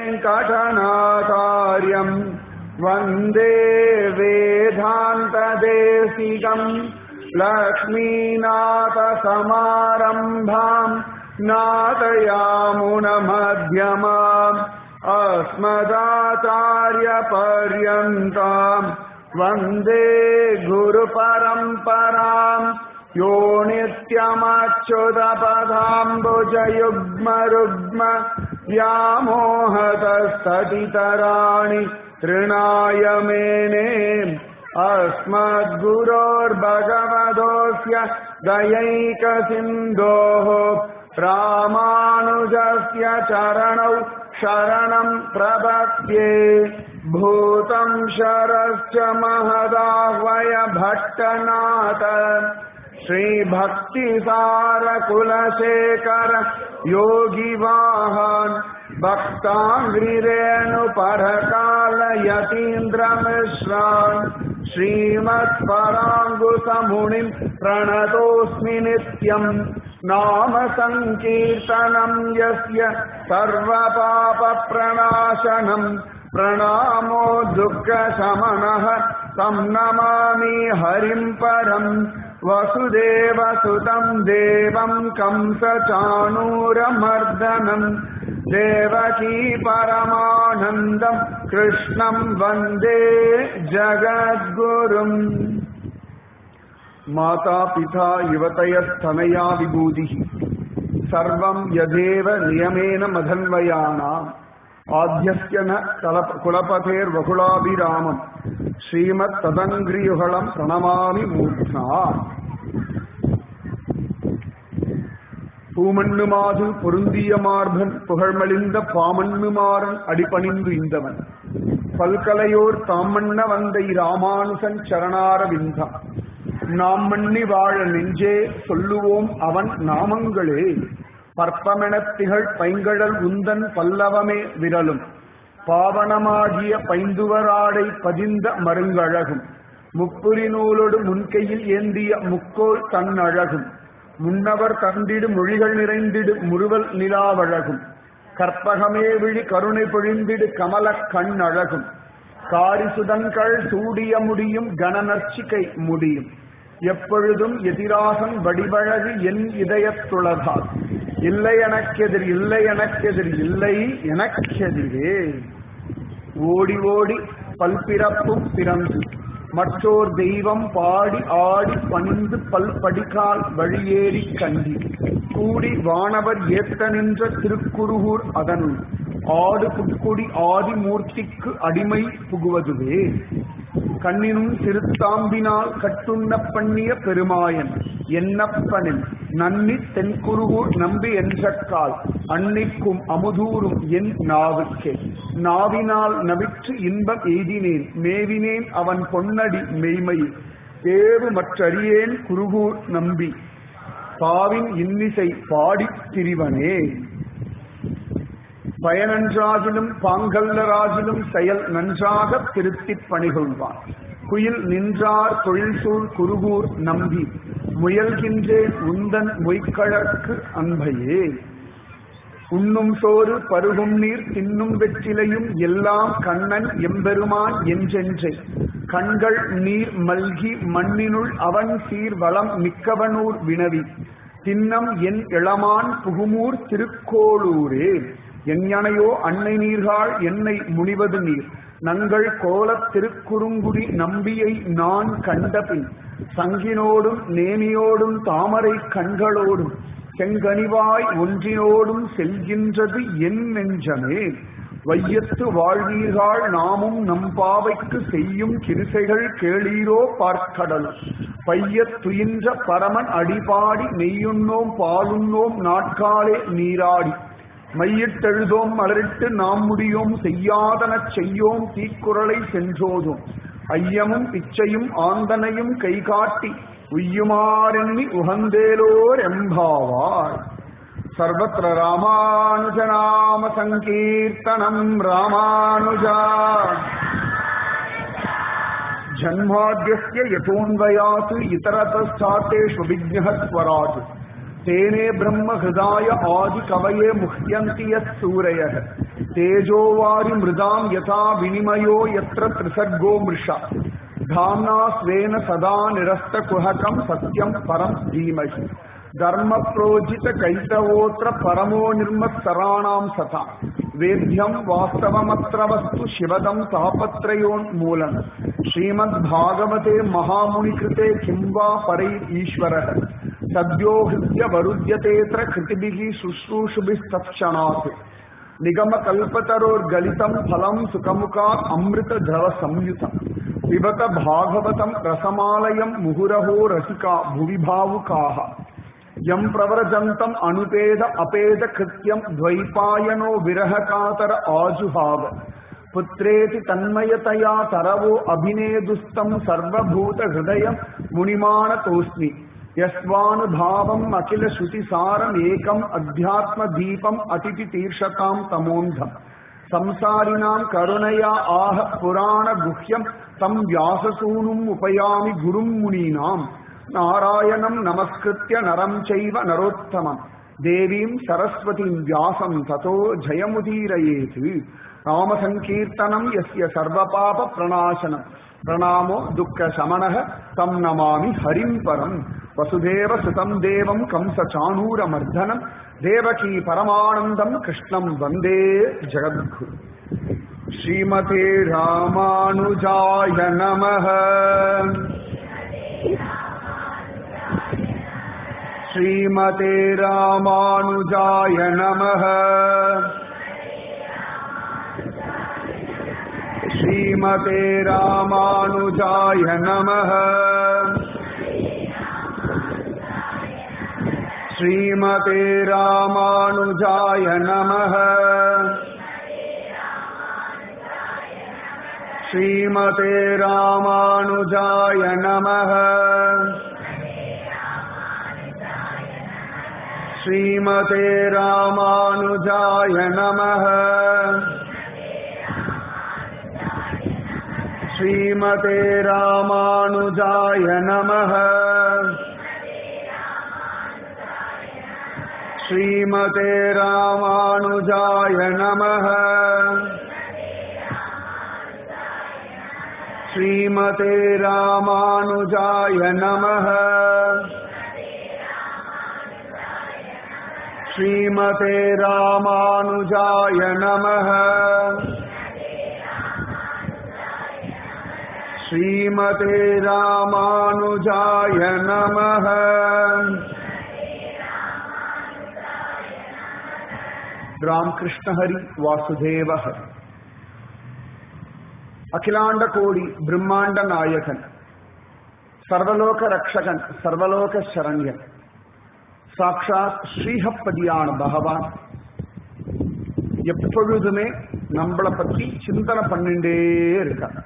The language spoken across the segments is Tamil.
वेङ्कटनाथार्यम् वन्दे वेदान्तदेशिकम् लक्ष्मीनाथसमारम्भाम् नादयामुनमध्यमाम् अस्मदाचार्यपर्यन्ताम् वन्दे गुरुपरम्पराम् यो नित्यमच्युतपदाम्बुजयुग्मरुग्म व्यामोहतस्तटितराणि तृणाय मेने अस्मद्गुरोर्भगवतोऽस्य दयैकसिन्धोः रामानुजस्य चरणौ शरणम् प्रपद्ये भूतम् शरश्च महदाह्वय भट्टनाथ श्रीभक्तिसारकुलशेखर योगिवाहान् भक्ताङ्ग्रिरेणुपरकालयतीन्द्रमिश्रान् श्रीमत्पराङ्गुसमुनिम् प्रणतोऽस्मि नित्यम् नाम सङ्कीर्तनम् यस्य सर्वपापप्रणाशनम् प्रणामो दुःखशमनः तं नमामि हरिम् परम् वसुदेवसुतम् देवम् कंसचाणूरमर्दनम् देवकी परमानन्दम् कृष्णम् वन्दे जगद्गुरुम् माता पिता युवतयस्तनया विभूतिः सर्वम् यदेव नियमेन मधन्वयानाम् आद्यस्य न कलप कुलपतेर्वकुलाभिरामम् श्रीमत्तदङ्घ्रियुगलम् प्रणमामि मूर्ध्ना பூமண்ணுமாது பொருந்திய மார்பன் புகழ்மலிந்த பாமண்ணுமாறன் அடிபணிந்து இந்தவன் பல்கலையோர் தாமண்ண வந்த இராமானுசன் சரணார விந்தா நாம் மண்ணி வாழ நெஞ்சே சொல்லுவோம் அவன் நாமங்களே பற்பமெனத் திகழ் பைங்கழல் உந்தன் பல்லவமே விரலும் பாவனமாகிய பைந்துவராடை பதிந்த மருங்கழகும் முப்புரி நூலோடு முன்கையில் ஏந்திய முக்கோல் தன் அழகும் முன்னவர் தந்திடு மொழிகள் நிறைந்திடு முறுவல் நிலாவழகும் கற்பகமே விழி கருணை பொழிந்திடு கமல கண் அழகும் காரிசுதங்கள் சூடிய முடியும் கணநர்ச்சிகை முடியும் எப்பொழுதும் எதிராகன் வடிவழகு என் இதயத்துளதால் இல்லை எனக்கெதிர் இல்லை எனக்கெதிர் இல்லை எனக்கெதிரே ஓடி ஓடி பல்பிறப்பும் பிறந்து மற்றோர் தெய்வம் பாடி ஆடி பணிந்து பல்படிகால் வழியேறி கண்டி கூடி வானவர் ஏத்த நின்ற திருக்குருகூர் அதனுள் ஆடு புட்குடி ஆதிமூர்த்திக்கு அடிமை புகுவதுவே கண்ணினும் திருத்தாம்பினால் கட்டுண்ண பண்ணிய பெருமாயன் என்னப்பனில் நன்னி தென்குருகூர் நம்பி என்றக்கால் அன்னிக்கும் அமுதூரும் என் நாவுக்கே நாவினால் நவிற்று இன்பம் எய்தினேன் மேவினேன் அவன் பொன்னடி மெய்மையில் தேவு மற்றறியேன் குருகூர் நம்பி பாவின் இன்னிசை பாடித் திரிவனே பயனன்றாகிலும் பாங்கல்லராகிலும் செயல் நன்றாக திருத்திப் பணிகொள்வான் குயில் நின்றார் தொழில் சூழ் குருகூர் நம்பி முயல்கின்றேன் உந்தன் மொய்க்கழற்கு அன்பையே உண்ணும் சோறு பருகும் நீர் தின்னும் வெற்றிலையும் எல்லாம் கண்ணன் எம்பெருமான் என்றென்றே கண்கள் நீர் மல்கி மண்ணினுள் அவன் சீர் வளம் மிக்கவனூர் வினவி தின்னம் என் இளமான் புகுமூர் திருக்கோளூரே எஞ்ஞனையோ அன்னை நீர்காள் என்னை முனிவது நீர் நங்கள் கோலத் திருக்குறுங்குடி நம்பியை நான் கண்டபின் சங்கினோடும் நேமியோடும் தாமரை கண்களோடும் செங்கனிவாய் ஒன்றினோடும் செல்கின்றது என் நெஞ்சமே வையத்து வாழ்வீர்கள் நாமும் நம் பாவைக்கு செய்யும் கிருசைகள் கேளீரோ பார்க்கடல் பையத் துயின்ற பரமன் அடிபாடி நெய்யுண்ணோம் பாலுண்ணோம் நாட்காலே நீராடி மையிட்டெழுதோம் மலரிட்டு நாம் முடியோம் செய்யாதனச் செய்யோம் தீக்குறளை சென்றோதும் ஐயமும் பிச்சையும் ஆந்தனையும் கைகாட்டி உய்யுமாறெண்ணி உகந்தேலோர் எம்பாவார் சர்வத்திர ராமானுஜநாம சங்கீர்த்தனம் ராமானுஜா ஜன்மாத்தியஸ்ய யதோன்வயாத் இதரதஸ்தாத்தேஷு விக்னः ஸ்வராட் தேனே பிரம்ம ஹிருதாய ஆதி கவயே முஹ்யந்தி யத் சூரயः தேஜோவாரி மிருதாம் யதா வினிமயோ எத்திர திரிசர்கோ மிருஷா தாம்னா ஸ்வேன சதா நிரஸ்த குஹகம் சத்யம் பரம் தீமகி தர்ம புரோஜித கைத்தவோத்திர பரமோ நிர்மத் சராணாம் சதா வேத்யம் வாஸ்தவமத்திர வஸ்து சிவதம் தாபத்ரயோன் மூலம் ஸ்ரீமத் பாகவதே மகாமுனி கிருதே கிம் வா பரை ஈஸ்வரः சத்யோ ஹிருத்ய வருத்யதேத்திர கிருதிபிகி சுஷ்ரூஷுபிஸ்தக்ஷணாத் நிகம கல்பதரோர்கலிதம் பலம் சுகமுகாத் அமிர்த திரவ சம்யுதம் பிபத பாகவதம் ரசமாலயம் முகுரஹோ ரசிகா புவி பாவுகாக யம் பிரவரஜந்தம் அனுபேத அபேத கிருத்தியம் துவைபாயனோ விரக காதர ஆஜுஹாவ புத்திரேதி தன்மயதயா தரவோ அபிநேதுஸ்தம் சர்வபூத ஹிருதயம் முனிமான தோஸ்மி யஸ்வானுபாவம் அகில ஸ்ருதிசாரம் ஏகம் அத்தியாத்ம தீபம் அதிதி தீர்ஷதாம் தமோந்தம் சம்சாரினாம் கருணையா ஆக புராண குஹ்யம் தம் வியாசசூனும் உபயாமி குரும் முனீனாம் நாராயணம் நமஸ்கிருத்திய நரம் செய்வ நரோத்தமம் தேவீம் சரஸ்வதிம் வியாசம் ததோ ஜயமுதீரயேது ராமசங்கீர்த்தனம் எஸ்ய சர்வபாப பிரணாசனம் பிரணாமோ துக்க சமணக தம் நமாமி ஹரிம் பரம் வசுதேவ சுதம் தேவம் கம்ச சாணூர மர்தனம் தேவகி பரமானந்தம் கிருஷ்ணம் வந்தே ஜெகத்குரு ஸ்ரீமதே ராமானுஜாய நமः श्रीमते रामानुजाय नमः श्रीमते रामानुजाय नमः श्रीमते रामानुजाय नमः श्रीमते रामानुजाय नमः श्रीमते रामानुजाय नमः श्रीमते रामानुजाय नमः श्रीमते रामानुजाय नमः श्रीमते रामानुजाय नमः श्रीमते रामानुजाय नमः श्रीमते रामानुजाय नमः रामकृष्ण हरि वासुदेव हरि அகிலாண்ட கோடி பிரம்மாண்ட நாயகன் சர்வலோக ரக்ஷகன் சர்வலோக சரண்யன் சாட்சாத் ஸ்ரீஹப்பதியான பகவான் எப்பொழுதுமே நம்மளை பத்தி சிந்தனை பண்ணிட்டே இருக்கார்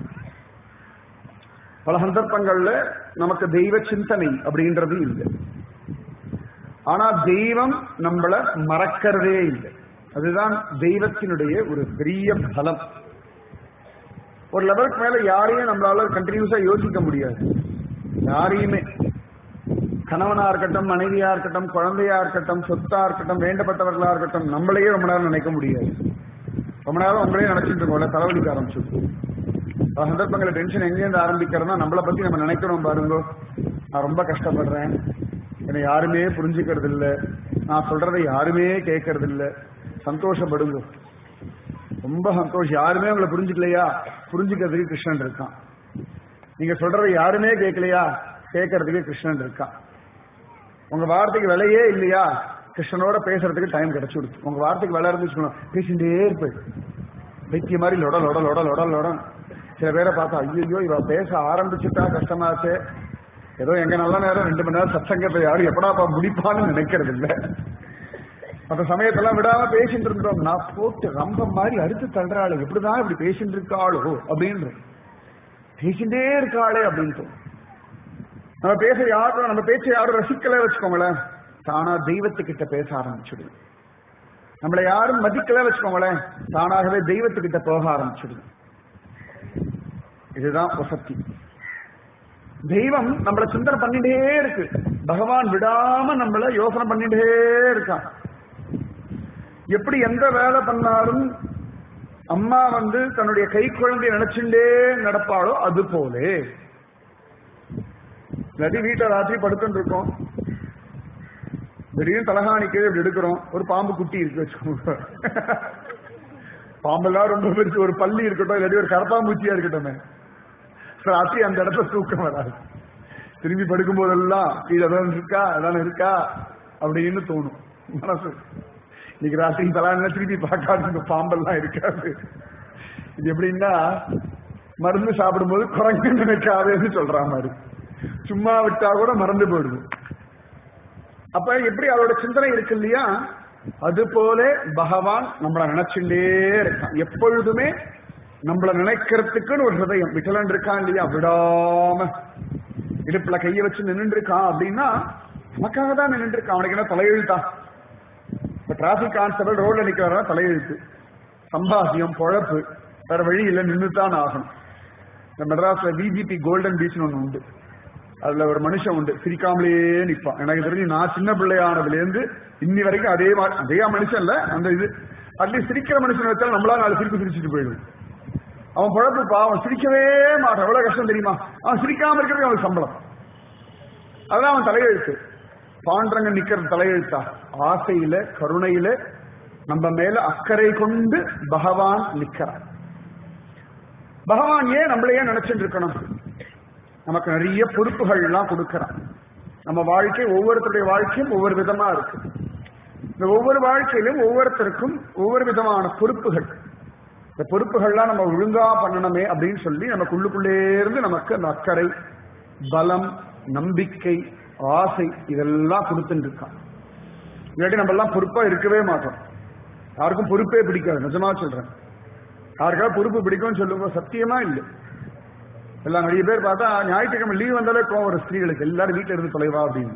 பல சந்தர்ப்பங்கள்ல நமக்கு தெய்வ சிந்தனை அப்படின்றது இல்லை ஆனா தெய்வம் நம்மள மறக்கிறதே இல்லை அதுதான் தெய்வத்தினுடைய ஒரு பெரிய பலம் ஒரு லெவலுக்கு மேல யாரையும் நம்மளால கண்டினியூஸா யோசிக்க முடியாது யாரையுமே கணவனா இருக்கட்டும் மனைவியா இருக்கட்டும் குழந்தையா இருக்கட்டும் சொத்தா இருக்கட்டும் வேண்டப்பட்டவர்களா இருக்கட்டும் நம்மளையே ரொம்ப நேரம் நினைக்க முடியாது ரொம்ப நேரம் உங்களையே நினைச்சிட்டு இருக்கோம்ல தலைவலிக்க ஆரம்பிச்சு பல சந்தர்ப்பங்களில் டென்ஷன் எங்கேருந்து ஆரம்பிக்கிறதுனா நம்மளை பத்தி நம்ம நினைக்கிறோம் பாருங்க நான் ரொம்ப கஷ்டப்படுறேன் என்னை யாருமே புரிஞ்சுக்கிறது இல்ல நான் சொல்றதை யாருமே கேட்கறது இல்ல சந்தோஷப்படுங்க ரொம்ப சந்தோஷம் யாருமே உங்களை புரிஞ்சுக்கலையா புரிஞ்சுக்கிறதுக்கு கிருஷ்ணன் இருக்கான் நீங்க சொல்றதை யாருமே கேட்கலையா கேட்கறதுக்கு கிருஷ்ணன் இருக்கான் உங்க வார்த்தைக்கு விலையே இல்லையா கிருஷ்ணனோட பேசுறதுக்கு டைம் கிடைச்சு கொடுத்து உங்க வார்த்தைக்கு விலை இருந்துச்சுக்கணும் பேசிட்டே இருப்பேன் வைத்திய மாதிரி லொட லொட லொட லொட லொட சில பேரை பார்த்தா ஐயோ இவ பேச ஆரம்பிச்சுட்டா கஷ்டமாச்சு ஏதோ எங்க நல்ல நேரம் ரெண்டு மணி நேரம் சத்சங்கத்தை யாரும் எப்படாப்பா முடிப்பான்னு நினைக்கிறது இல்ல அந்த சமயத்தெல்லாம் விடாம பேசிட்டு இருந்தோம் நான் போட்டு ரொம்ப மாதிரி அறுத்து தள்ளுறாள் எப்படிதான் இப்படி பேசிட்டு இருக்காளோ அப்படின்னு பேசிட்டே இருக்காளே அப்படின்ட்டு நம்ம பேச யாரும் நம்ம பேச்சை யாரும் ரசிக்கல வச்சுக்கோங்களேன் தானா தெய்வத்துக்கிட்ட பேச ஆரம்பிச்சுடுது நம்மளை யாரும் மதிக்கல வச்சுக்கோங்களேன் தானாகவே தெய்வத்துக்கிட்ட போக ஆரம்பிச்சுடுது இதுதான் வசதி தெய்வம் நம்மள சிந்தனை பண்ணிட்டே இருக்கு பகவான் விடாம நம்மள யோசனை பண்ணிட்டே இருக்கான் எப்படி எந்த வேலை பண்ணாலும் அம்மா வந்து தன்னுடைய கை குழந்தைய நினைச்சுட்டே நடப்பாளோ அது போலே இல்லாட்டி வீட்டுல ராத்திரி படுத்துட்டு இருக்கோம் திடீர்னு தலகாணி கீழே இப்படி எடுக்கிறோம் ஒரு பாம்பு குட்டி இருக்கு வச்சுக்கோங்க பாம்பெல்லாம் ரொம்ப பெருசு ஒரு பள்ளி இருக்கட்டும் இல்லாட்டி ஒரு கரப்பாம்பூச்சியா இருக்கட்டும் ராத்திரி அந்த இடத்துல தூக்கம் வராது திரும்பி படுக்கும் போதெல்லாம் கீழே ஏதாவது இருக்கா அதான இருக்கா அப்படின்னு தோணும் மனசு இன்னைக்கு ராத்திரி தலான திருப்பி பார்க்காது இந்த பாம்பெல்லாம் இருக்காது இது எப்படின்னா மருந்து சாப்பிடும்போது குரங்கு நினைக்காதேன்னு சொல்ற மாதிரி சும்மா விட்டா கூட மறந்து போயிடுது அப்ப எப்படி அவரோட சிந்தனை இருக்கு இல்லையா அது போல பகவான் நம்மள நினைச்சுட்டே இருக்கான் எப்பொழுதுமே நம்மள நினைக்கிறதுக்குன்னு ஒரு ஹிருதயம் விட்டலன் இருக்கான் இல்லையா விடாம இடுப்புல கைய வச்சு நின்று இருக்கான் அப்படின்னா நமக்காக தான் நின்று இருக்கான் அவனுக்கு என்ன தலையெழுத்தா இப்ப டிராபிக் கான்ஸ்டபிள் ரோட்ல நிக்கிறவரா தலையெழுத்து சம்பாத்தியம் பொழப்பு வேற வழி இல்லை நின்றுதான் ஆகணும் இந்த மெட்ராஸ்ல விஜிபி கோல்டன் பீச்னு ஒண்ணு உண்டு அதுல ஒரு மனுஷன் உண்டு சிரிக்காமலேயே நிற்பான் எனக்கு தெரிஞ்சு நான் சின்ன பிள்ளையானதுல இருந்து இன்னி வரைக்கும் அதே மாதிரி அதே மனுஷன் இல்ல அந்த இது அட்லீஸ்ட் சிரிக்கிற மனுஷன் வச்சாலும் நம்மளால நாலு சிரிப்பு சிரிச்சுட்டு போயிடும் அவன் குழப்பு பாவம் சிரிக்கவே மாட்டான் எவ்வளவு கஷ்டம் தெரியுமா அவன் சிரிக்காம இருக்கிறது அவனுக்கு சம்பளம் அதுதான் அவன் தலையெழுத்து பாண்டரங்க நிக்கிறது தலையெழுத்தா ஆசையில கருணையில நம்ம மேல அக்கறை கொண்டு பகவான் நிக்கிறான் பகவான் ஏன் நம்மளையே நினைச்சிட்டு இருக்கணும் நமக்கு நிறைய பொறுப்புகள் எல்லாம் கொடுக்கிறான் நம்ம வாழ்க்கை ஒவ்வொருத்தருடைய வாழ்க்கையும் ஒவ்வொரு விதமா இருக்கு இந்த ஒவ்வொரு வாழ்க்கையிலும் ஒவ்வொருத்தருக்கும் ஒவ்வொரு விதமான பொறுப்புகள் இந்த பொறுப்புகள்லாம் நம்ம ஒழுங்கா பண்ணணுமே அப்படின்னு சொல்லி நமக்கு உள்ளுக்குள்ளே இருந்து நமக்கு அந்த அக்கறை பலம் நம்பிக்கை ஆசை இதெல்லாம் கொடுத்துட்டு இருக்கான் இல்லாட்டி நம்ம எல்லாம் பொறுப்பா இருக்கவே மாட்டோம் யாருக்கும் பொறுப்பே பிடிக்காது நிஜமா சொல்றேன் யாருக்காவது பொறுப்பு பிடிக்கும்னு சொல்லுங்க சத்தியமா இல்லை எல்லாம் நிறைய பேர் பார்த்தா ஞாயிற்றுக்கிழமை லீவ் வந்தாலே கோவம் ஒரு ஸ்திரீகளுக்கு எல்லாரும் வீட்டுல இருந்து தொலைவா அப்படின்னு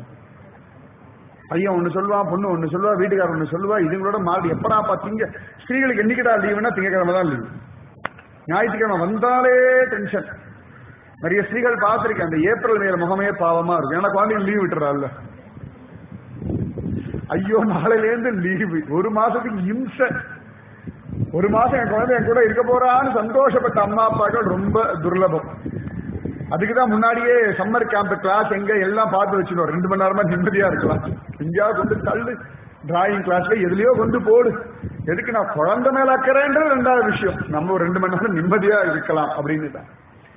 பையன் ஒண்ணு சொல்லுவான் பொண்ணு ஒண்ணு சொல்லுவா வீட்டுக்காரர் ஒண்ணு சொல்லுவா இதுங்களோட மாறி எப்படா பாத்தீங்க ஸ்திரீகளுக்கு என்னைக்குடா லீவுனா திங்கக்கிழமை தான் லீவு ஞாயிற்றுக்கிழமை வந்தாலே டென்ஷன் நிறைய ஸ்திரீகள் பார்த்திருக்கேன் அந்த ஏப்ரல் மேல முகமே பாவமா இருக்கும் ஏன்னா குழந்தைங்க லீவ் விட்டுறாள்ல ஐயோ நாளையில இருந்து லீவு ஒரு மாசத்துக்கு இம்சை ஒரு மாசம் என் குழந்தை என் கூட இருக்க போறான்னு சந்தோஷப்பட்ட அம்மா அப்பாக்கள் ரொம்ப துர்லபம் அதுக்குதான் முன்னாடியே சம்மர் கேம்ப் கிளாஸ் எங்க எல்லாம் பார்த்து வச்சுக்கோ ரெண்டு மணி நேரமா நிம்மதியா இருக்கலாம் எங்கேயாவது கொண்டு தள்ளு டிராயிங் கிளாஸ்ல எதுலயோ கொண்டு போடு எதுக்கு நான் குழந்தை மேல அக்கறேன்றது ரெண்டாவது விஷயம் நம்ம ஒரு ரெண்டு மணி நேரம் நிம்மதியா இருக்கலாம் அப்படின்னு தான்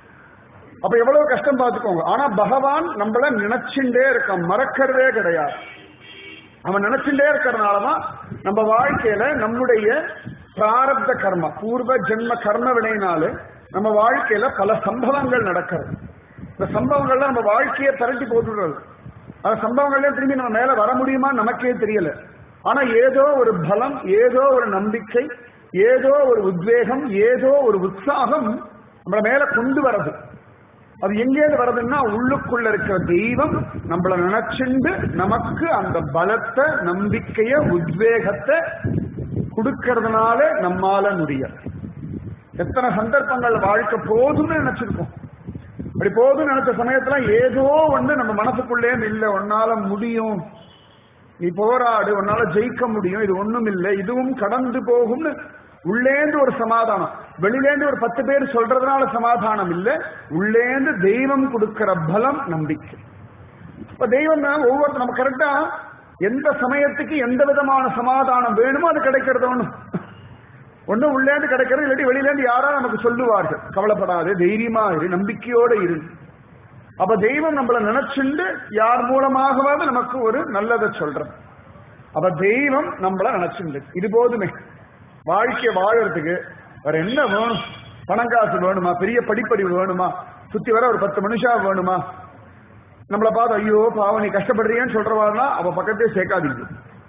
அப்ப எவ்வளவு கஷ்டம் பார்த்துக்கோங்க ஆனா பகவான் நம்மள நினைச்சுட்டே இருக்கான் மறக்கிறதே கிடையாது அவன் நினைச்சுட்டே இருக்கிறதுனாலதான் நம்ம வாழ்க்கையில நம்முடைய பிராரப்த கர்ம பூர்வ ஜென்ம கர்ம வினையினால நம்ம வாழ்க்கையில பல சம்பவங்கள் நடக்கிறது இந்த சம்பவங்கள்ல நம்ம வாழ்க்கையை திரட்டி போட்டுடுறது அந்த சம்பவங்கள்ல திரும்பி நம்ம மேல வர முடியுமா நமக்கே தெரியல ஆனா ஏதோ ஒரு பலம் ஏதோ ஒரு நம்பிக்கை ஏதோ ஒரு உத்வேகம் ஏதோ ஒரு உற்சாகம் நம்மள மேல கொண்டு வரது அது எங்கேருந்து வருதுன்னா உள்ளுக்குள்ள இருக்கிற தெய்வம் நம்மள நினைச்சுண்டு நமக்கு அந்த பலத்தை நம்பிக்கைய உத்வேகத்தை கொடுக்கறதுனால நம்மால முடியும் எத்தனை சந்தர்ப்பங்கள் வாழ்க்கை போதும்னு நினைச்சிருக்கோம் அப்படி போதும்னு நினைச்ச சமயத்துல ஏதோ ஒண்ணு நம்ம மனசுக்குள்ளே இல்ல உன்னால முடியும் நீ போராடு உன்னால ஜெயிக்க முடியும் இது ஒண்ணும் இல்லை இதுவும் கடந்து போகும்னு உள்ளேந்து ஒரு சமாதானம் வெளியிலேந்து ஒரு பத்து பேர் சொல்றதுனால சமாதானம் இல்ல உள்ளேந்து தெய்வம் கொடுக்கிற பலம் நம்பிக்கை இப்ப தெய்வம் தான் ஒவ்வொருத்தர் நம்ம கரெக்டா எந்த சமயத்துக்கு எந்த விதமான சமாதானம் வேணுமோ அது கிடைக்கிறது ஒண்ணும் ஒண்ணு உள்ளேந்து கிடைக்கிறது இல்லாட்டி வெளியிலேந்து யாரா நமக்கு சொல்லுவார்கள் கவலைப்படாது தைரியமா இரு நம்பிக்கையோட இரு அப்ப தெய்வம் நம்மள நினைச்சுண்டு யார் மூலமாகவாவது நமக்கு ஒரு நல்லதை சொல்றது அப்ப தெய்வம் நம்மள நினைச்சுண்டு இது போதுமே வாழ்க்கைய வாழறதுக்கு வேற என்ன வேணும் பணம் காசு வேணுமா பெரிய படிப்பறிவு வேணுமா சுத்தி வர ஒரு பத்து மனுஷா வேணுமா நம்மளை பார்த்து ஐயோ பாவம் நீ கஷ்டப்படுறியன்னு சொல்றவாருன்னா அவ பக்கத்தே சேர்க்காதீங்க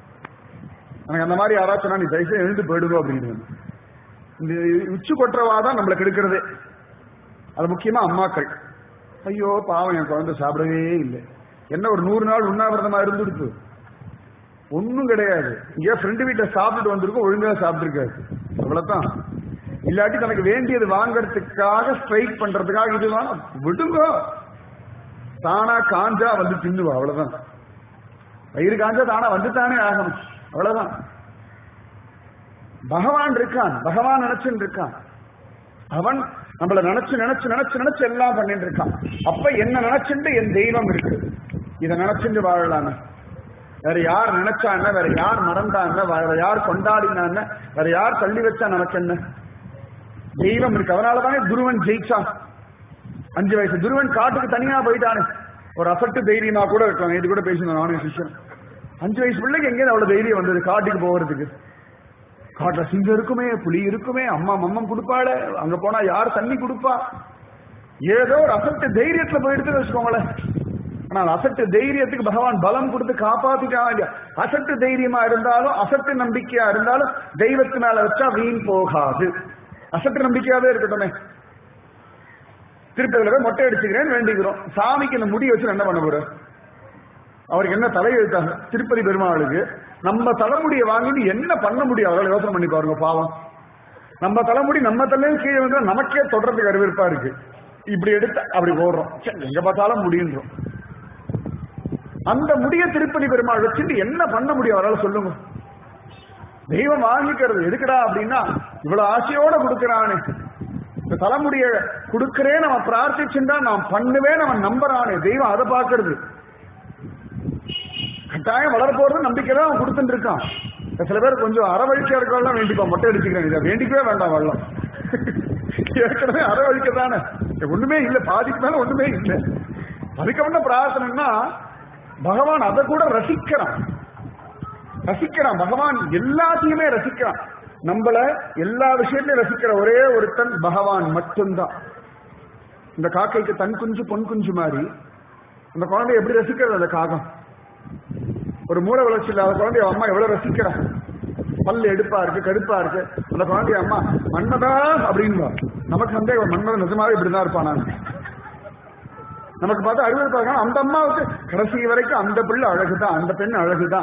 எனக்கு அந்த மாதிரி யாராச்சும் நீ தயவுசெய்து எழுந்து போயிடுவோம் அப்படின்னு இந்த உச்சி கொட்டுறவா தான் நம்மளை கெடுக்கிறதே அது முக்கியமா அம்மாக்கள் ஐயோ பாவம் என் குழந்தை சாப்பிடவே இல்லை என்ன ஒரு நூறு நாள் உண்ணாவிரதமா இருந்துடுச்சு ஒன்னும் கிடையாது இங்கே ஃப்ரெண்டு வீட்டை சாப்பிட்டுட்டு வந்திருக்கோம் ஒழுங்கா சாப்பிட்டுருக்காரு அவ்வளவுதான் இல்லாட்டி தனக்கு வேண்டியது வாங்கறதுக்காக ஸ்ட்ரைக் பண்றதுக்காக இது வேணும் விடுங்க தானா காஞ்சா வந்து தின்னுவா அவ்வளவுதான் வயிறு காஞ்சா தானா வந்து தானே ஆகணும் அவ்வளவுதான் பகவான் இருக்கான் பகவான் நினைச்சுட்டு இருக்கான் அவன் நம்மள நினைச்சு நினைச்சு நினைச்சு நினைச்சு எல்லாம் பண்ணிட்டு இருக்கான் அப்ப என்ன நினைச்சுட்டு என் தெய்வம் இருக்கு இதை நினைச்சுட்டு வாழலாமே வேற யார் நினைச்சா என்ன வேற யார் மறந்தா என்ன வேற யார் கொண்டாடினா என்ன வேற யார் தள்ளி வச்சா நமக்கு என்ன தெய்வம் இருக்கு அதனாலதானே துருவன் ஜெயிச்சான் அஞ்சு வயசு துருவன் காட்டுக்கு தனியா போயிட்டானே ஒரு அசட்டு தைரியமா கூட இருக்கலாம் இது கூட பேசணும் நானும் சிஷ்யன் அஞ்சு வயசு பிள்ளைக்கு எங்கேயும் அவ்வளவு தைரியம் வந்தது காட்டுக்கு போகிறதுக்கு காட்டுல சிங்கம் இருக்குமே புலி இருக்குமே அம்மா மம்மம் கொடுப்பாளே அங்க போனா யார் தண்ணி கொடுப்பா ஏதோ ஒரு அசட்டு தைரியத்துல போயிடுது வச்சுக்கோங்களேன் ஆனால் அசட்டு தைரியத்துக்கு பகவான் பலம் கொடுத்து காப்பாத்திட்டாங்க அசட்டு தைரியமா இருந்தாலும் அசட்டு நம்பிக்கையா இருந்தாலும் தெய்வத்து மேல வச்சா வீண் போகாது அசட்டு நம்பிக்கையாவே இருக்கட்டுமே திருப்பதியில போய் மொட்டை அடிச்சுக்கிறேன்னு வேண்டிக்கிறோம் சாமிக்கு இந்த முடி வச்சு என்ன பண்ண போற அவருக்கு என்ன தலையெழுத்தாங்க திருப்பதி பெருமாளுக்கு நம்ம தலைமுடியை வாங்கிட்டு என்ன பண்ண முடியும் அவர்களை யோசனை பண்ணி பாருங்க பாவம் நம்ம தலைமுடி நம்ம தலையும் கீழே வந்து நமக்கே தொடர்றதுக்கு அறிவிப்பா இருக்கு இப்படி எடுத்து அப்படி போடுறோம் சரி, எங்க பார்த்தாலும் முடின்றோம் அந்த முடிய திருப்பதி பெருமாள் வச்சுட்டு என்ன பண்ண முடியும் அவரால் சொல்லுங்க தெய்வம் வாங்கிக்கிறது எதுக்குடா அப்படின்னா இவ்வளவு ஆசையோட கொடுக்கிறானே இந்த தலைமுடிய கொடுக்கிறேன் நம்ம பிரார்த்திச்சுட்டா நான் பண்ணுவேன் அவன் நம்புறானே தெய்வம் அதை பார்க்கறது கட்டாயம் வளர போறது நம்பிக்கை தான் அவன் கொடுத்துட்டு இருக்கான் இப்ப சில பேர் கொஞ்சம் அறவழிக்கா இருக்கலாம் வேண்டிப்பா மொட்டை அடிச்சுக்கிறேன் இதை வேண்டிக்கவே வேண்டாம் வெள்ளம் ஏற்கனவே அறவழிக்க தானே ஒண்ணுமே இல்லை பாதிக்கு மேல ஒண்ணுமே இல்லை அதுக்கு என்ன பிரார்த்தனைன்னா பகவான் அதை கூட ரசிக்கிறான் ரசிக்கிறான் பகவான் எல்லாத்தையுமே ரசிக்கிறான் நம்மள எல்லா விஷயத்திலையும் ரசிக்கிற ஒரே ஒருத்தன் பகவான் மட்டும்தான் இந்த காக்கைக்கு தன் குஞ்சு பொன் குஞ்சு மாதிரி அந்த குழந்தை எப்படி ரசிக்கிறது அந்த காகம் ஒரு மூல வளர்ச்சி இல்லாத குழந்தைய அம்மா எவ்வளவு ரசிக்கிறா பல்லு எடுப்பா இருக்கு கருப்பா இருக்கு அந்த குழந்தைய அம்மா மன்மதா அப்படின்பா நமக்கு சந்தேகம் மன்மதன் நிஜமாவே இப்படிதான் இருப்பான் நான் நமக்கு பார்த்தா அறுபது பார்க்கலாம் அந்த அம்மாவுக்கு கடைசி வரைக்கும் அந்த பிள்ளை அழகுதான் அந்த பெண் அழகுதான்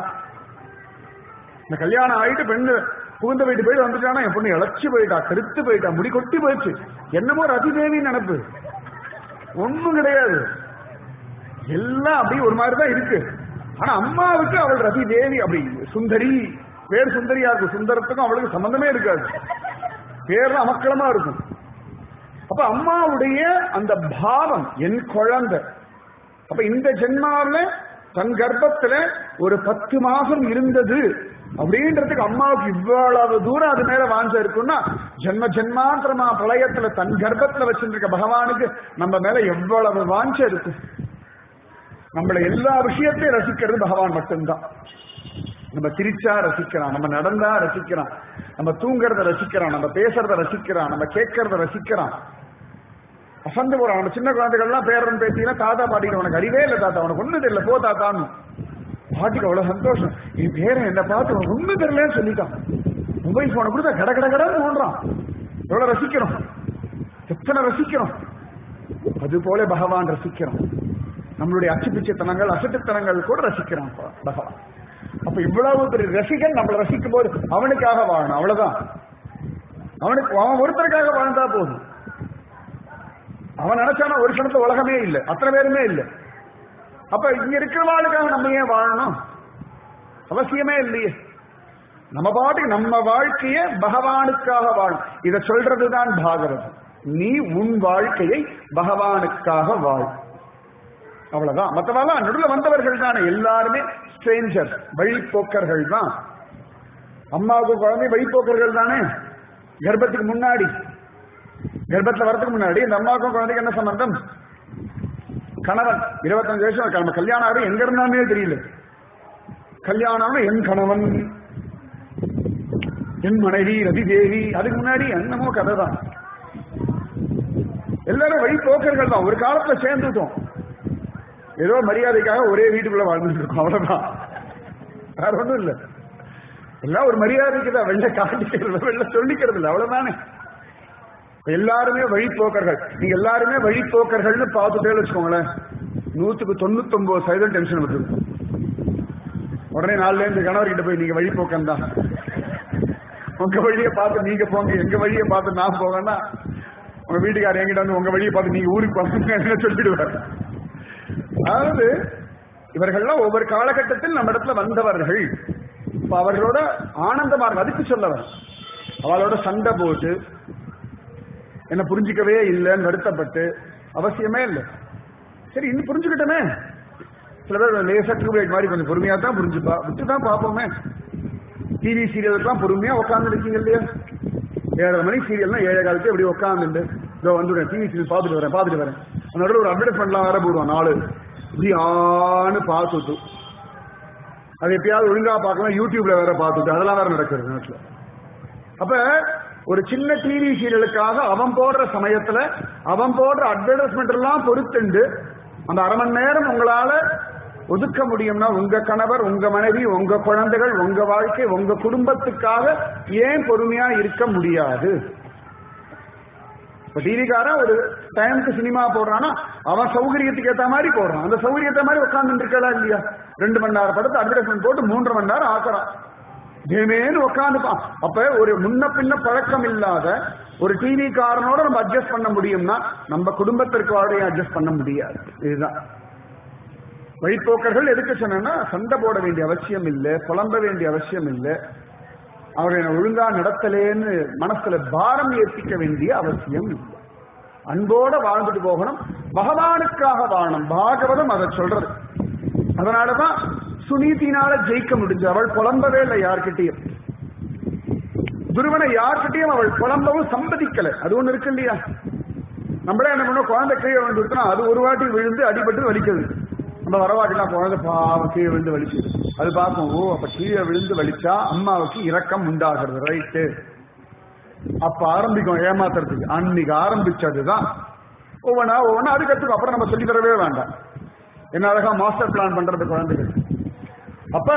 இந்த கல்யாணம் ஆயிட்டு பெண்ணு புகுந்த வீட்டு போய் வந்துட்டானா என் பொண்ணு இழைச்சு போயிட்டா கருத்து போயிட்டா முடி கொட்டி போயிடுச்சு என்னமோ ரதிதேவி நினைப்பு ஒண்ணும் கிடையாது எல்லாம் அப்படி ஒரு மாதிரி தான் இருக்கு ஆனா அம்மாவுக்கு அவள் ரதி தேவி அப்படி சுந்தரி பேர் சுந்தரியா இருக்கும் சுந்தரத்துக்கும் அவளுக்கு சம்பந்தமே இருக்காது பேர் அமக்களமா இருக்கும் அப்ப அம்மாவுடைய அந்த பாவம் என் குழந்தை அப்ப இந்த ஜென்மாவில தன் கர்ப்பத்துல ஒரு பத்து மாசம் இருந்தது அப்படின்றதுக்கு அம்மாவுக்கு இவ்வளவு தூரம் அது மேல வாஞ்ச இருக்குன்னா ஜென்ம ஜென்மாந்திரமா பிரளயத்துல தன் கர்ப்பத்துல வச்சிருக்க பகவானுக்கு நம்ம மேல எவ்வளவு வாஞ்ச இருக்கு நம்மள எல்லா விஷயத்தையும் ரசிக்கிறது பகவான் மட்டும்தான் நம்ம சிரிச்சா ரசிக்கிறான் நம்ம நடந்தா ரசிக்கிறான் நம்ம தூங்குறத ரசிக்கிறான் நம்ம பேசுறத ரசிக்கிறான் நம்ம கேட்கறத ரசிக்கிறான் அசந்து போறான் நம்ம சின்ன குழந்தைகள்லாம் பேரன் பேத்தினா தாத்தா பாட்டிக்கு உனக்கு அறிவே இல்லை தாத்தா உனக்கு ஒண்ணு தெரியல போ தாத்தான்னு பாட்டிக்கு அவ்வளவு சந்தோஷம் என் பேரன் என்ன பார்த்து உனக்கு ஒண்ணு தெரியலன்னு சொல்லிட்டான் மொபைல் போனை கொடுத்தா கட கட கடன்னு ஓடுறான் எவ்வளவு ரசிக்கிறோம் எத்தனை ரசிக்கிறோம் அது போல பகவான் ரசிக்கிறோம் நம்மளுடைய அச்சுப்பிச்சத்தனங்கள் அசட்டுத்தனங்கள் கூட ரசிக்கிறான் ப- பகவான் அப்ப இவ்வளவு பெரிய ரசிகன் நம்மளை ரசிக்கும் போது அவனுக்காக வாழணும் அவ்வளவுதான் அவனுக்கு அவன் ஒருத்தருக்காக வாழ்ந்தா போதும் அவன் நினைச்சானா ஒரு கணத்துல உலகமே இல்லை அத்தனை பேருமே இல்லை அப்ப இங்க இருக்கிறவாளுக்காக நம்ம ஏன் வாழணும் அவசியமே இல்லையே நம்ம பாட்டுக்கு நம்ம வாழ்க்கைய பகவானுக்காக வாழும் இத சொல்றதுதான் பாகவதம் நீ உன் வாழ்க்கையை பகவானுக்காக வாழ் அவ்வளவுதான் மற்றவெல்லாம் நடுவில் வந்தவர்கள் தானே எல்லாருமே ஸ்ட்ரேஞ்சர் வழிப்போக்கர்கள் தான் அம்மாவுக்கு குழந்தை வழிப்போக்கர்கள் தானே கர்ப்பத்துக்கு முன்னாடி கர்ப்பத்துல வரதுக்கு முன்னாடி இந்த அம்மாவுக்கும் குழந்தைக்கு என்ன சம்பந்தம் கணவன் இருபத்தஞ்சு வருஷம் நம்ம கல்யாணம் ஆகும் எங்க இருந்தானே தெரியல கல்யாணம் என் கணவன் என் மனைவி ரதி தேவி அதுக்கு முன்னாடி என்னமோ கதை தான் எல்லாரும் வழிபோக்கர்கள் தான் ஒரு காலத்துல சேர்ந்துட்டோம் ஏதோ மரியாதைக்காக ஒரே வீட்டுக்குள்ள வாழ்ந்துட்டு இருக்கோம் அவ்வளவுதான் வேற ஒண்ணும் இல்ல எல்லாம் ஒரு மரியாதைக்கு தான் வெளில காட்டிக்கிறது வெளில சொல்லிக்கிறது இல்லை அவ்வளவுதானே எல்லாருமே வழிபோக்கர்கள் நீங்க எல்லாருமே வழிபோக்கர்கள்னு பார்த்துட்டே வச்சுக்கோங்களேன் நூத்துக்கு தொண்ணூத்தி ஒன்பது சதவீதம் டென்ஷன் வருது உடனே நாலுல இருந்து கணவர்கிட்ட போய் நீங்க வழிபோக்கன் தான் உங்க வழியை பார்த்து நீங்க போங்க எங்க வழியை பார்த்து நான் போவேன்னா உங்க வீட்டுக்காரர் என்கிட்ட வந்து உங்க வழியை பார்த்து நீங்க ஊருக்கு போங்க சொல்லிடுவார் அதாவது இவர்கள்லாம் ஒவ்வொரு காலகட்டத்தில் நம்ம இடத்துல வந்தவர்கள் இப்ப அவர்களோட ஆனந்தமா இருக்கு அதுக்கு சொல்லவர் அவளோட சண்டை போட்டு என்ன புரிஞ்சிக்கவே இல்லைன்னு வருத்தப்பட்டு அவசியமே இல்லை சரி இன்னும் புரிஞ்சுக்கிட்டோமே சில பேர் லேசா டியூப்லைட் மாதிரி கொஞ்சம் பொறுமையா தான் புரிஞ்சுப்பா விட்டு தான் பார்ப்போமே டிவி சீரியலுக்குலாம் பொறுமையா உட்கார்ந்து இருக்கீங்க இல்லையா ஏழரை மணி சீரியல்னா ஏழை காலத்து எப்படி உட்காந்துட்டு இதோ வந்துடுறேன் டிவி சீரியல் பார்த்துட்டு வரேன் பார்த்துட்டு வரேன் அந்த நடுவில் ஒரு அட்வர்டைஸ்மெண்ட்லாம் வேற போடுவான் நாலு இப்படி ஆன்னு பார்த்துட்டு அது எப்பயாவது ஒழுங்கா பார்க்கலாம் யூடியூப்ல வேற பார்த்துட்டு அதெல்லாம் வேற நடக்குது நாட்டில் அப்ப ஒரு சின்ன டிவி சீரியலுக்காக அவன் போடுற சமயத்துல அவன் போடுற அட்வர்டைஸ்மெண்ட் எல்லாம் பொறுத்துண்டு அந்த அரை மணி நேரம் உங்களால ஒதுக்க முடியும்னா உங்க கணவர் உங்க மனைவி உங்க குழந்தைகள் உங்க வாழ்க்கை உங்க குடும்பத்துக்காக ஏன் பொறுமையா இருக்க முடியாது இப்ப டிவிக்காரன் ஒரு டைமுக்கு சினிமா போடுறான்னா அவன் சௌகரியத்துக்கு ஏத்த மாதிரி போடுறான் அந்த சௌகரியத்த மாதிரி உட்கார்ந்து இருக்கா இல்லையா ரெண்டு மணி நேரம் படத்தை அட்வர்டைஸ்மெண்ட் போட்டு மூன்றரை மணி நேரம் ஆக்குறான் தேமேன்னு உட்காந்துப்பான் அப்ப ஒரு முன்ன பின்ன பழக்கம் இல்லாத ஒரு டிவி காரனோட நம்ம அட்ஜஸ்ட் பண்ண முடியும்னா நம்ம குடும்பத்திற்கு வாழ்க்கையை அட்ஜஸ்ட் பண்ண முடியாது இதுதான் வழிப்போக்கர்கள் எதுக்கு சொன்னா சண்டை போட வேண்டிய அவசியம் இல்லை புலம்ப வேண்டிய அவசியம் இல்லை அவரை ஒழுங்கா நடத்தலேன்னு மனசுல பாரம் ஏற்றிக்க வேண்டிய அவசியம் இல்லை அன்போட வாழ்ந்துட்டு போகணும் பகவானுக்காக வாழணும் பாகவதம் அதை சொல்றது அதனாலதான் சுனீதினால ஜெயிக்க முடிஞ்சு அவள் புலம்பவே இல்லை யார்கிட்டயும் துருவனை யார்கிட்டயும் அவள் புலம்பவும் சம்பதிக்கல அது ஒண்ணு இருக்கு இல்லையா நம்மளே என்ன பண்ணோம் குழந்தை கீழே விழுந்துருத்தோம் அது ஒரு வாட்டி விழுந்து அடிபட்டு வலிக்குது நம்ம வரவாட்டிலாம் குழந்தை பாவம் கீழே விழுந்து வலிக்குது அது பார்ப்போம் ஓ அப்ப கீழே விழுந்து வலிச்சா அம்மாவுக்கு இரக்கம் உண்டாகிறது ரைட்டு அப்ப ஆரம்பிக்கும் ஏமாத்துறதுக்கு அன்னைக்கு ஆரம்பிச்சதுதான் ஒவ்வொன்றா ஒவ்வொன்றா அது கத்துக்கும் அப்புறம் நம்ம சொல்லி தரவே வேண்டாம் என்ன அழகா மாஸ்டர் பிளான் பண்றது குழந்தைகள் அப்ப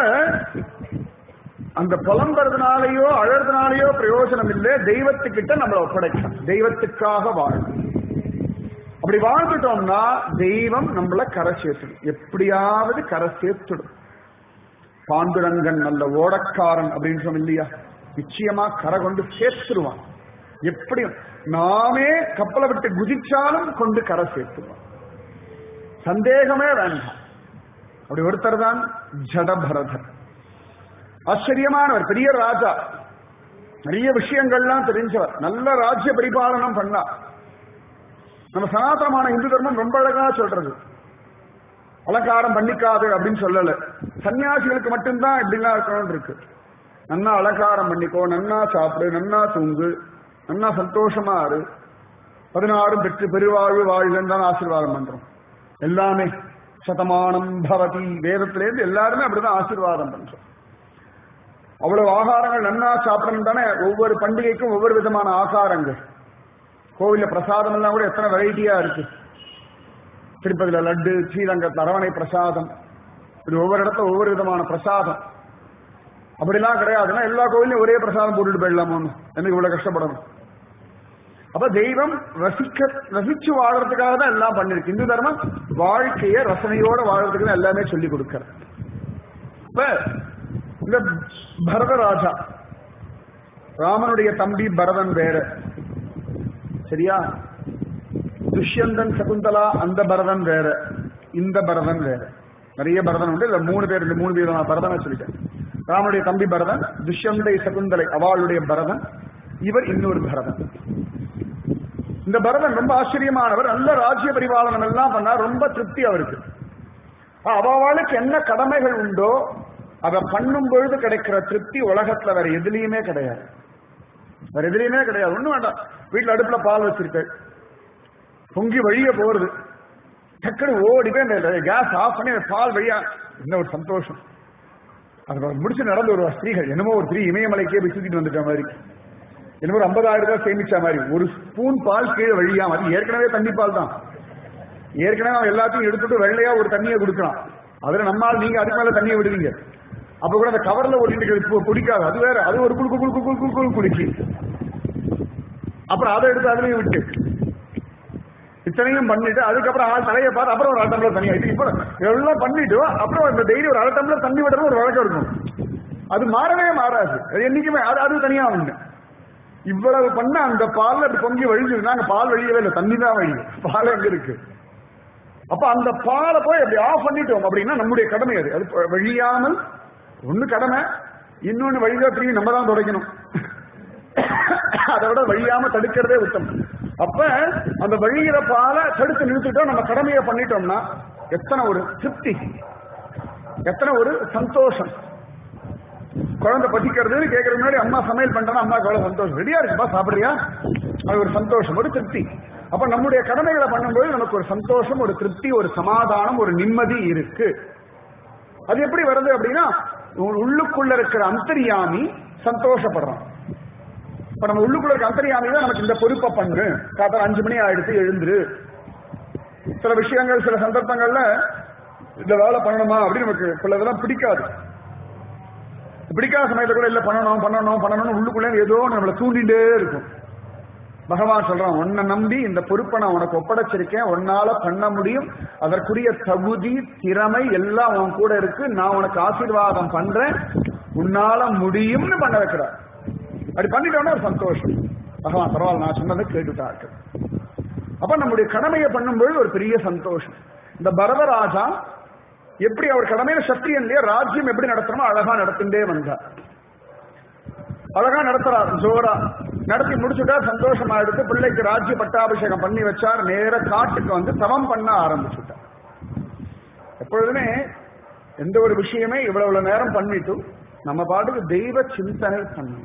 அந்த புலம்புறதுனாலயோ அழறதுனாலயோ பிரயோஜனம் இல்லை தெய்வத்துக்கிட்ட நம்மளை ஒப்படைக்கலாம் தெய்வத்துக்காக வாழணும் அப்படி வாழ்ந்துட்டோம்னா தெய்வம் நம்மள கரை சேர்த்துடும் எப்படியாவது கரை சேர்த்துடும் பாண்டுரங்கன் நல்ல ஓடக்காரன் அப்படின்னு சொன்ன இல்லையா நிச்சயமா கரை கொண்டு சேர்த்துருவான் எப்படி நாமே கப்பலை விட்டு குதிச்சாலும் கொண்டு கரை சேர்த்துருவான் சந்தேகமே வேண்டாம் அப்படி ஒருத்தர் தான் ஜடபரதர் ஆச்சரியமானவர் பெரிய ராஜா நிறைய விஷயங்கள்லாம் தெரிஞ்சவர் நல்ல ராஜ்ய பரிபாலனம் பண்ணா நம்ம சனாதனமான இந்து தர்மம் ரொம்ப அழகா சொல்றது அலங்காரம் பண்ணிக்காது அப்படின்னு சொல்லல சன்னியாசிகளுக்கு மட்டும்தான் இப்படிலாம் இருக்கணும்னு இருக்கு நன்னா அலங்காரம் பண்ணிக்கோ நன்னா சாப்பிடு நன்னா தூங்கு நன்னா சந்தோஷமா இரு பதினாறும் பெற்று பெருவாழ்வு வாழ்வுன்னு தான் ஆசீர்வாதம் பண்றோம் எல்லாமே சதமானம் பவதி வேதத்திலேருந்து எல்லாருமே அப்படிதான் ஆசீர்வாதம் பண்றோம் அவ்வளவு ஆகாரங்கள் நன்னா சாப்பிடணும் தானே ஒவ்வொரு பண்டிகைக்கும் ஒவ்வொரு விதமான ஆகாரங்கள் கோவில்ல பிரசாதம் எல்லாம் கூட எத்தனை வெரைட்டியா இருக்கு திருப்பதியில லட்டு ஸ்ரீரங்கத்தில் அரவணை பிரசாதம் இப்படி ஒவ்வொரு இடத்துல ஒவ்வொரு விதமான பிரசாதம் அப்படிலாம் கிடையாதுன்னா எல்லா கோவிலையும் ஒரே பிரசாதம் போட்டுட்டு போயிடலாமோன்னு எனக்கு இவ்வளவு கஷ்டப்படணும் அப்ப தெய்வம் ரசிக்க ரசிச்சு வாழறதுக்காக தான் எல்லாம் பண்ணிருக்கு இந்து தர்மம் வாழ்க்கைய ரசனையோட வாழறதுக்கு தான் எல்லாமே சொல்லி கொடுக்கிற இப்ப இந்த பரதராஜா ராமனுடைய தம்பி பரதன் வேற சரியா துஷ்யந்தன் சகுந்தலா அந்த பரதன் வேற இந்த பரதன் வேற நிறைய பரதன் உண்டு இல்ல மூணு பேர் இந்த மூணு பேர் நான் பரதனை சொல்லிட்டேன் ராமனுடைய தம்பி பரதன் துஷ்யந்தை சகுந்தலை அவளுடைய பரதன் இவர் இன்னொரு பரதன் இந்த பரதன் ரொம்ப ஆச்சரியமானவர் நல்ல ராஜ்ய பரிபாலனம் எல்லாம் பண்ணா ரொம்ப திருப்தி அவருக்கு அவளுக்கு என்ன கடமைகள் உண்டோ அதை பண்ணும் பொழுது கிடைக்கிற திருப்தி உலகத்துல வேற எதுலயுமே கிடையாது வேற எதுலயுமே கிடையாது ஒண்ணும் வேண்டாம் வீட்டுல அடுப்புல பால் வச்சிருக்க பொங்கி வழிய போறது டக்குனு ஓடி போய் அந்த கேஸ் ஆஃப் பண்ணி அந்த பால் வழியா என்ன ஒரு சந்தோஷம் அது முடிச்சு நடந்து ஒரு ஸ்திரீகள் என்னமோ ஒரு ஸ்திரீ இமயமலைக்கே போய் சுத்திட்டு வந்துட்ட மாதிரி என்னமோ ஒரு ஐம்பதாயிரம் ரூபாய் சேமிச்ச மாதிரி ஒரு ஸ்பூன் பால் கீழே வழியாம அது ஏற்கனவே தண்ணி பால் தான் ஏற்கனவே அவன் எல்லாத்தையும் எடுத்துட்டு வெள்ளையா ஒரு தண்ணியை கொடுக்கலாம் அதுல நம்மால் நீங்க அதுக்கு மேல தண்ணியை விடுவீங்க அப்ப கூட அந்த கவர்ல ஒரு குடிக்காது அது வேற அது ஒரு குழுக்கு குழுக்கு குழுக்கு குழு குடிச்சு அப்புறம் அதை எடுத்து அதுலயும் விட்டு இத்தனையும் பண்ணிட்டு அதுக்கப்புறம் ஆள் தலையை பார்த்து அப்புறம் ஒரு அரை டம்ளர் தண்ணி ஆயிட்டு இப்போ எல்லாம் பண்ணிட்டு அப்புறம் இந்த டெய்லி ஒரு அரை டம்ளர் தண்ணி விடுறது ஒரு வழக்கம் இருக்கும் அது மாறவே மாறாது அது என்னைக்குமே அது அது தனியா ஒண்ணு இவ்வளவு பண்ண அந்த பால்ல அப்படி பொங்கி வழிஞ்சிருந்தா அங்க பால் வழியவே இல்லை தண்ணி தான் வழியுது பால் எங்க இருக்கு அப்ப அந்த பாலை போய் அப்படி ஆஃப் பண்ணிட்டோம் அப்படின்னா நம்முடைய கடமை அது அது வழியாமல் ஒண்ணு கடமை இன்னொன்னு வழிதான் திரும்பி நம்ம தான் துடைக்கணும் அதை விட வழியாம தடுக்கிறதே உத்தமம் அப்ப அந்த வழியிற பாலை தடுத்து நிறுத்திட்டோம் நம்ம கடமையை பண்ணிட்டோம்னா எத்தனை ஒரு திருப்தி எத்தனை ஒரு சந்தோஷம் குழந்தை பசிக்கிறது கேட்கறது முன்னாடி அம்மா சமையல் பண்றா அம்மா எவ்வளவு சந்தோஷம் ரெடியா இருக்குப்பா சாப்பிடுறியா அது ஒரு சந்தோஷம் ஒரு திருப்தி அப்ப நம்முடைய கடமைகளை பண்ணும்போது நமக்கு ஒரு சந்தோஷம் ஒரு திருப்தி ஒரு சமாதானம் ஒரு நிம்மதி இருக்கு அது எப்படி வருது அப்படின்னா உள்ளுக்குள்ள இருக்கிற அந்தரியாமி சந்தோஷப்படுறான் இப்ப நம்ம உள்ளுக்குள்ள இருக்க அந்தரியாமி தான் நமக்கு இந்த பொறுப்பை பண்ணு காத்தால அஞ்சு மணி ஆயிடுத்து எழுந்துரு சில விஷயங்கள் சில சந்தர்ப்பங்கள்ல இந்த வேலை பண்ணணுமா அப்படின்னு நமக்கு சிலதெல்லாம் பிடிக்காது பிடிக்காத சமயத்துல கூட இல்ல பண்ணணும் பண்ணணும் பண்ணணும்னு உள்ளுக்குள்ள ஏதோ நம்மளை தூண்டிட்டே இருக்கும் பகவான் சொல்றான் உன்னை நம்பி இந்த பொறுப்பை நான் உனக்கு ஒப்படைச்சிருக்கேன் உன்னால பண்ண முடியும் அதற்குரிய தகுதி திறமை எல்லாம் உன் கூட இருக்கு நான் உனக்கு ஆசீர்வாதம் பண்றேன் உன்னால முடியும்னு பண்ண வைக்கிறார் அப்படி பண்ணிட்டோம்னா ஒரு சந்தோஷம் பகவான் பரவாயில்ல நான் சொன்னதை கேட்டுட்டார்கள் அப்ப நம்முடைய கடமையை பண்ணும்பொழுது ஒரு பெரிய சந்தோஷம் இந்த பரதராஜா எப்படி அவர் கடமையில சத்திரியன்லயே ராஜ்யம் எப்படி நடத்தணுமோ அழகா நடத்திண்டே வந்தார் அழகா நடத்துறார் ஜோரா நடத்தி முடிச்சுட்டா சந்தோஷமா எடுத்து பிள்ளைக்கு ராஜ்ய பட்டாபிஷேகம் பண்ணி வச்சார் நேர காட்டுக்கு வந்து தவம் பண்ண ஆரம்பிச்சுட்டார் எப்பொழுதுமே எந்த ஒரு விஷயமே இவ்வளவு நேரம் பண்ணிட்டு நம்ம பாட்டுக்கு தெய்வ சிந்தனை பண்ணணும்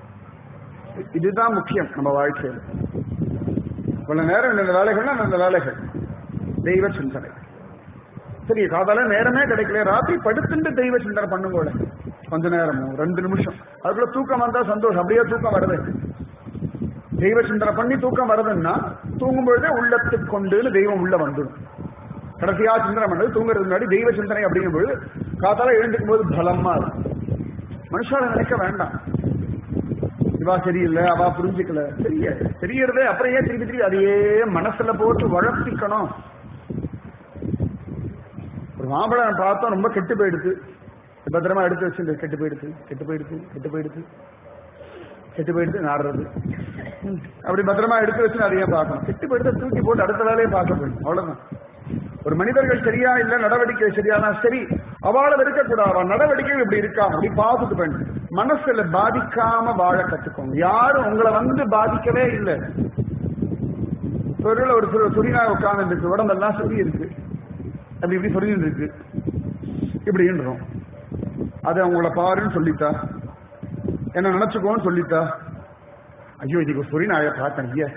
இதுதான் முக்கியம் நம்ம வாழ்க்கையில் இவ்வளவு நேரம் இந்த வேலைகள்னா அந்த வேலைகள் தெய்வ சிந்தனை சரி காதால நேரமே கிடைக்கல ராத்திரி படுத்துட்டு தெய்வ சிந்தனை பண்ணுங்க கொஞ்ச நேரமும் ரெண்டு நிமிஷம் அதுக்குள்ள தூக்கம் வந்தா சந்தோஷம் அப்படியே தூக்கம் வருது தெய்வ சிந்தனை பண்ணி தூக்கம் வருதுன்னா தூங்கும் பொழுதே உள்ளத்துக்கு கொண்டுன்னு தெய்வம் உள்ள வந்துடும் கடைசியா சிந்தனை பண்ணது தூங்குறதுக்கு முன்னாடி தெய்வ சிந்தனை அப்படிங்கும் பொழுது காத்தால எழுந்துக்கும் போது பலமா இருக்கும் மனுஷால நினைக்க வேண்டாம் இவா சரியில்லை அவா புரிஞ்சுக்கல தெரிய தெரியறதே அப்புறம் ஏன் திருப்பி திருப்பி அதையே மனசுல போட்டு வளர்த்திக்கணும் ஒரு மாம்பழம் பார்த்தா ரொம்ப கெட்டு போயிடுது பத்திரமா எடுத்து வச்சு கெட்டு போயிடுது கெட்டு போயிடுது கெட்டு போயிடுது கெட்டு போயிடுது நாடுறது அப்படி பத்திரமா எடுத்து வச்சு அதையே பார்க்கணும் கெட்டு போயிடுது தூக்கி போட்டு அடுத்த வேலையை பார்க்க போயிடும் அவ்வளவுதான் ஒரு மனிதர்கள் சரியா இல்ல நடவடிக்கை சரியானா சரி அவளை இருக்கக்கூடாது அவன் நடவடிக்கை இப்படி இருக்கா அப்படி பார்த்துட்டு போயிடும் மனசுல பாதிக்காம வாழ கத்துக்கோங்க யாரும் உங்களை வந்து பாதிக்கவே இல்லை ஒரு ஒரு சுரினா உட்கார்ந்து இருக்கு உடம்பெல்லாம் சொல்லி இருக்கு அப்படி இப்படி சொல்லிட்டு இருக்கு இப்படின்றோம் அது அவங்கள பாருன்னு சொல்லித்தா என்ன நினைச்சுக்கோன்னு சொல்லித்தா ஐயோ இதுக்கு சுரிநாய பார்த்தேன் ஐயா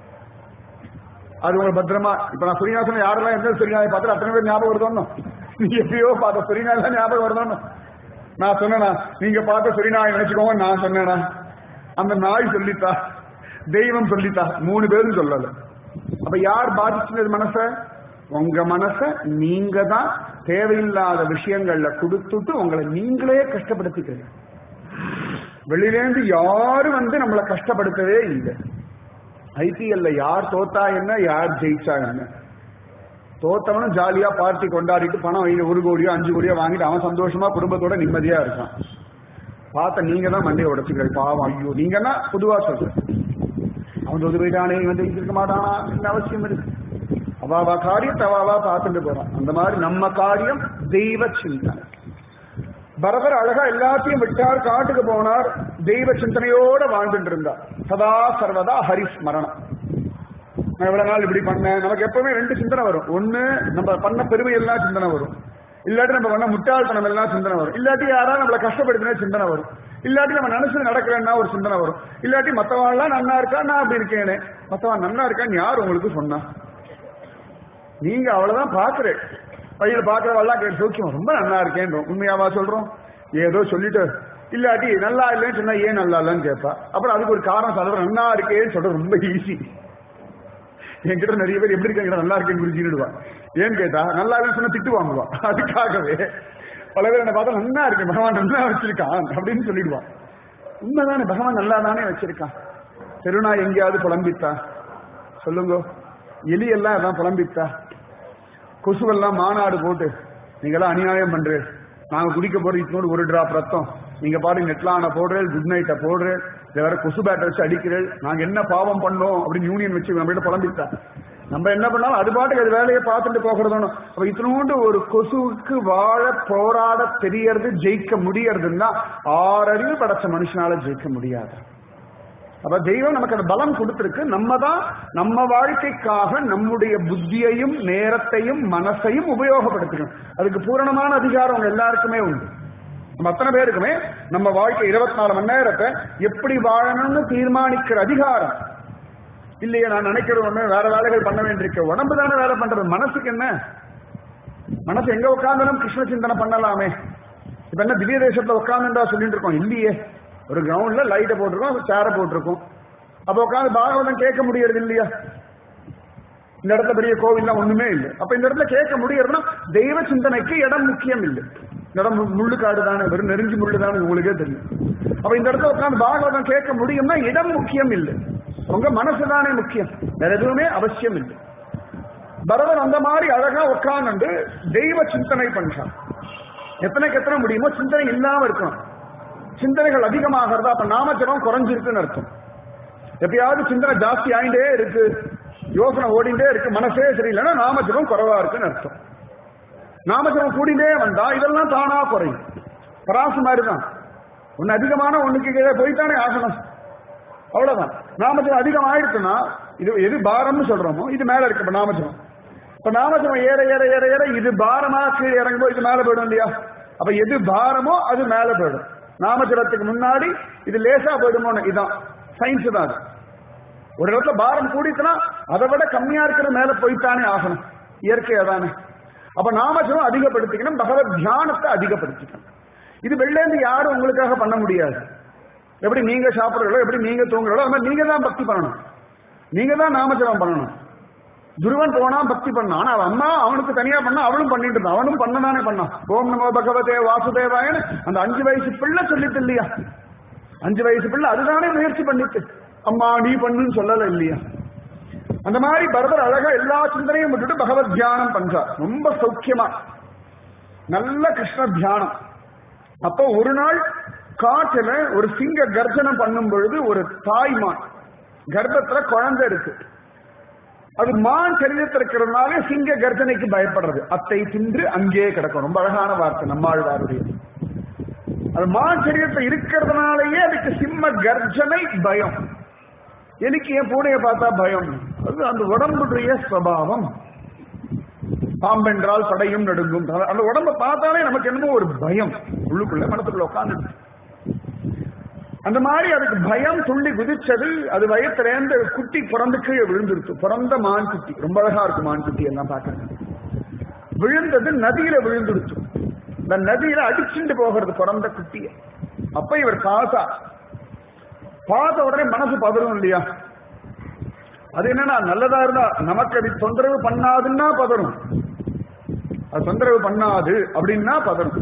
அது உங்களை பத்திரமா இப்ப நான் சுரிநாசன் யாரெல்லாம் எந்த சுரிநாயை பார்த்து அத்தனை பேர் ஞாபகம் வருதோன்னு நீ எப்பயோ பார்த்த சுரிநாய் ஞாபகம் வருதோன்னு நான் சொன்னேனா நீங்க பார்த்த சுரிநாய் நினைச்சுக்கோங்க நான் சொன்னேனா அந்த நாய் சொல்லித்தா தெய்வம் சொல்லித்தா மூணு பேரும் சொல்லல அப்ப யார் பாதிச்சது மனச உங்க மனச நீங்க தான் தேவையில்லாத விஷயங்கள்ல கொடுத்துட்டு உங்களை நீங்களே கஷ்டப்படுத்திக்கிறீங்க வெளியிலேருந்து யாரும் வந்து நம்மளை கஷ்டப்படுத்தவே இல்லை ஐபிஎல்ல யார் தோத்தா என்ன யார் ஜெயிச்சா என்ன தோத்தவனும் ஜாலியா பார்ட்டி கொண்டாடிட்டு பணம் ஐந்து ஒரு கோடியோ அஞ்சு கோடியோ வாங்கிட்டு அவன் சந்தோஷமா குடும்பத்தோட நிம்மதியா இருக்கான் பார்த்த நீங்க தான் மண்டையை உடச்சுக்கிறீங்க பாவம் ஐயோ நீங்கன்னா பொதுவா சொல்றேன் அவன் தோது போயிட்டானே இவன் ஜெயிச்சிருக்க மாட்டானா என்ன அவசியம் இருக்கு அவாவா காரியத்தை அவாவா பார்த்துட்டு போறான் அந்த மாதிரி நம்ம காரியம் தெய்வ சிந்தனை பரதர் அழகா எல்லாத்தையும் விட்டார் காட்டுக்கு போனார் தெய்வ சிந்தனையோட வாழ்ந்துட்டு இருந்தார் சதா சர்வதா ஹரிஸ்மரணம் நான் இவ்வளவு நாள் இப்படி பண்ணேன் நமக்கு எப்பவுமே ரெண்டு சிந்தனை வரும் ஒண்ணு நம்ம பண்ண பெருமை எல்லாம் சிந்தனை வரும் இல்லாட்டி நம்ம பண்ண முட்டாள்தனம் எல்லாம் சிந்தனை வரும் இல்லாட்டி யாராவது நம்மளை கஷ்டப்படுத்தினா சிந்தனை வரும் இல்லாட்டி நம்ம நினைச்சது நடக்கிறேன்னா ஒரு சிந்தனை வரும் இல்லாட்டி மத்தவாள்லாம் நன்னா இருக்கா நான் அப்படி இருக்கேனே மத்தவான் நன்னா இருக்கான்னு யார் உங்களுக்கு சொன்னா நீங்க அவ்வளவுதான் பாக்குறேன் பையில பாக்குறவெல்லாம் கேட்டு சௌக்கியம் ரொம்ப நல்லா இருக்கேன்றோம் உண்மையாவா சொல்றோம் ஏதோ சொல்லிட்டு இல்லாட்டி நல்லா இல்லைன்னு சொன்னா ஏன் நல்லா இல்லைன்னு கேட்பா அப்புறம் அதுக்கு ஒரு காரணம் சொல்ற நல்லா இருக்கேன்னு சொல்றது ரொம்ப ஈஸி என்கிட்ட நிறைய பேர் எப்படி இருக்காங்க நல்லா இருக்கேன்னு புரிஞ்சுடுவா ஏன்னு கேட்டா நல்லா இல்லைன்னு சொன்னா திட்டு வாங்குவா அதுக்காகவே பல பேர் என்ன பார்த்தா நல்லா இருக்கு பகவான் நல்லா வச்சிருக்கான் அப்படின்னு சொல்லிடுவான் உண்மைதானே பகவான் நல்லா தானே வச்சிருக்கான் பெருநா எங்கேயாவது புலம்பித்தா சொல்லுங்க எலி எல்லாம் எல்லாம் புலம்பித்தா கொசுவெல்லாம் மாநாடு போட்டு நீங்கெல்லாம் அநியாயம் பண்றேன் நாங்க குடிக்க போற இத்தனோடு ஒரு டிராப் ரத்தம் நீங்க பாருங்க நெட்லான போடுறேன் குட் நைட்டை போடுறேன் இதை வேற கொசு பேட்டை வச்சு அடிக்கிறேன் நாங்க என்ன பாவம் பண்ணோம் அப்படின்னு யூனியன் வச்சு நம்ம கிட்ட புலம்பித்தா நம்ம என்ன பண்ணாலும் அது பாட்டுக்கு அது வேலையை பார்த்துட்டு போகிறதோன்னு அப்ப இத்தனோண்டு ஒரு கொசுவுக்கு வாழ போராட தெரியறது ஜெயிக்க முடியறதுன்னா ஆறறிவு படைச்ச மனுஷனால ஜெயிக்க முடியாது அப்ப தெய்வம் நமக்கு அந்த பலம் கொடுத்திருக்கு நம்ம தான் நம்ம வாழ்க்கைக்காக நம்முடைய புத்தியையும் நேரத்தையும் மனசையும் உபயோகப்படுத்திக்கணும் அதுக்கு பூரணமான அதிகாரம் உங்க எல்லாருக்குமே உண்டு நம்ம அத்தனை பேருக்குமே நம்ம வாழ்க்கை இருபத்தி நாலு மணி நேரத்தை எப்படி வாழணும்னு தீர்மானிக்கிற அதிகாரம் இல்லையே நான் நினைக்கிறது ஒண்ணு வேற வேலைகள் பண்ண வேண்டியிருக்க உடம்பு தானே வேலை பண்றது மனசுக்கு என்ன மனசு எங்க உட்காந்தாலும் கிருஷ்ண சிந்தனை பண்ணலாமே இப்ப என்ன திவ்ய தேசத்துல உட்காந்துட்டா சொல்லிட்டு இருக்கோம் இல்லையே ஒரு கிரவுண்ட்ல லைட்டை போட்டிருக்கோம் சேரை போட்டிருக்கோம் அப்ப உட்காந்து பாகவதம் கேட்க முடியறது இல்லையா இந்த இடத்துல பெரிய கோவில்லாம் ஒண்ணுமே இல்லை அப்ப இந்த இடத்துல கேட்க முடியறதுன்னா தெய்வ சிந்தனைக்கு இடம் முக்கியம் இல்லை இந்த இடம் மு- முள்ளு காடு தானே வெறும் நெருஞ்சி முள்ளு தானே உங்களுக்கே தெரியும் அப்ப இந்த இடத்துல உட்காந்து பாகவதம் கேட்க முடியும்னா இடம் முக்கியம் இல்லை உங்க மனசு தானே முக்கியம் வேற எதுவுமே அவசியம் இல்லை பரதன் அந்த மாதிரி அழகா உட்கார்ந்து தெய்வ சிந்தனை பண்றான் எத்தனைக்கு எத்தனை முடியுமோ சிந்தனை இல்லாம இருக்கணும் சிந்தனைகள் அதிகமாகிறதா அப்ப நாமஜபம் குறைஞ்சிருக்குன்னு அர்த்தம் எப்பயாவது சிந்தனை ஜாஸ்தி ஆயிட்டே இருக்கு யோசனை ஓடிண்டே இருக்கு மனசே சரியில்லைன்னா நாமஜபம் குறைவா இருக்குன்னு அர்த்தம் நாமஜபம் கூடிண்டே வந்தா இதெல்லாம் தானா குறையும் பராசு மாதிரி தான் ஒன்னு அதிகமான ஒண்ணுக்கு கீழே போய்த்தானே ஆகணும் அவ்வளவுதான் நாமஜபம் அதிகம் ஆயிடுச்சுன்னா இது எது பாரம்னு சொல்றோமோ இது மேல இருக்கு இப்ப நாமஜபம் இப்ப நாமஜபம் ஏற ஏற ஏற ஏற இது பாரமா கீழே இறங்கும்போது இது மேல போயிடும் இல்லையா அப்ப எது பாரமோ அது மேல போயிடும் நாமஜபத்துக்கு முன்னாடி இது லேசா போயிடுமோ இதான் சயின்ஸ் தான் அது ஒரு இடத்துல பாரம் கூடிச்சுன்னா அதை விட கம்மியா இருக்கிற மேல போய்த்தானே ஆகணும் இயற்கை அதானே அப்ப நாமஜபம் அதிகப்படுத்திக்கணும் பகவத் தியானத்தை அதிகப்படுத்திக்கணும் இது வெளிலேருந்து யாரும் உங்களுக்காக பண்ண முடியாது எப்படி நீங்க சாப்பிடுறீங்களோ எப்படி நீங்க தூங்குறீங்களோ அது மாதிரி நீங்க தான் பக்தி பண்ணணும் நீங்க தான் நாமஜபம் பண்ணணும் துருவன் போனா பக்தி பண்ணான் ஆனா அவன் அம்மா அவனுக்கு தனியா பண்ணா அவளும் பண்ணிட்டு இருந்தான் அவனும் பண்ணதானே பண்ணான் ஓம் நமோ பகவதே வாசுதேவாயன்னு அந்த அஞ்சு வயசு பிள்ளை சொல்லிட்டு இல்லையா அஞ்சு வயசு பிள்ளை அதுதானே முயற்சி பண்ணிட்டு அம்மா நீ பண்ணுன்னு சொல்லல இல்லையா அந்த மாதிரி பரதர் அழகா எல்லா சிந்தனையும் விட்டுட்டு பகவத் தியானம் பண்றார் ரொம்ப சௌக்கியமா நல்ல கிருஷ்ண தியானம் அப்போ ஒரு நாள் காட்டுல ஒரு சிங்க கர்ஜனம் பண்ணும் பொழுது ஒரு தாய்மான் கர்ப்பத்துல குழந்தை இருக்கு அது மான் சரீரத்தில் இருக்கிறதுனால சிங்க கர்ஜனைக்கு பயப்படுறது அத்தை தின்று அங்கே கிடக்கும் ரொம்ப அழகான வார்த்தை நம்மாழ்வாருடைய அது மான் சரீரத்தில் இருக்கிறதுனாலயே அதுக்கு சிம்ம கர்ஜனை பயம் எனக்கு என் பூனையை பார்த்தா பயம் அது அந்த உடம்புடைய ஸ்வபாவம் பாம்பென்றால் படையும் நடுங்கும் அந்த உடம்ப பார்த்தாலே நமக்கு என்னமோ ஒரு பயம் உள்ளுக்குள்ள மனத்துக்குள்ள உட்காந்து அந்த மாதிரி அதுக்கு பயம் துள்ளி குதிச்சது அது வயத்திலேருந்து குட்டி பிறந்து கீழே விழுந்துருச்சு பிறந்த மான் குட்டி ரொம்ப அழகா இருக்கு மான் குட்டி எல்லாம் பார்க்கறது விழுந்தது நதியில விழுந்துருச்சு இந்த நதியில அடிச்சுட்டு போகிறது பிறந்த குட்டிய அப்ப இவர் பார்த்தா பார்த்த உடனே மனசு பதறும் இல்லையா அது என்னன்னா நல்லதா இருந்தா நமக்கு அது தொந்தரவு பண்ணாதுன்னா பதறும் அது தொந்தரவு பண்ணாது அப்படின்னா பதறும்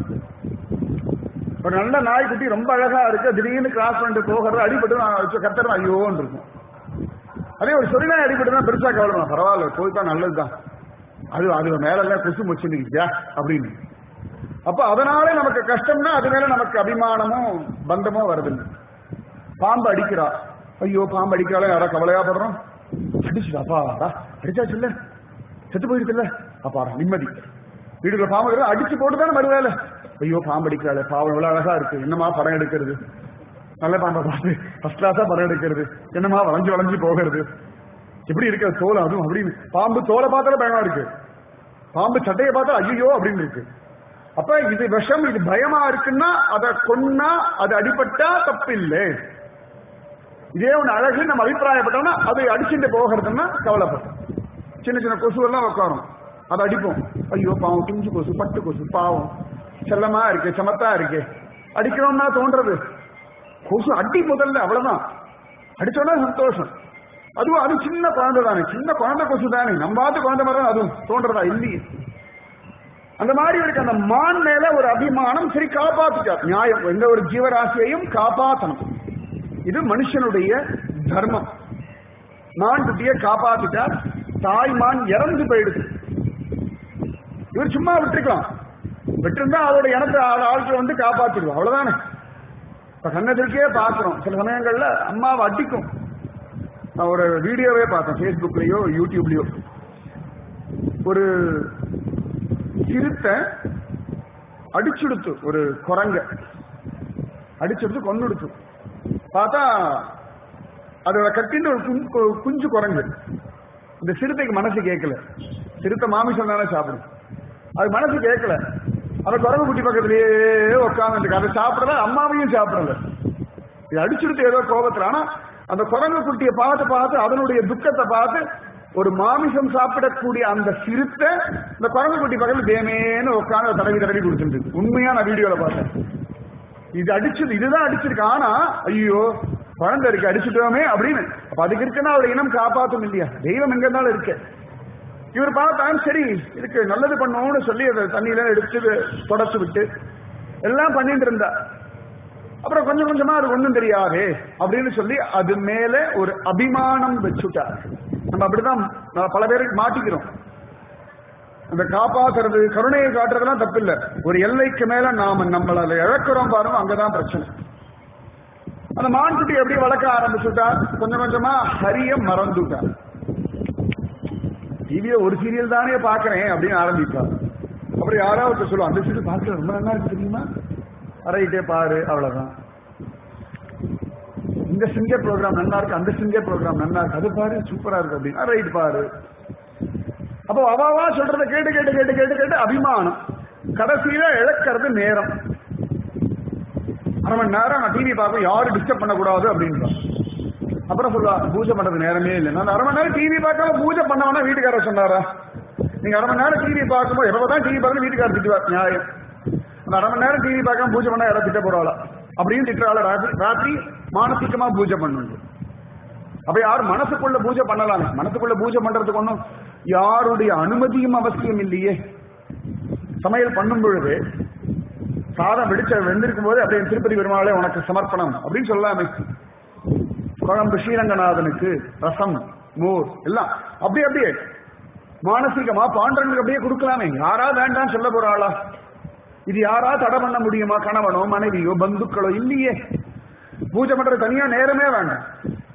ஒரு நல்ல நாய்க்குட்டி ரொம்ப அழகா இருக்கு திடீர்னு கிராஸ் பண்ணிட்டு போகிறது அடிபட்டு கத்துறது ஐயோன்னு இருக்கும் அதே ஒரு சொரிநாய் அடிபட்டு தான் பெருசா கவலை பரவாயில்ல போய்தான் நல்லதுதான் அது அது மேலெல்லாம் குசு முச்சுன்னு அப்படின்னு அப்ப அதனாலே நமக்கு கஷ்டம்னா அது மேல நமக்கு அபிமானமும் பந்தமும் வருதில்லை பாம்பு அடிக்கிறா ஐயோ பாம்பு அடிக்கிறாளே யாரா கவலையா படுறோம் அடிச்சுடாப்பா அடிச்சாச்சு இல்ல செத்து போயிடுச்சு இல்ல அப்பாடா நிம்மதி வீடுக்குள்ள பாம்பு இருக்கிற அடிச்சு போட்டு தானே வருவேல ஐயோ பாம்பு அடிக்கிறாளே பாவம் எவ்வளவு அழகா இருக்கு என்னமா படம் எடுக்கிறது நல்ல பாம்பை பார்த்து ஃபர்ஸ்ட் கிளாஸா படம் எடுக்கிறது என்னமா வளைஞ்சு வளைஞ்சு போகிறது எப்படி இருக்க தோல் அதுவும் அப்படின்னு பாம்பு தோலை பார்த்தாலே பயமா இருக்கு பாம்பு சட்டையை பார்த்தா ஐயோ அப்படின்னு இருக்கு அப்ப இது விஷம் இது பயமா இருக்குன்னா அதை கொன்னா அது அடிபட்டா தப்பு இல்லை இதே ஒன்று அழகு நம்ம அபிப்பிராயப்பட்டோம்னா அது அடிச்சுட்டு போகிறதுன்னா கவலைப்படும் சின்ன சின்ன கொசு எல்லாம் உட்காரும் அதை அடிப்போம் ஐயோ பாவம் குஞ்சு கொசு பட்டு கொசு பாவம் செல்லமா இருக்கு சமத்தா இருக்கு அடிக்கிறோம்னா தோன்றது கொசு அடி முதல்ல அவ்வளவுதான் அடிச்சோன்னா சந்தோஷம் அதுவும் அது சின்ன குழந்தை தானே சின்ன குழந்தை கொசு தானே நம்ம பார்த்து குழந்தை மாதிரி தான் அதுவும் தோன்றதா இல்லையே அந்த மாதிரி இருக்கு அந்த மான் மேல ஒரு அபிமானம் சரி காப்பாத்திட்டார் நியாயம் எந்த ஒரு ஜீவராசியையும் காப்பாத்தணும் இது மனுஷனுடைய தர்மம் மான் குட்டியை காப்பாத்திட்டார் தாய் மான் இறந்து போயிடுது இவர் சும்மா விட்டுருக்கலாம் விட்டுருந்தா அதோட இனத்தை ஆட்கள் வந்து காப்பாத்திடுவோம் அவ்வளவுதானே இப்ப கண்ணத்திற்கே பாக்குறோம் சில சமயங்கள்ல அம்மாவை அடிக்கும் நான் ஒரு வீடியோவே பார்த்தேன் ஃபேஸ்புக்லயோ யூடியூப்லயோ ஒரு சிறுத்தை அடிச்சுடுத்து ஒரு குரங்க அடிச்சுடுத்து கொண்டுடுத்து பார்த்தா அதோட கட்டின்னு ஒரு குஞ்- கு- குஞ்சு குரங்கு இந்த சிறுத்தைக்கு மனசு கேட்கல சிறுத்தை மாமிசம் தானே சாப்பிடும் அது மனசு கேட்கல அந்த குரங்கு குட்டி பக்கத்திலேயே உட்காந்துருக்கு அதை சாப்பிடல அம்மாவையும் சாப்பிடல இது அடிச்சுடுத்து ஏதோ கோபத்துல ஆனா அந்த குரங்கு குட்டியை பார்த்து பார்த்து அதனுடைய துக்கத்தை பார்த்து ஒரு மாமிசம் சாப்பிடக்கூடிய அந்த சிறுத்தை இந்த குரங்கு குட்டி பக்கத்துல தேமேன்னு உட்காந்து தடவி தடவி கொடுத்துருக்கு உண்மையா நான் வீடியோல பார்த்தேன் இது அடிச்சது இதுதான் அடிச்சிருக்கு ஆனா ஐயோ குழந்தை இருக்கு அடிச்சுட்டோமே அப்படின்னு அப்ப அதுக்கு இருக்குன்னா அவளை இனம் காப்பாத்தும் இல்லையா தெய்வம் எங்க இருந்தாலும் இருக்கு இவர் பார்த்தான் சரி இதுக்கு நல்லது பண்ணோம்னு சொல்லி அதை தண்ணியில எடுத்து தொடச்சு விட்டு எல்லாம் பண்ணிட்டு இருந்தா அப்புறம் கொஞ்சம் கொஞ்சமா அது ஒண்ணும் தெரியாதே அப்படின்னு சொல்லி அது மேல ஒரு அபிமானம் வச்சுட்டார் நம்ம அப்படிதான் நான் பல பேருக்கு மாட்டிக்கிறோம் அந்த காப்பாத்துறது கருணையை காட்டுறதுலாம் தப்பில்ல ஒரு எல்லைக்கு மேல நாம நம்மள அதை இழக்கிறோம் பாருங்க அங்கதான் பிரச்சனை அந்த மான்குட்டி எப்படி வளர்க்க ஆரம்பிச்சுட்டார் கொஞ்சம் கொஞ்சமா ஹரிய மறந்துட்டார் டிவியில ஒரு சீரியல் தானே பாக்குறேன் அப்படின்னு ஆரம்பிப்பார் அப்புறம் யாராவது சொல்லுவோம் அந்த சீரியல் பார்க்க ரொம்ப நல்லா இருக்கு தெரியுமா அரையிட்டே பாரு அவ்வளவுதான் இந்த சிங்கர் ப்ரோக்ராம் நல்லா இருக்கு அந்த சிங்கர் ப்ரோக்ராம் நல்லா இருக்கு அது பாரு சூப்பரா இருக்கு அப்படின்னு ரைட் பாரு அப்போ அவாவா சொல்றதை கேட்டு கேட்டு கேட்டு கேட்டு கேட்டு அபிமானம் கடைசியில இழக்கிறது நேரம் அரை மணி நேரம் நான் டிவி பார்க்கும் யாரும் டிஸ்டர்ப் பண்ணக்கூடாது அப்படின்றா அப்புறம் சொல்லுவா பூஜை பண்றது நேரமே இல்லை நான் அரை மணி நேரம் டிவி பார்க்காம பூஜை பண்ணவனா வீட்டுக்காரர் சொன்னாரா நீங்க அரை மணி நேரம் டிவி பார்க்கும்போது எப்பதான் டிவி பார்க்கணும் வீட்டுக்காரர் திட்டுவார் நியாயம் அந்த அரை மணி நேரம் டிவி பார்க்காம பூஜை பண்ணா யாராவது திட்ட போறாளா அப்படின்னு திட்டுறாள ராத்திரி ராத்திரி மானசீகமா பூஜை பண்ணுங்க அப்ப யார் மனசுக்குள்ள பூஜை பண்ணலாமே மனசுக்குள்ள பூஜை பண்றதுக்கு ஒண்ணும் யாருடைய அனுமதியும் அவசியம் இல்லையே சமையல் பண்ணும் பொழுது சாதம் வெடிச்ச வெந்திருக்கும் போது அப்படியே திருப்பதி பெருமாளே உனக்கு சமர்ப்பணம் அப்படின்னு சொல்லலாமே குழம்பு ஸ்ரீரங்கநாதனுக்கு ரசம் மோர் எல்லாம் அப்படியே அப்படியே மானசீகமா பாண்டவனுக்கு அப்படியே கொடுக்கலாமே யாரா வேண்டாம் சொல்ல போறாளா இது யாரா தடை பண்ண முடியுமா கணவனோ மனைவியோ பந்துக்களோ இல்லையே பூஜை பண்றது தனியா நேரமே வேண்டாம்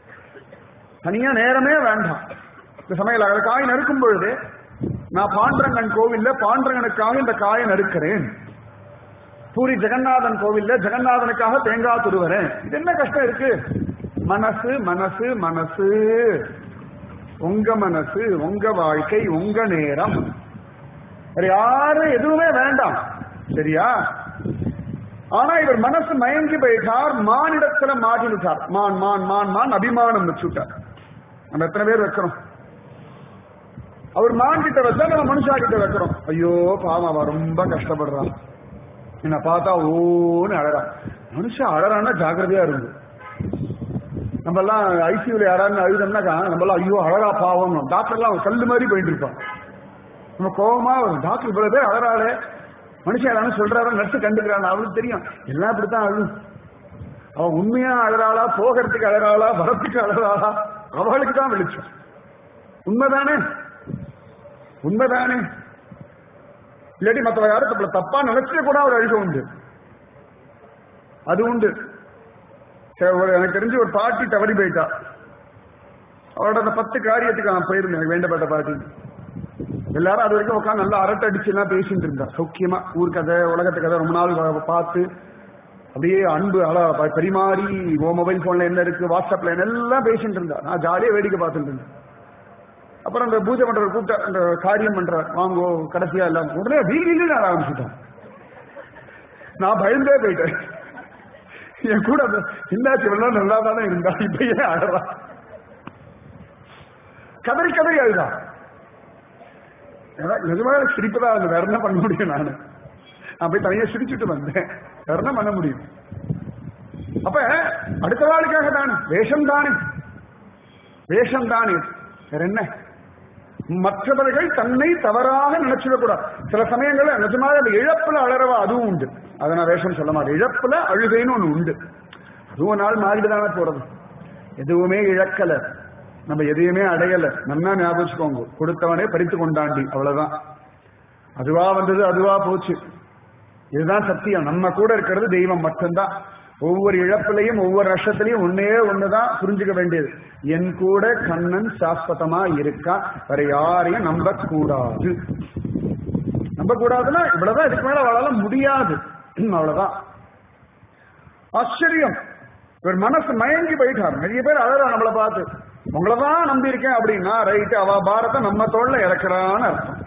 தனியா நேரமே வேண்டாம் இந்த சமையல் அந்த காய் நறுக்கும் பொழுது நான் பாண்டரங்கன் கோவில்ல பாண்டரங்கனுக்காக இந்த காயை நறுக்கிறேன் பூரி ஜெகநாதன் கோவில்ல ஜெகநாதனுக்காக தேங்காய் துருவரேன் இது என்ன கஷ்டம் இருக்கு மனசு மனசு மனசு உங்க மனசு உங்க வாழ்க்கை உங்க நேரம் வேற யாரும் எதுவுமே வேண்டாம் சரியா ஆனா இவர் மனசு மயங்கி போயிட்டார் மானிடத்துல மாட்டினுட்டார் மான் மான் மான் மான் அபிமானம் வச்சுட்டார் நம்ம எத்தனை பேர் வைக்கிறோம் அவர் மான் கிட்ட வச்சா நம்ம மனுஷா கிட்ட வைக்கிறோம் ஐயோ பாவம் அவ ரொம்ப கஷ்டப்படுறான் என்ன பார்த்தா ஓன்னு அழறான் மனுஷன் அழறான்னா ஜாக்கிரதையா இருந்து நம்ம எல்லாம் ஐசியூல யாராவது அழுதோம்னாக்கா நம்ம எல்லாம் ஐயோ அழகா பாவம் டாக்டர் எல்லாம் கல்லு மாதிரி போயிட்டு இருப்பான் நம்ம கோபமா வரும். டாக்டர் இவ்வளவு பேர் அழறாளே மனுஷன் யாராவது சொல்றாரா நர்ஸ் கண்டுக்கிறான் அவளுக்கு தெரியும் எல்லாம் இப்படித்தான் அழும் அவன் உண்மையா அழறாளா போகிறதுக்கு அழறாளா வரத்துக்கு அழறாளா அவளுக்கு தான் வெளிச்சம் உண்மைதானே உண்மைதானே இல்லாட்டி மற்றவ யாரும் தப்பல தப்பா நினைச்சே கூட அவர் அழுக உண்டு அது உண்டு சரி, ஒரு எனக்கு தெரிஞ்சு ஒரு பாட்டி தவறி போயிட்டா அவரோட அந்த பத்து காரியத்துக்கு நான் போயிருந்தேன் எனக்கு வேண்டப்பட்ட பாட்டி எல்லாரும் அது வரைக்கும் உட்காந்து நல்லா அரட்டை அடிச்சு எல்லாம் பேசிட்டு இருந்தா சௌக்கியமா ஊர் கதை உலகத்து கதை ரொம்ப நாள் பா- பார்த்து அப்படியே அன்பு அழ ப- பரிமாறி ஓ மொபைல் போன்ல என்ன இருக்கு வாட்ஸ்அப்ல என்ன எல்லாம் பேசிட்டு இருந்தா நான் ஜாலியா வேடிக்கை பார்த்துட்டு இருந்தேன் அப்புறம் அந்த பூஜை பண்றவர் கூப்பிட்ட அந்த காரியம் பண்ற வாங்கோ கடைசியா எல்லாம் உடனே வீடு நான் ஆரம்பிச்சுட்டேன் நான் பயந்தே போயிட்டேன் என் கூட அந்த இன்னாச்சி வெள்ளம் நல்லா தானே இருந்தா இப்ப ஏன் அழறா கதறி கதறி அழுதா எனக்கு நிஜமாக சிரிப்பு தான் அது வேற என்ன பண்ண முடியும் நான் நான் போய் தனியா சிரிச்சுட்டு வந்தேன் வேற என்ன பண்ண முடியும் அப்ப அடுத்த வாழ்க்காக தானே வேஷம் தானே வேஷம் தானே வேற என்ன மற்றவர்கள் தன்னை தவறாக நினைச்சிடக்கூடாது சில சமயங்கள்ல நிஜமாக அந்த இழப்புல அழறவா அதுவும் உண்டு அதை நான் வேஷம் சொல்ல மாட்டேன் இழப்புல அழுகைன்னு ஒண்ணு உண்டு அதுவும் ஒரு நாள் மாறிட்டுதானே போறது எதுவுமே இழக்கல நம்ம எதையுமே அடையல நன்னா ஞாபகம் வச்சுக்கோங்க கொடுத்தவனே பறித்து கொண்டாண்டி அவ்வளவுதான் அதுவா வந்தது அதுவா போச்சு இதுதான் சத்தியம் நம்ம கூட இருக்கிறது தெய்வம் மட்டும்தான் ஒவ்வொரு இழப்பிலையும் ஒவ்வொரு நஷ்டத்திலையும் ஒன்னே ஒண்ணுதான் புரிஞ்சுக்க வேண்டியது என் கூட கண்ணன் சாஸ்வதமா இருக்கா வேற யாரையும் நம்ப கூடாது நம்ப கூடாதுன்னா இவ்வளவுதான் இதுக்கு மேல வாழலாம் முடியாது அவ்வளவுதான் ஆச்சரியம் இவர் மனசு மயங்கி போயிட்டார் நிறைய பேர் அழகா நம்மளை பார்த்து உங்களதான் நம்பி இருக்கேன் அப்படின்னா ரைட்டு அவ பாரத்தை நம்ம தோல்ல இறக்குறான்னு அர்த்தம்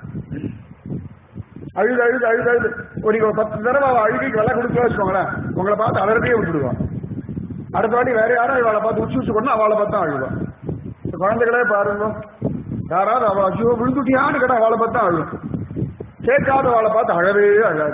அழுது அழுது அழுது அழுது ஒரு ஒரு பத்து தடவை அவ அழுகைக்கு விலை கொடுக்க வச்சுக்கோங்களேன் உங்களை பார்த்து அலறதே விட்டுடுவான் அடுத்த வாட்டி வேற யாரும் அவளை பார்த்து உச்சி உச்சி கொண்டு அவளை பார்த்து தான் அழுவான் இந்த குழந்தைகளே பாருங்க யாராவது அவள் ஐயோ விழுந்துட்டியான்னு கேட்டா அவளை பார்த்து தான் அழுவும் கேட்காத அவளை பார்த்து அழவே அழாது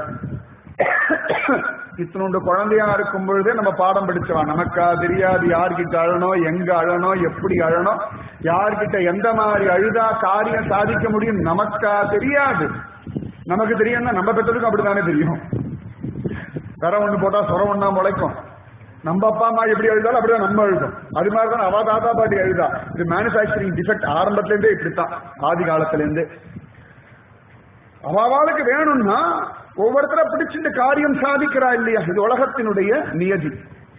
இத்தனோண்டு குழந்தையா இருக்கும் பொழுதே நம்ம பாடம் படிச்சவா நமக்கா தெரியாது யார்கிட்ட அழணும் எங்க அழணும் எப்படி அழணும் யார்கிட்ட எந்த மாதிரி அழுதா காரியம் சாதிக்க முடியும் நமக்கா தெரியாது நமக்கு தெரியும்னா நம்ம பெற்றதுக்கும் அப்படித்தானே தெரியும் கரை ஒண்ணு போட்டா சொரம் ஒண்ணா முளைக்கும் நம்ம அப்பா அம்மா எப்படி அழுதாலும் அப்படிதான் நம்ம அழுதும் அது மாதிரி தான் அவ தாத்தா பாட்டி அழுதா இது மேனுஃபேக்சரிங் டிஃபெக்ட் ஆரம்பத்துல இருந்தே இப்படித்தான் ஆதி காலத்துல இருந்து அவளுக்கு வேணும்னா ஒவ்வொருத்தர பிடிச்சிட்டு காரியம் சாதிக்கிறா இல்லையா இது உலகத்தினுடைய நியதி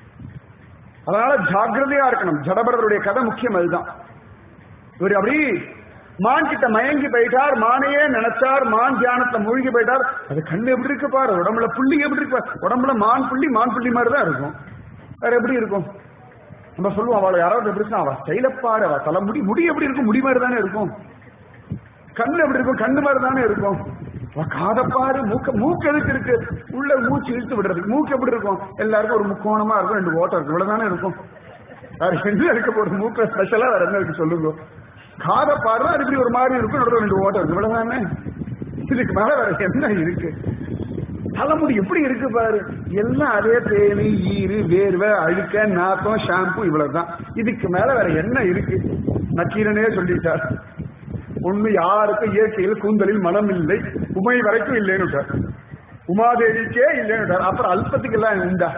அதனால ஜாக்கிரதையா இருக்கணும் ஜடபரருடைய கதை முக்கியம் அதுதான் இவர் அப்படி மான் கிட்ட மயங்கி போயிட்டார் மானையே நினைச்சார் மான் தியானத்தை மூழ்கி போயிட்டார் அது கண்ணு எப்படி இருக்கு பாரு உடம்புல புள்ளி எப்படி இருக்கு பாரு. உடம்புல மான் புள்ளி மான் புள்ளி மாதிரி தான் இருக்கும் வேற எப்படி இருக்கும் நம்ம சொல்லுவோம் அவளை யாராவது எப்படி இருக்கா, அவ ஸ்டைல பாரு அவ தலை முடி முடி எப்படி இருக்கும் முடி மாதிரி தானே இருக்கும் கண்ணு எப்படி இருக்கும் கண்ணு மாதிரி தானே இருக்கும் அவ காதை பாரு மூக்க மூக்கு எதுக்கு இருக்கு உள்ள மூச்சு இழுத்து விடுறதுக்கு மூக்கு எப்படி இருக்கும் எல்லாருக்கும் ஒரு முக்கோணமா இருக்கும் ரெண்டு ஓட்டம் இருக்கும் இவ்வளவுதானே இருக்கும் வேற என்ன இருக்க போறது மூக்க ஸ்பெஷலா வேற என்ன இருக்கு சொல்லுங்க காதை பாரு அது இப்படி ஒரு மாதிரி இருக்கும் நடுவுல ரெண்டு ஓட்டம் இருக்கு இவ்வளவுதானே இதுக்கு மேல வேற என்ன இருக்கு தலைமுடி எப்படி இருக்கு பாரு எல்லாம் அதே தேனி ஈரு வேர்வை அழுக்க நாத்தம் ஷாம்பு இவ்வளவுதான் இதுக்கு மேல வேற என்ன இருக்கு நக்கீரனே சொல்லிட்டார் ஒண்ணு யாருக்கும் இயற்கையில் கூந்தலில் மனம் இல்லை உமை வரைக்கும் இல்லைன்னு விட்டார். உமாதேவிக்கே இல்லைன்னு விட்டார். அப்புறம் அல்பத்துக்கு எல்லாம் உண்டா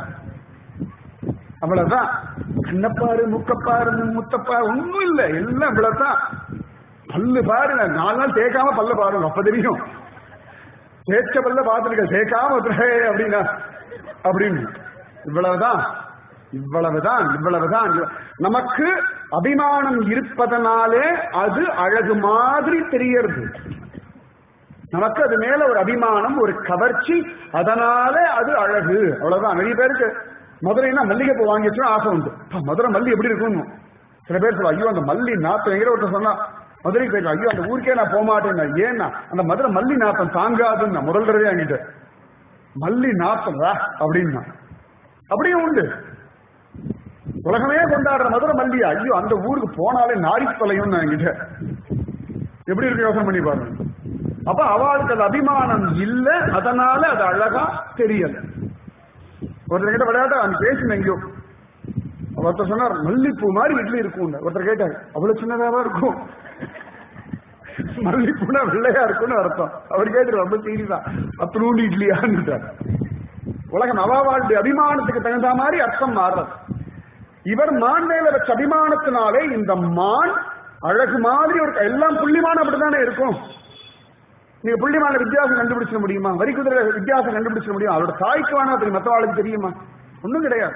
அவ்வளவுதான் கண்ணப்பாரு முக்கப்பாரு முத்தப்பாரு ஒண்ணும் இல்ல எல்லாம் இவ்வளவுதான் பல்லு பாருங்க நாலு நாள் தேய்க்காம பல்ல பாருங்க அப்ப தெரியும் தேய்ச்ச பல்ல பார்த்துருக்க தேய்க்காம ஒருத்தர், "ஹே" அப்படின்னா அப்படின்னு இவ்வளவுதான் இவ்வளவுதான் இவ்வளவுதான் இவ்வ- நமக்கு அபிமானம் இருப்பதனாலே அது அழகு மாதிரி தெரியறது நமக்கு அது மேல ஒரு அபிமானம் ஒரு கவர்ச்சி அதனால அது அழகு அவ்வளவுதான் நிறைய பேருக்கு மதுரைனா மல்லிகைப்பூ வாங்கி வச்சா ஆசை உண்டு அப்பா, மதுரை மல்லி எப்படி இருக்கும் சில பேர் சொல்ல ஐயோ அந்த மல்லி நாத்தம் எங்கிட்ட ஒருத்தர் சொன்னா மதுரைக்கு போயிருக்கேன் ஐயோ அந்த ஊருக்கே நான் போக மாட்டேன் ஏன்னா அந்த மதுரை மல்லி நாத்தம் தாங்காதுன்னு நான் முதல் தடவை வாங்கிட்டு மல்லி நாத்தம் வா அப்படின்னா அப்படியும் உண்டு உலகமே கொண்டாடுற மதுரை மல்லியா ஐயோ அந்த ஊருக்கு போனாலே நாரி தொலையும் நான் என்கிட்ட எப்படி இருக்கு யோசனை பண்ணி பாருங்க அப்ப அவளுக்கு அது அபிமானம் இல்ல அதனால அது அழகா தெரியல ஒருத்தர் கிட்ட விளையாட்ட அந்த பேசின எங்கேயோ ஒருத்தர் சொன்னார் மல்லிப்பூ மாதிரி இட்லி இருக்கும் ஒருத்தர் கேட்டார் அவ்வளவு சின்னதாவா இருக்கும் மல்லிப்பூனா வெள்ளையா இருக்கும்னு அர்த்தம் அவர் கேட்டு ரொம்ப சீரியஸா பத்து நூண்டு இட்லியான்னுட்டார் உலகம் அவாவாளுடைய அபிமானத்துக்கு தகுந்த மாதிரி அர்த்தம் மாறுறது இவர் மான் மேல வச்ச அபிமானத்தினாலே இந்த மான் அழகு மாதிரி ஒரு எல்லாம் புள்ளிமான் அப்படித்தானே இருக்கும் நீங்க புள்ளிமான வித்தியாசம் கண்டுபிடிச்சிட முடியுமா வரி குதிரை வித்தியாசம் கண்டுபிடிச்சிட முடியுமா அவரோட தாய்க்கு வேணா தெரியும் மற்றவாளுக்கு தெரியுமா ஒண்ணும் கிடையாது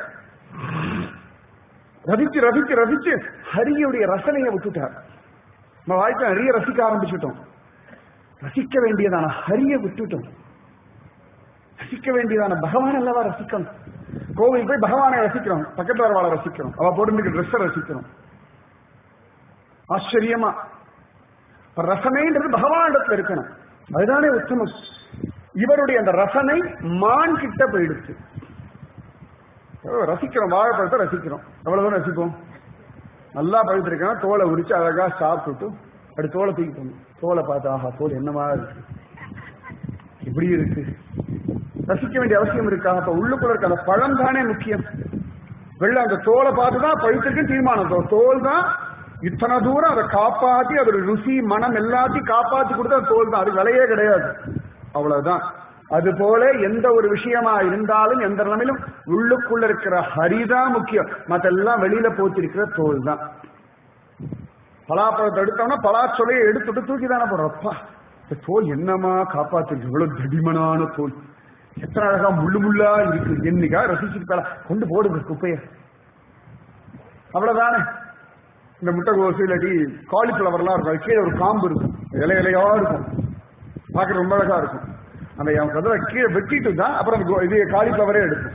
ரசிச்சு ரசிச்சு ரசிச்சு ஹரியுடைய ரசனையை விட்டுட்டார் நம்ம வாழ்க்கை நிறைய ரசிக்க ஆரம்பிச்சுட்டோம் ரசிக்க வேண்டியதான ஹரிய விட்டுட்டோம் ரசிக்க வேண்டியதான பகவான் அல்லவா ரசிக்கணும் கோவில் போய் பகவானை ரசிக்கிறோம் பக்கத்துல வரவாளை ரசிக்கிறோம் அவ போட்டு ட்ரெஸ்ஸை ரசிக்கிறோம் ஆச்சரியமா இப்ப ரசனைன்றது பகவானிடத்துல இருக்கணும் அதுதானே உத்தமம் இவருடைய அந்த ரசனை மான் கிட்ட போயிடுச்சு ஓ, ரசிக்கிறோம் வாழைப்பழத்தை ரசிக்கிறோம் எவ்வளவுதான் ரசிப்போம் நல்லா பழுத்திருக்கா தோலை உரிச்சு அழகா சாப்பிட்டுட்டு அப்படி தோலை தூக்கி போகணும் தோலை பார்த்து ஆஹா தோல் என்னமா இருக்கு இப்படி இருக்கு ரசிக்க வேண்டிய அவசியம் இருக்கா அப்ப உள்ளுக்குள்ள இருக்க அந்த பழம் தானே முக்கியம் வெள்ள அந்த தோலை பார்த்து தான் பழுத்திருக்கு தீர்மானம் தோ- தோல் தான் இத்தனை தூரம் அதை காப்பாத்தி அதோட ருசி மனம் எல்லாத்தையும் காப்பாத்தி கொடுத்தா அது தோல் தான் அது விலையே கிடையாது அவ்வளவுதான் அது போல எந்த ஒரு விஷயமா இருந்தாலும் எந்த நிலைமையிலும் உள்ளுக்குள்ள இருக்கிற ஹரிதான் முக்கியம் மத்தெல்லாம் வெளியில போத்திருக்கிற தோல் தான் பலாப்பழத்தை எடுத்தோம்னா பலாச்சொலையை எடுத்துட்டு தூக்கி தானே போடுறப்பா இந்த தோல் என்னமா காப்பாத்திருக்கு இவ்வளவு தடிமனான தோல் எத்தனை அழகா முள்ளு முள்ளா இருக்கு என்னைக்கா ரசிச்சிருக்கா கொண்டு போடுங்க குப்பைய அவ்வளவுதானே இந்த முட்டைகோசு இல்லாட்டி காலிஃபிளவர்லாம் இருக்கும் அது கீழே ஒரு காம்பு இருக்கும் இலை இலையா இருக்கும் பார்க்க ரொம்ப அழகா இருக்கும் அந்த என் கதிரை கீழே வெட்டிட்டு தான் அப்புறம் அந்த கோ- இது காலிஃபிளவரே எடுக்கும்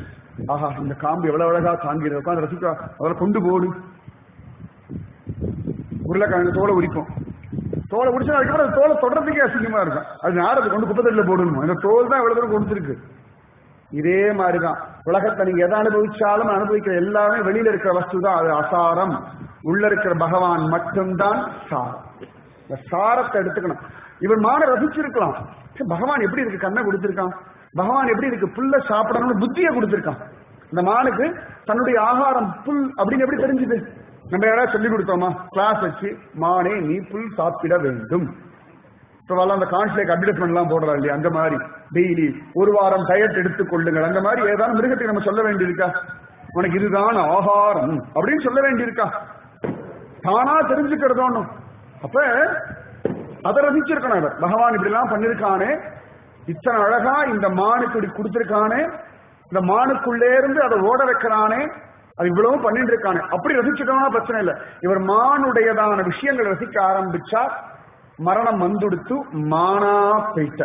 ஆஹா இந்த காம்பு எவ்வளவு அழகா தாங்கிறது உட்காந்து ரசிக்கா அதில் கொண்டு போடு உருளைக்கிழங்கு தோலை உரிப்போம் தோலை உரிச்சா அதுக்கப்புறம் அது தோலை தொடர்றதுக்கே அசிங்கமா இருக்கும் அது யார் அதை கொண்டு குப்பத்தட்டில போடணும் இந்த தோல் தான் எவ்வளவு தூரம் கொடுத்துருக்கு இதே மாதிரிதான் உலகத்தை நீங்க எதை அனுபவிச்சாலும் அனுபவிக்கிற எல்லாமே வெளியில இருக்கிற வஸ்து தான் அது அசாரம் உள்ள இருக்கிற பகவான் மட்டும்தான் சாரம் இந்த சாரத்தை எடுத்துக்கணும் இவர் மான ரசிச்சிருக்கலாம் சே, பகவான் எப்படி இருக்கு கண்ணை கொடுத்திருக்கான் பகவான் எப்படி இருக்கு புல்ல சாப்பிடணும்னு புத்தியை கொடுத்திருக்கான் இந்த மானுக்கு தன்னுடைய ஆகாரம் புல் அப்படின்னு எப்படி தெரிஞ்சுது நம்ம யாராவது சொல்லி கொடுத்தோமா கிளாஸ் வச்சு மானே நீ புல் சாப்பிட வேண்டும் இப்போ அந்த கான்ஸ்லேக் அட்வர்டைஸ்மெண்ட் எல்லாம் போடுறா இல்லையா அந்த மாதிரி டெய்லி ஒரு வாரம் டயட் எடுத்துக் கொள்ளுங்கள் அந்த மாதிரி ஏதாவது மிருகத்துக்கு நம்ம சொல்ல வேண்டியிருக்கா உனக்கு இதுதான் ஆகாரம் அப்படின்னு சொல்ல வேண்டியிருக்கா தானா தெரிஞ்சுக்கிறது ஒண்ணும் அப்ப அதை ரசிச்சிருக்கணும் அவர் பகவான் இப்படி எல்லாம் பண்ணிருக்கானே இத்தனை அழகா இந்த மானுக்கு இப்படி கொடுத்திருக்கானே இந்த மானுக்குள்ளே இருந்து அதை ஓட வைக்கிறானே அது இவ்வளவு பண்ணிட்டு இருக்கானே அப்படி ரசிச்சுட்டோம்னா பிரச்சனை இல்லை இவர் மானுடையதான விஷயங்கள் ரசிக்க ஆரம்பிச்சா மரணம் வந்துடுத்து மானா போயிட்ட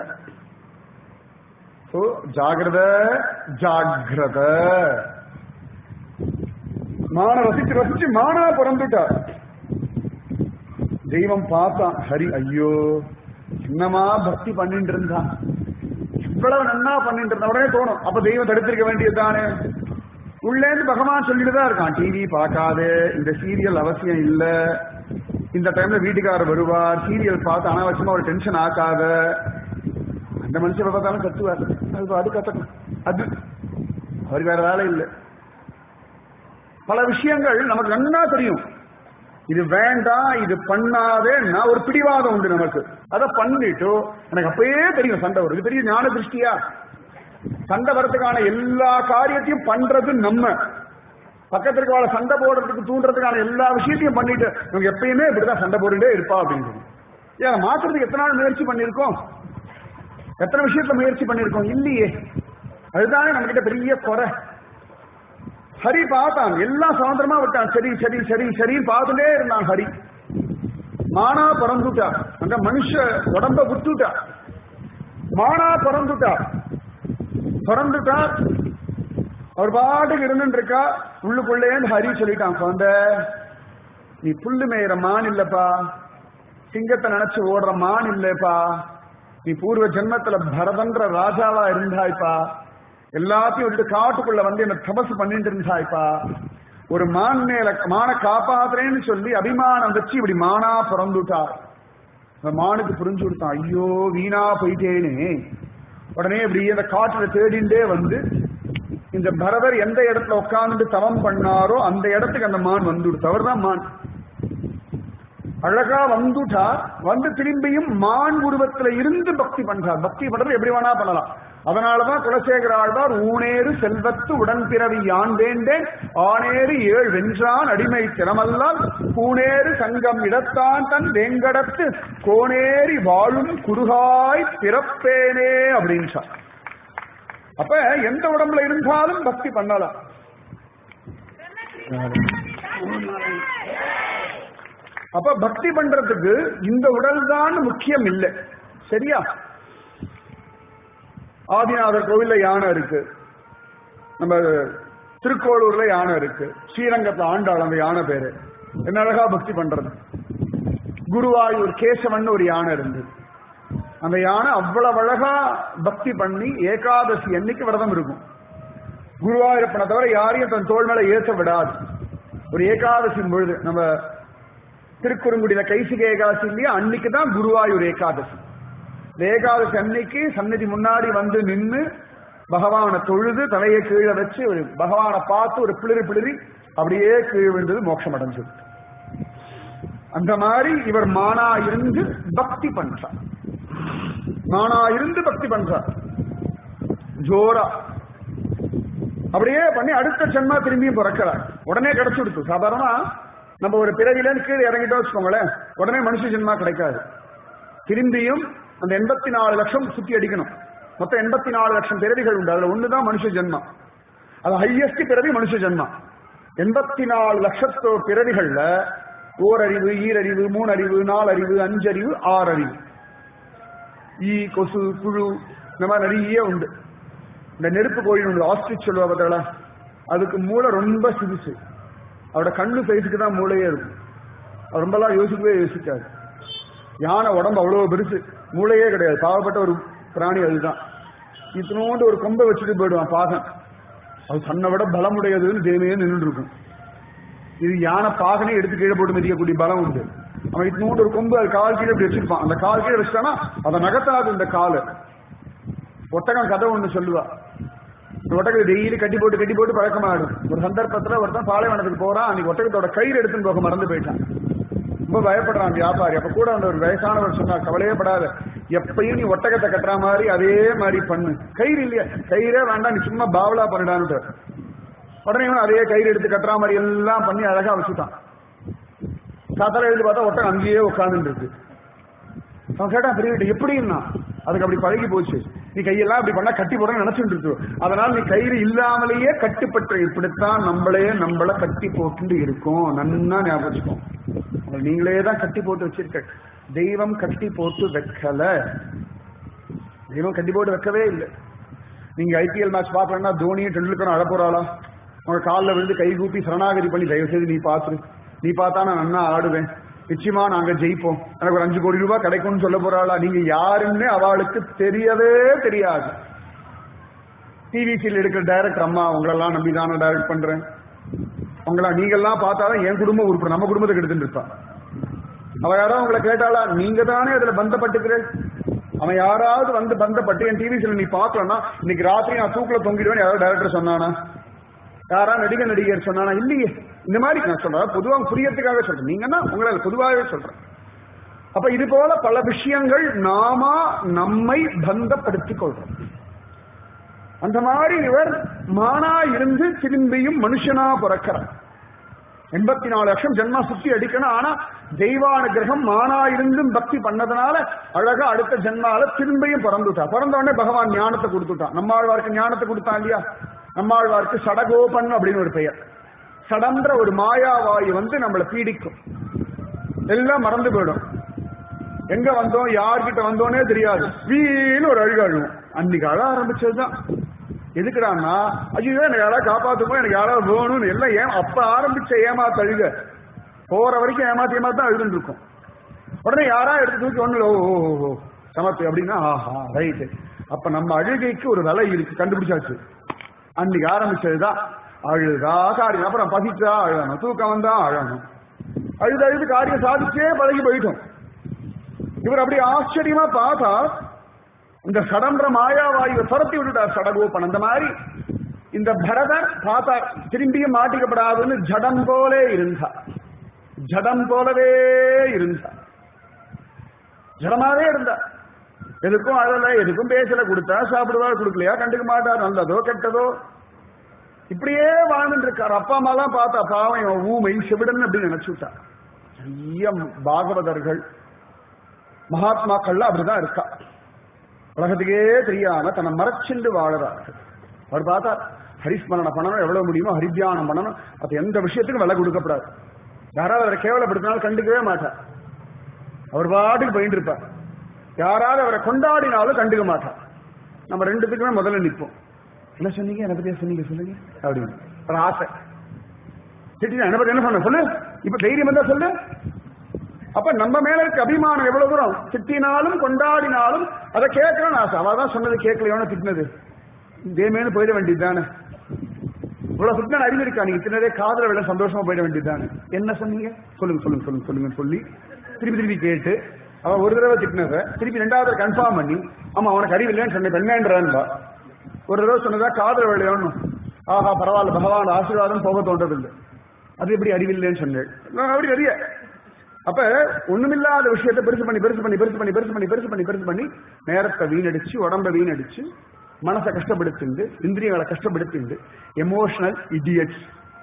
ஜாகிரத ஜாகிரத மான ரசிச்சு ரசிச்சு மானா பிறந்துட்டார் தெய்வம் பார்த்தான் ஹரி ஐயோ என்னமா பக்தி பண்ணிட்டு இருந்தான் இவ்வளவு நன்னா பண்ணிட்டு இருந்தா உடனே தோணும் அப்ப தெய்வம் தடுத்திருக்க வேண்டியதுதானே உள்ளேந்து பகவான் சொல்லிட்டு தான் இருக்கான் டிவி பார்க்காது இந்த சீரியல் அவசியம் இல்ல இந்த டைம்ல வீட்டுக்காரர் வருவார் சீரியல் பார்த்து அனாவசியமா ஒரு டென்ஷன் ஆக்காத அந்த மனுஷன் பார்த்தாலும் கத்துவார் அது அது கத்தணும் அது அவருக்கு வேற வேலை இல்லை பல விஷயங்கள் நமக்கு நன்னா தெரியும் இது வேண்டாம் இது பண்ணாதேன்னா ஒரு பிடிவாதம் உண்டு நமக்கு அதை பண்ணிட்டு எனக்கு அப்பயே தெரியும் சண்டை வருது பெரிய ஞான திருஷ்டியா சண்டை வரதுக்கான எல்லா காரியத்தையும் பண்றது நம்ம பக்கத்துல இருக்கவாள சண்டை போடுறதுக்கு தூண்டுறதுக்கான எல்லா விஷயத்தையும் பண்ணிட்டு இவங்க எப்பயுமே இப்படிதான் சண்டை போட்டுட்டே இருப்பா அப்படின்னு ஏன் மாத்துறதுக்கு எத்தனை நாள் முயற்சி பண்ணிருக்கோம் எத்தனை விஷயத்துல முயற்சி பண்ணிருக்கோம் இல்லையே அதுதானே நம்ம கிட்ட பெரிய குறை ஹரி பார்த்தான் எல்லாம் சுதந்திரமா விட்டான் சரி சரி சரி சரின்னு பார்த்துட்டே இருந்தான் ஹரி மானா பிறந்துட்டா அந்த மனுஷ உடம்ப விட்டுட்டா மானா பிறந்துட்டா பிறந்துட்டா அவர் பாட்டுக்கு இருந்துட்டு இருக்கா உள்ளுக்குள்ளே ஹரி சொல்லிட்டான் குழந்தை நீ புல்லு மேயிற மான் இல்லப்பா சிங்கத்தை நினைச்சு ஓடுற மான் இல்லப்பா நீ பூர்வ ஜென்மத்துல பரதன்ற ராஜாவா இருந்தாய்ப்பா எல்லாத்தையும் விட்டு காட்டுக்குள்ள வந்து என்ன தபசு பண்ணிட்டு இருந்தாய்ப்பா ஒரு மான் மேல மான காப்பாத்துறேன்னு சொல்லி அபிமானம் வச்சு இப்படி மானா பிறந்துட்டார் அந்த மானுக்கு புரிஞ்சு கொடுத்தான் ஐயோ வீணா போயிட்டேனே உடனே இப்படி அந்த காட்டுல தேடிண்டே வந்து இந்த பரதர் எந்த இடத்துல உட்கார்ந்து தவம் பண்ணாரோ அந்த இடத்துக்கு அந்த மான் வந்து அவர் தான் மான் அழகா வந்துட்டா வந்து திரும்பியும் மான் உருவத்துல இருந்து பக்தி பண்றார் பக்தி பண்றது எப்படி வேணா பண்ணலாம் அதனாலதான் குலசேகர ஆழ்வார் ஊனேறு செல்வத்து உடன் பிறவி யான் வேண்டேன் ஆனேறு ஏழ் வென்றான் அடிமை திறமல்லால் பூனேறு சங்கம் இடத்தான் தன் வேங்கடத்து கோனேறி வாழும் குருகாய் பிறப்பேனே அப்படின்னு அப்ப எந்த உடம்புல இருந்தாலும் பக்தி பண்ணலாம் அப்ப பக்தி பண்றதுக்கு இந்த உடல் தான் முக்கியம் இல்லை சரியா ஆதிநாதர் கோவில்ல யானை இருக்கு நம்ம திருக்கோளூர்ல யானை இருக்கு ஸ்ரீரங்கத்துல ஆண்டாள் அந்த யானை பேரு என்ன அழகா பக்தி பண்றது குருவாயூர் கேசவன் ஒரு யானை இருந்தது அந்த யானை அவ்வளவு அழகா பக்தி பண்ணி ஏகாதசி அன்னைக்கு விரதம் இருக்கும் குருவாயூரப்பனை தவிர யாரையும் தன் தோல் மேல ஏற்ற விடாது ஒரு ஏகாதசி பொழுது நம்ம திருக்குறுங்குடியில கைசிக ஏகாதசி இல்லையா அன்னைக்கு தான் குருவாயூர் ஏகாதசி இந்த ஏகாதசி அன்னைக்கு சன்னதி முன்னாடி வந்து நின்று பகவானை தொழுது தலையை கீழே வச்சு ஒரு பகவானை பார்த்து ஒரு பிளிரி பிளிரி அப்படியே கீழே விழுந்தது மோட்சம் அடைஞ்சது அந்த மாதிரி இவர் மானா இருந்து பக்தி பண்றார் மானா இருந்து பக்தி பண்றார் ஜோரா அப்படியே பண்ணி அடுத்த ஜென்மா திரும்பியும் பிறக்கிறார் உடனே கிடைச்சு கொடுத்து சாதாரணமா நம்ம ஒரு பிறவில கீழே இறங்கிட்டோம் வச்சுக்கோங்களேன் உடனே மனுஷ ஜென்மா கிடைக்காது திரும்பியும் அந்த எண்பத்தி நாலு லட்சம் சுத்தி அடிக்கணும் மொத்தம் எண்பத்தி நாலு லட்சம் பிறவிகள் உண்டு அதுல ஒண்ணுதான் மனுஷ ஜென்மா அது ஹையஸ்ட் பிறவி மனுஷ ஜென்மா எண்பத்தி நாலு லட்சத்தோ பிறவிகள்ல ஓரறிவு ஈரறிவு மூணறிவு நாலறிவு அஞ்சறிவு ஆறறிவு ஈ கொசு புழு இந்த மாதிரி நிறைய உண்டு இந்த நெருப்பு கோழி உண்டு ஆஸ்ட்ரிச் சொல்லுவா பார்த்தா அதுக்கு மூளை ரொம்ப சிறுசு அவரோட கண்ணு சைஸுக்கு தான் மூளையே இருக்கும் அவர் ரொம்பலாம் யோசிக்கவே யோசிக்காது யானை உடம்பு அவ்வளவு பெருசு மூளையே கிடையாது பாவப்பட்ட ஒரு பிராணி அதுதான் இத்தனோண்டு ஒரு கொம்பை வச்சுட்டு போயிடுவான் பாகன் அது தன்னை விட பலமுடையதுன்னு தேவையே நின்று இருக்கும் இது யானை பாகனே எடுத்து கீழே போட்டு மிதிக்கக்கூடிய பலம் உண்டு அவன் இத்தனோண்டு ஒரு கொம்பு அது கால் கீழே இப்படி வச்சிருப்பான் அந்த கால் கீழே வச்சுட்டானா அதை நகர்த்தாது இந்த காலு ஒட்டகம் கதை ஒண்ணு சொல்லுவா இந்த ஒட்டகத்தை டெய்லி கட்டி போட்டு கட்டி போட்டு பழக்கமாடும் ஒரு சந்தர்ப்பத்துல ஒருத்தன் பாலைவனத்துக்கு போறான் அன்னைக்கு ஒட்டகத்தோட கயிறு எடுத்துன்னு போக மறந்து போயிட்டான் ரொம்ப பயப்படுறான் வியாபாரி அப்ப கூட அந்த ஒரு வயசானவர் சொன்னார் கவலையே படாத எப்பயும் நீ ஒட்டகத்தை கட்டுற மாதிரி அதே மாதிரி பண்ணு கயிறு இல்லையா கயிறே வேண்டாம் நீ சும்மா பாவலா பண்ணிடான்னு உடனே இவன் அதே கயிறு எடுத்து கட்டுற மாதிரி எல்லாம் பண்ணி அழகா வச்சுட்டான் சாத்தால எழுதி பார்த்தா ஒட்டகம் அங்கேயே உட்கார்ந்து இருக்கு அவன் கேட்டான் பெரிய எப்படின்னா அதுக்கு அப்படி பழகி போச்சு நீ கையெல்லாம் அப்படி பண்ணா கட்டி போட நினைச்சுட்டு இருக்கு அதனால நீ கயிறு இல்லாமலேயே கட்டுப்பட்ட இப்படித்தான் நம்மளையே நம்மள கட்டி போட்டு இருக்கும் நன்னா ஞாபகம் வச்சுக்கோ உங்களை நீங்களே தான் கட்டி போட்டு வச்சிருக்க தெய்வம் கட்டி போட்டு வைக்கல தெய்வம் கட்டி போட்டு வைக்கவே இல்லை நீங்க ஐபிஎல் மேட்ச் பாக்கலன்னா தோனியும் டெண்டுல்கரும் அழ போறாளா உங்க காலில் விழுந்து கை கூப்பி சரணாகதி பண்ணி தயவு செய்து நீ பாத்துரு நீ பார்த்தா நான் நன்னா ஆடுவேன் நிச்சயமா நாங்க ஜெயிப்போம் எனக்கு ஒரு அஞ்சு கோடி ரூபாய் கிடைக்கும்னு சொல்ல போறாளா நீங்க யாருன்னு அவளுக்கு தெரியவே தெரியாது டிவிசியில் எடுக்கிற டைரக்டர் அம்மா உங்களெல்லாம் நம்பி தானே டைரக்ட் பண்றேன் உங்களா நீங்கெல்லாம் பார்த்தாதான் என் குடும்பம் உறுப்பு நம்ம குடும்பத்துக்கு எடுத்துட்டு இருப்பா அவ யாராவது உங்களை கேட்டாளா நீங்க தானே அதுல பந்தப்பட்டுக்கிறேன் அவன் யாராவது வந்து பந்தப்பட்டு என் டிவிசியில் நீ பார்க்கலன்னா இன்னைக்கு ராத்திரி நான் தூக்கில தொங்கிடுவேன் யாராவது டைரக்டர் சொன்னானா யாரா நடிகர் நடிகர் சொன்னானா இல்லையே இந்த மாதிரி நான் சொல்றேன் பொதுவாக புரியறதுக்காக சொல்றேன் நீங்கன்னா உங்களை பொதுவாகவே சொல்றேன் அப்ப இது போல பல விஷயங்கள் நாம நம்மை பந்தப்படுத்திக் கொள்றோம் அந்த மாதிரி இவர் மானா இருந்து திரும்பியும் மனுஷனா பிறக்கிறார் எண்பத்தி நாலு லட்சம் ஜென்மா சுத்தி அடிக்கணும் ஆனா தெய்வானுகிரகம் மானா இருந்தும் பக்தி பண்ணதுனால அழகா அடுத்த ஜென்மால திரும்பியும் பிறந்துட்டா பிறந்த உடனே பகவான் ஞானத்தை கொடுத்துட்டான் நம்மாழ்வாருக்கு ஞானத்தை கொடுத்தான் இல்லையா நம்மாழ்வாருக்கு சடகோபன் அப்படின்னு ஒரு பெயர் சடன்ற ஒரு மாயாவாயு வந்து நம்மளை பீடிக்கும் எல்லாம் மறந்து போயிடும் எங்க வந்தோம் யார்கிட்ட வந்தோன்னே தெரியாது வீணு ஒரு அழுக அழுவோம் அன்னைக்கு அழ ஆரம்பிச்சதுதான் எதுக்குடான்னா ஐயோ எனக்கு யாராவது காப்பாத்துமோ எனக்கு யாராவது வேணும்னு எல்லாம் ஏன் அப்ப ஆரம்பிச்ச ஏமாத்த அழுக போற வரைக்கும் ஏமாத்தி ஏமாத்தி தான் அழுதுன்னு இருக்கும் உடனே யாரா எடுத்து தூக்கி ஒண்ணு ஓ ஓ, ஓ, ஓ சமத்து அப்படின்னா ஆஹா ரைட்டு அப்ப நம்ம அழுகைக்கு ஒரு விலை இருக்கு கண்டுபிடிச்சாச்சு அன்னைக்கு ஆரம்பிச்சதுதான் அழுதா காரியம் அப்புறம் பசிச்சா அழணும் தூக்கம் வந்தா அழணும் அழுது அழுது காரியம் சாதிச்சே பழகி போயிட்டோம் இவர் அப்படி ஆச்சரியமா பார்த்தா இந்த சடன்ற மாயாவாயுவை துரத்தி விட்டுட்டார் சடகோபன் அந்த மாதிரி இந்த பரதர் பார்த்தா திரும்பியும் மாட்டிக்கப்படாதுன்னு ஜடம் போலே இருந்தார் ஜடம் போலவே இருந்தார் ஜடமாவே இருந்தார் எதுக்கும் அழல எதுக்கும் பேசல கொடுத்தா சாப்பிடுவார் கொடுக்கலையா கண்டுக்க மாட்டார் நல்லதோ கெட்டதோ இப்படியே வாழ்ந்துட்டு இருக்கார் அப்பா அம்மா எல்லாம் பார்த்தா பாவம் இவன் ஊமை செவிடன் அப்படின்னு நினைச்சு விட்டார் நிறைய பாகவதர்கள் மகாத்மாக்கள்லாம் அப்படிதான் இருக்கா உலகத்துக்கே தெரியாம தன்னை மறைச்சிண்டு வாழறார்கள் அவர் பார்த்தா ஹரிஸ்மரண பண்ணணும் எவ்வளவு முடியுமோ ஹரித்தியானம் பண்ணணும் அது எந்த விஷயத்துக்கும் விலை கொடுக்கப்படாது யாராவது அவரை கேவலப்படுத்தினாலும் கண்டுக்கவே மாட்டார் அவர் பாட்டுக்கு போயிட்டு இருப்பார் யாராவது அவரை கொண்டாடினாலும் கண்டுக்க மாட்டார் நம்ம ரெண்டுத்துக்குமே முதல்ல நிற்போம் என்ன சொன்னீங்க என்ன பத்தியா சொன்னீங்க சொல்லுங்க அப்படின்னு ஒரு ஆசை திட்டி என்ன பத்தி என்ன சொன்ன சொல்லு இப்ப தைரியம் இருந்தா சொல்லு அப்ப நம்ம மேல இருக்க அபிமானம் எவ்வளவு தூரம் திட்டினாலும் கொண்டாடினாலும் அதை கேட்கணும்னு ஆசை அவ தான் சொன்னது கேட்கலையோன்னு திட்டினது இதேமேனு போயிட வேண்டியதுதானே இவ்வளவு திட்டின அறிவு இருக்கா நீங்க திட்டினதே காதல விட சந்தோஷமா போயிட வேண்டியதுதானே என்ன சொன்னீங்க சொல்லுங்க சொல்லுங்க சொல்லுங்க சொல்லுங்கன்னு சொல்லி திருப்பி திருப்பி கேட்டு அவன் ஒரு தடவை திட்டினத திருப்பி ரெண்டாவது கன்ஃபார்ம் பண்ணி ஆமா அவனுக்கு அறிவு இல்லைன்னு சொன்னேன் பெண்ணான்றான்பா ஒரு தடவை சொன்னதா காதல விளையாடணும் ஆஹா பரவாயில்ல பகவான் ஆசீர்வாதம் போக தோன்றதில்லை அது எப்படி அறிவில்லைன்னு சொன்னேன் நான் அப்படி அறிய அப்ப ஒண்ணுமில்லாத விஷயத்தை பெருசு பண்ணி பெருசு பண்ணி பெருசு பண்ணி பெருசு பண்ணி பெருசு பண்ணி பெருசு பண்ணி நேரத்தை வீணடிச்சு உடம்ப வீணடிச்சு மனசை கஷ்டப்படுத்திண்டு இந்திரியங்களை கஷ்டப்படுத்திண்டு எமோஷனல் இடியட்ஸ்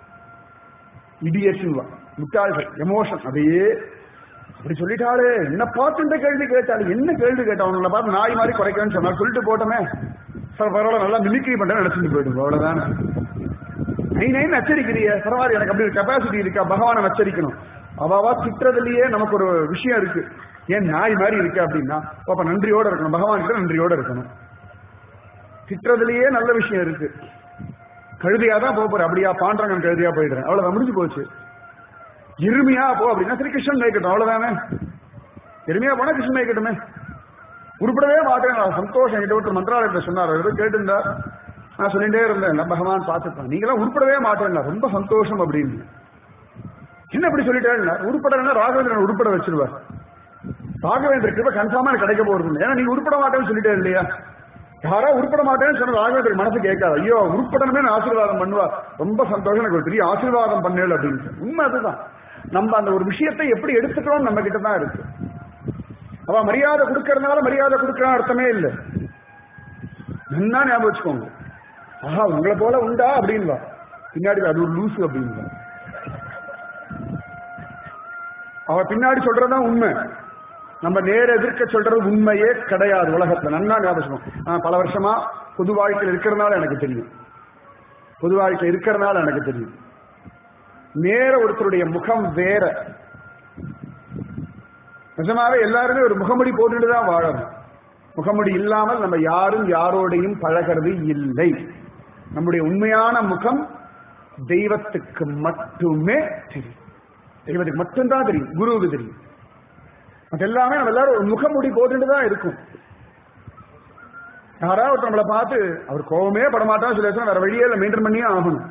இடியட்ஸ் முட்டாள்கள் எமோஷன் அப்படியே அப்படி சொல்லிட்டாரு என்ன பார்த்து இந்த கேள்வி கேட்டாரு என்ன கேள்வி கேட்டா அவங்கள பார்த்து நாய் மாதிரி குறைக்கணும்னு சொன்னா சொல்லிட்டு போட்டோமே சார் பரவாயில்ல நல்லா மிமிக்ரி பண்றேன்னு நினைச்சிட்டு போயிடும் அவ்வளவுதானே நீ நைன் நச்சரிக்கிறிய பரவாயில்ல எனக்கு அப்படி ஒரு கெப்பாசிட்டி இருக்கா பகவானை நச்சரிக்கணும் அவாவா திட்டுறதுலயே நமக்கு ஒரு விஷயம் இருக்கு ஏன் நாய் மாதிரி இருக்கு அப்படின்னா அப்ப நன்றியோட இருக்கணும் பகவான் கிட்ட நன்றியோட இருக்கணும் திட்டுறதுலயே நல்ல விஷயம் இருக்கு கழுதியா தான் போக போற அப்படியா பாண்டரங்கன் கழுதியா போயிடுறேன் அவ்வளவுதான் முடிஞ்சு போச்சு எருமையா போ அப்படின்னா சரி கிருஷ்ணன் மேய்க்கட்டும் அவ்வளவுதானே எருமையா போனா கிருஷ்ணன் மேய்க்கட்டுமே உருப்படவே மாட்டேன் நான் சந்தோஷம் என்கிட்ட ஒருத்தர் மந்திராலயத்தில் சொன்னார் அவர் ஏதோ கேட்டிருந்தா நான் சொல்லிட்டே இருந்தேன் நான் பகவான் பார்த்துப்பான் நீங்களாம் உருப்படவே மாட்டேன் ரொம்ப சந்தோஷம் அப்படின்னு என்ன இப்படி சொல்லிட்டேன்னா உருப்படனா ராகவேந்திரன் உருப்பட வச்சிருவார் ராகவேந்திர கிருப கன்ஃபார்மா எனக்கு கிடைக்க போறது இல்லை. ஏன்னா நீங்க உருப்பட மாட்டேன்னு சொல்லிட்டே இல்லையா யாரா உருப்பட மாட்டேன்னு சொன்ன ராகவேந்திரன் மனசு கேட்காது ஐயோ உருப்படணுமே ஆசீர்வாதம் பண்ணுவா ரொம்ப சந்தோஷம் எனக்கு ஒரு பெரிய ஆசீர்வாதம் பண்ணல அப்படின்னு உண்மை அதுதான் நம்ம அந்த ஒரு விஷயத்தை எப்படி எடுத்துக்கிறோம் நம்ம கிட்ட தான் இருக்கு அவ மரியாதை கொடுக்கறதுனால மரியாதை கொடுக்கறான் அர்த்தமே இல்லை நல்லா ஞாபகம் வச்சுக்கோங்க ஆஹா உங்களை போல உண்டா அப்படின்வா பின்னாடி அது ஒரு லூசு அப்படின்வா அவ பின்னாடி சொல்றதுதான் உண்மை நம்ம நேர எதிர்க்க சொல்றது உண்மையே கிடையாது உலகத்துல நன்னா ஞாபகம் வச்சுக்கோங்க. நான் பல வருஷமா பொது வாழ்க்கையில் இருக்கிறதுனால எனக்கு தெரியும் பொது வாழ்க்கையில் இருக்கிறதுனால எனக்கு தெரியும் நேர ஒருத்தருடைய முகம் வேற நிஜமாவே எல்லாருமே ஒரு முகமுடி போட்டுட்டு தான் வாழணும் முகமுடி இல்லாமல் நம்ம யாரும் யாரோடையும் பழகிறது இல்லை நம்முடைய உண்மையான முகம் தெய்வத்துக்கு மட்டுமே தெரியும் தெய்வத்துக்கு மட்டும்தான் தெரியும் குருவுக்கு தெரியும் அது எல்லாமே நம்ம எல்லாரும் ஒரு முகமுடி போட்டுட்டு தான் இருக்கும் யாராவது ஒருத்தர் நம்மளை பார்த்து அவர் கோவமே படமாட்டான்னு சொல்லி வச்சா வேற வழியே இல்லை மெயின்டைன் பண்ணியே ஆகணும்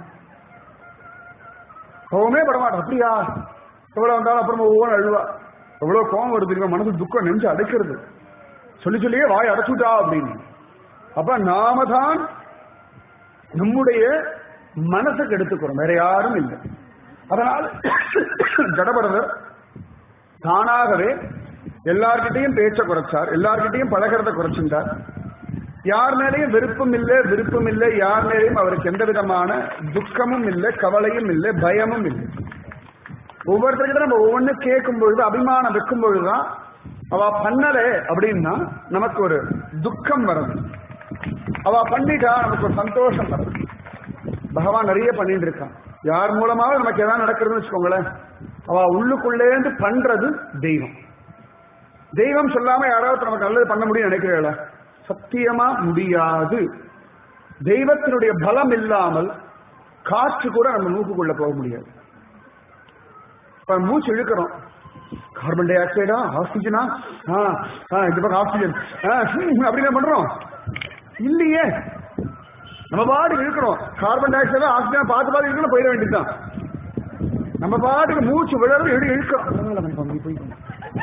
கோவமே படமாட்டோம் அப்படியா எவ்வளவு வந்தாலும் அப்புறமா ஒவ்வொரு அழுவா எவ்வளவு கோவம் வருது தெரியுமா மனசு துக்கம் நெஞ்சு அடைக்கிறது சொல்லி சொல்லியே வாய் அடைச்சுட்டா அப்படின்னு அப்ப நாம தான் நம்முடைய மனசுக்கு எடுத்துக்கிறோம் வேற யாரும் இல்லை அதனால ஜடபரதர் தானாகவே எல்லார்கிட்டையும் பேச்ச குறைச்சார் எல்லார்கிட்டையும் பழகிறத குறைச்சிருந்தார் யார் மேலேயும் விருப்பம் இல்லை விருப்பம் இல்லை யார் மேலேயும் அவருக்கு எந்த விதமான துக்கமும் இல்லை கவலையும் இல்லை பயமும் இல்லை ஒவ்வொருத்தர்கிட்ட நம்ம ஒவ்வொன்னு கேட்கும் பொழுது அபிமானம் வைக்கும் பொழுதுதான் அவ பண்ணலே அப்படின்னா நமக்கு ஒரு துக்கம் வருது அவ பண்ணிட்டா நமக்கு ஒரு சந்தோஷம் வருது பகவான் நிறைய பண்ணிட்டு இருக்கான் யார் மூலமாவது நமக்கு எதாவது நடக்கிறதுன்னு வச்சுக்கோங்களேன் அவ உள்ளுக்குள்ளேந்து பண்றது தெய்வம் தெய்வம் சொல்லாம யாராவது நமக்கு நல்லது பண்ண முடியும் நினைக்கிறீங்களா சத்தியமா முடியாது தெய்வத்தினுடைய பலம் இல்லாமல் காற்று கூட நம்ம மூக்குக்குள்ள போக முடியாது இப்ப மூச்சு இழுக்கிறோம் கார்பன் டை ஆக்சைடா ஆக்சிஜனா ஆ, ஆ, இது பக்கம் ஆக்சிஜன் ஆ, ஹம், அப்படி என்ன பண்றோம் இல்லையே நம்ம பாட்டுக்கு இருக்கிறோம் கார்பன் டை ஆக்சைடா ஆக்சிஜன் பார்த்து பார்த்து இருக்கணும் போயிட வேண்டியதுதான் நம்ம பாட்டுக்கு மூச்சு விழறது எழுதி இழுக்கிறோம் அதனால நம்ம அப்படி போய்க்கணும்.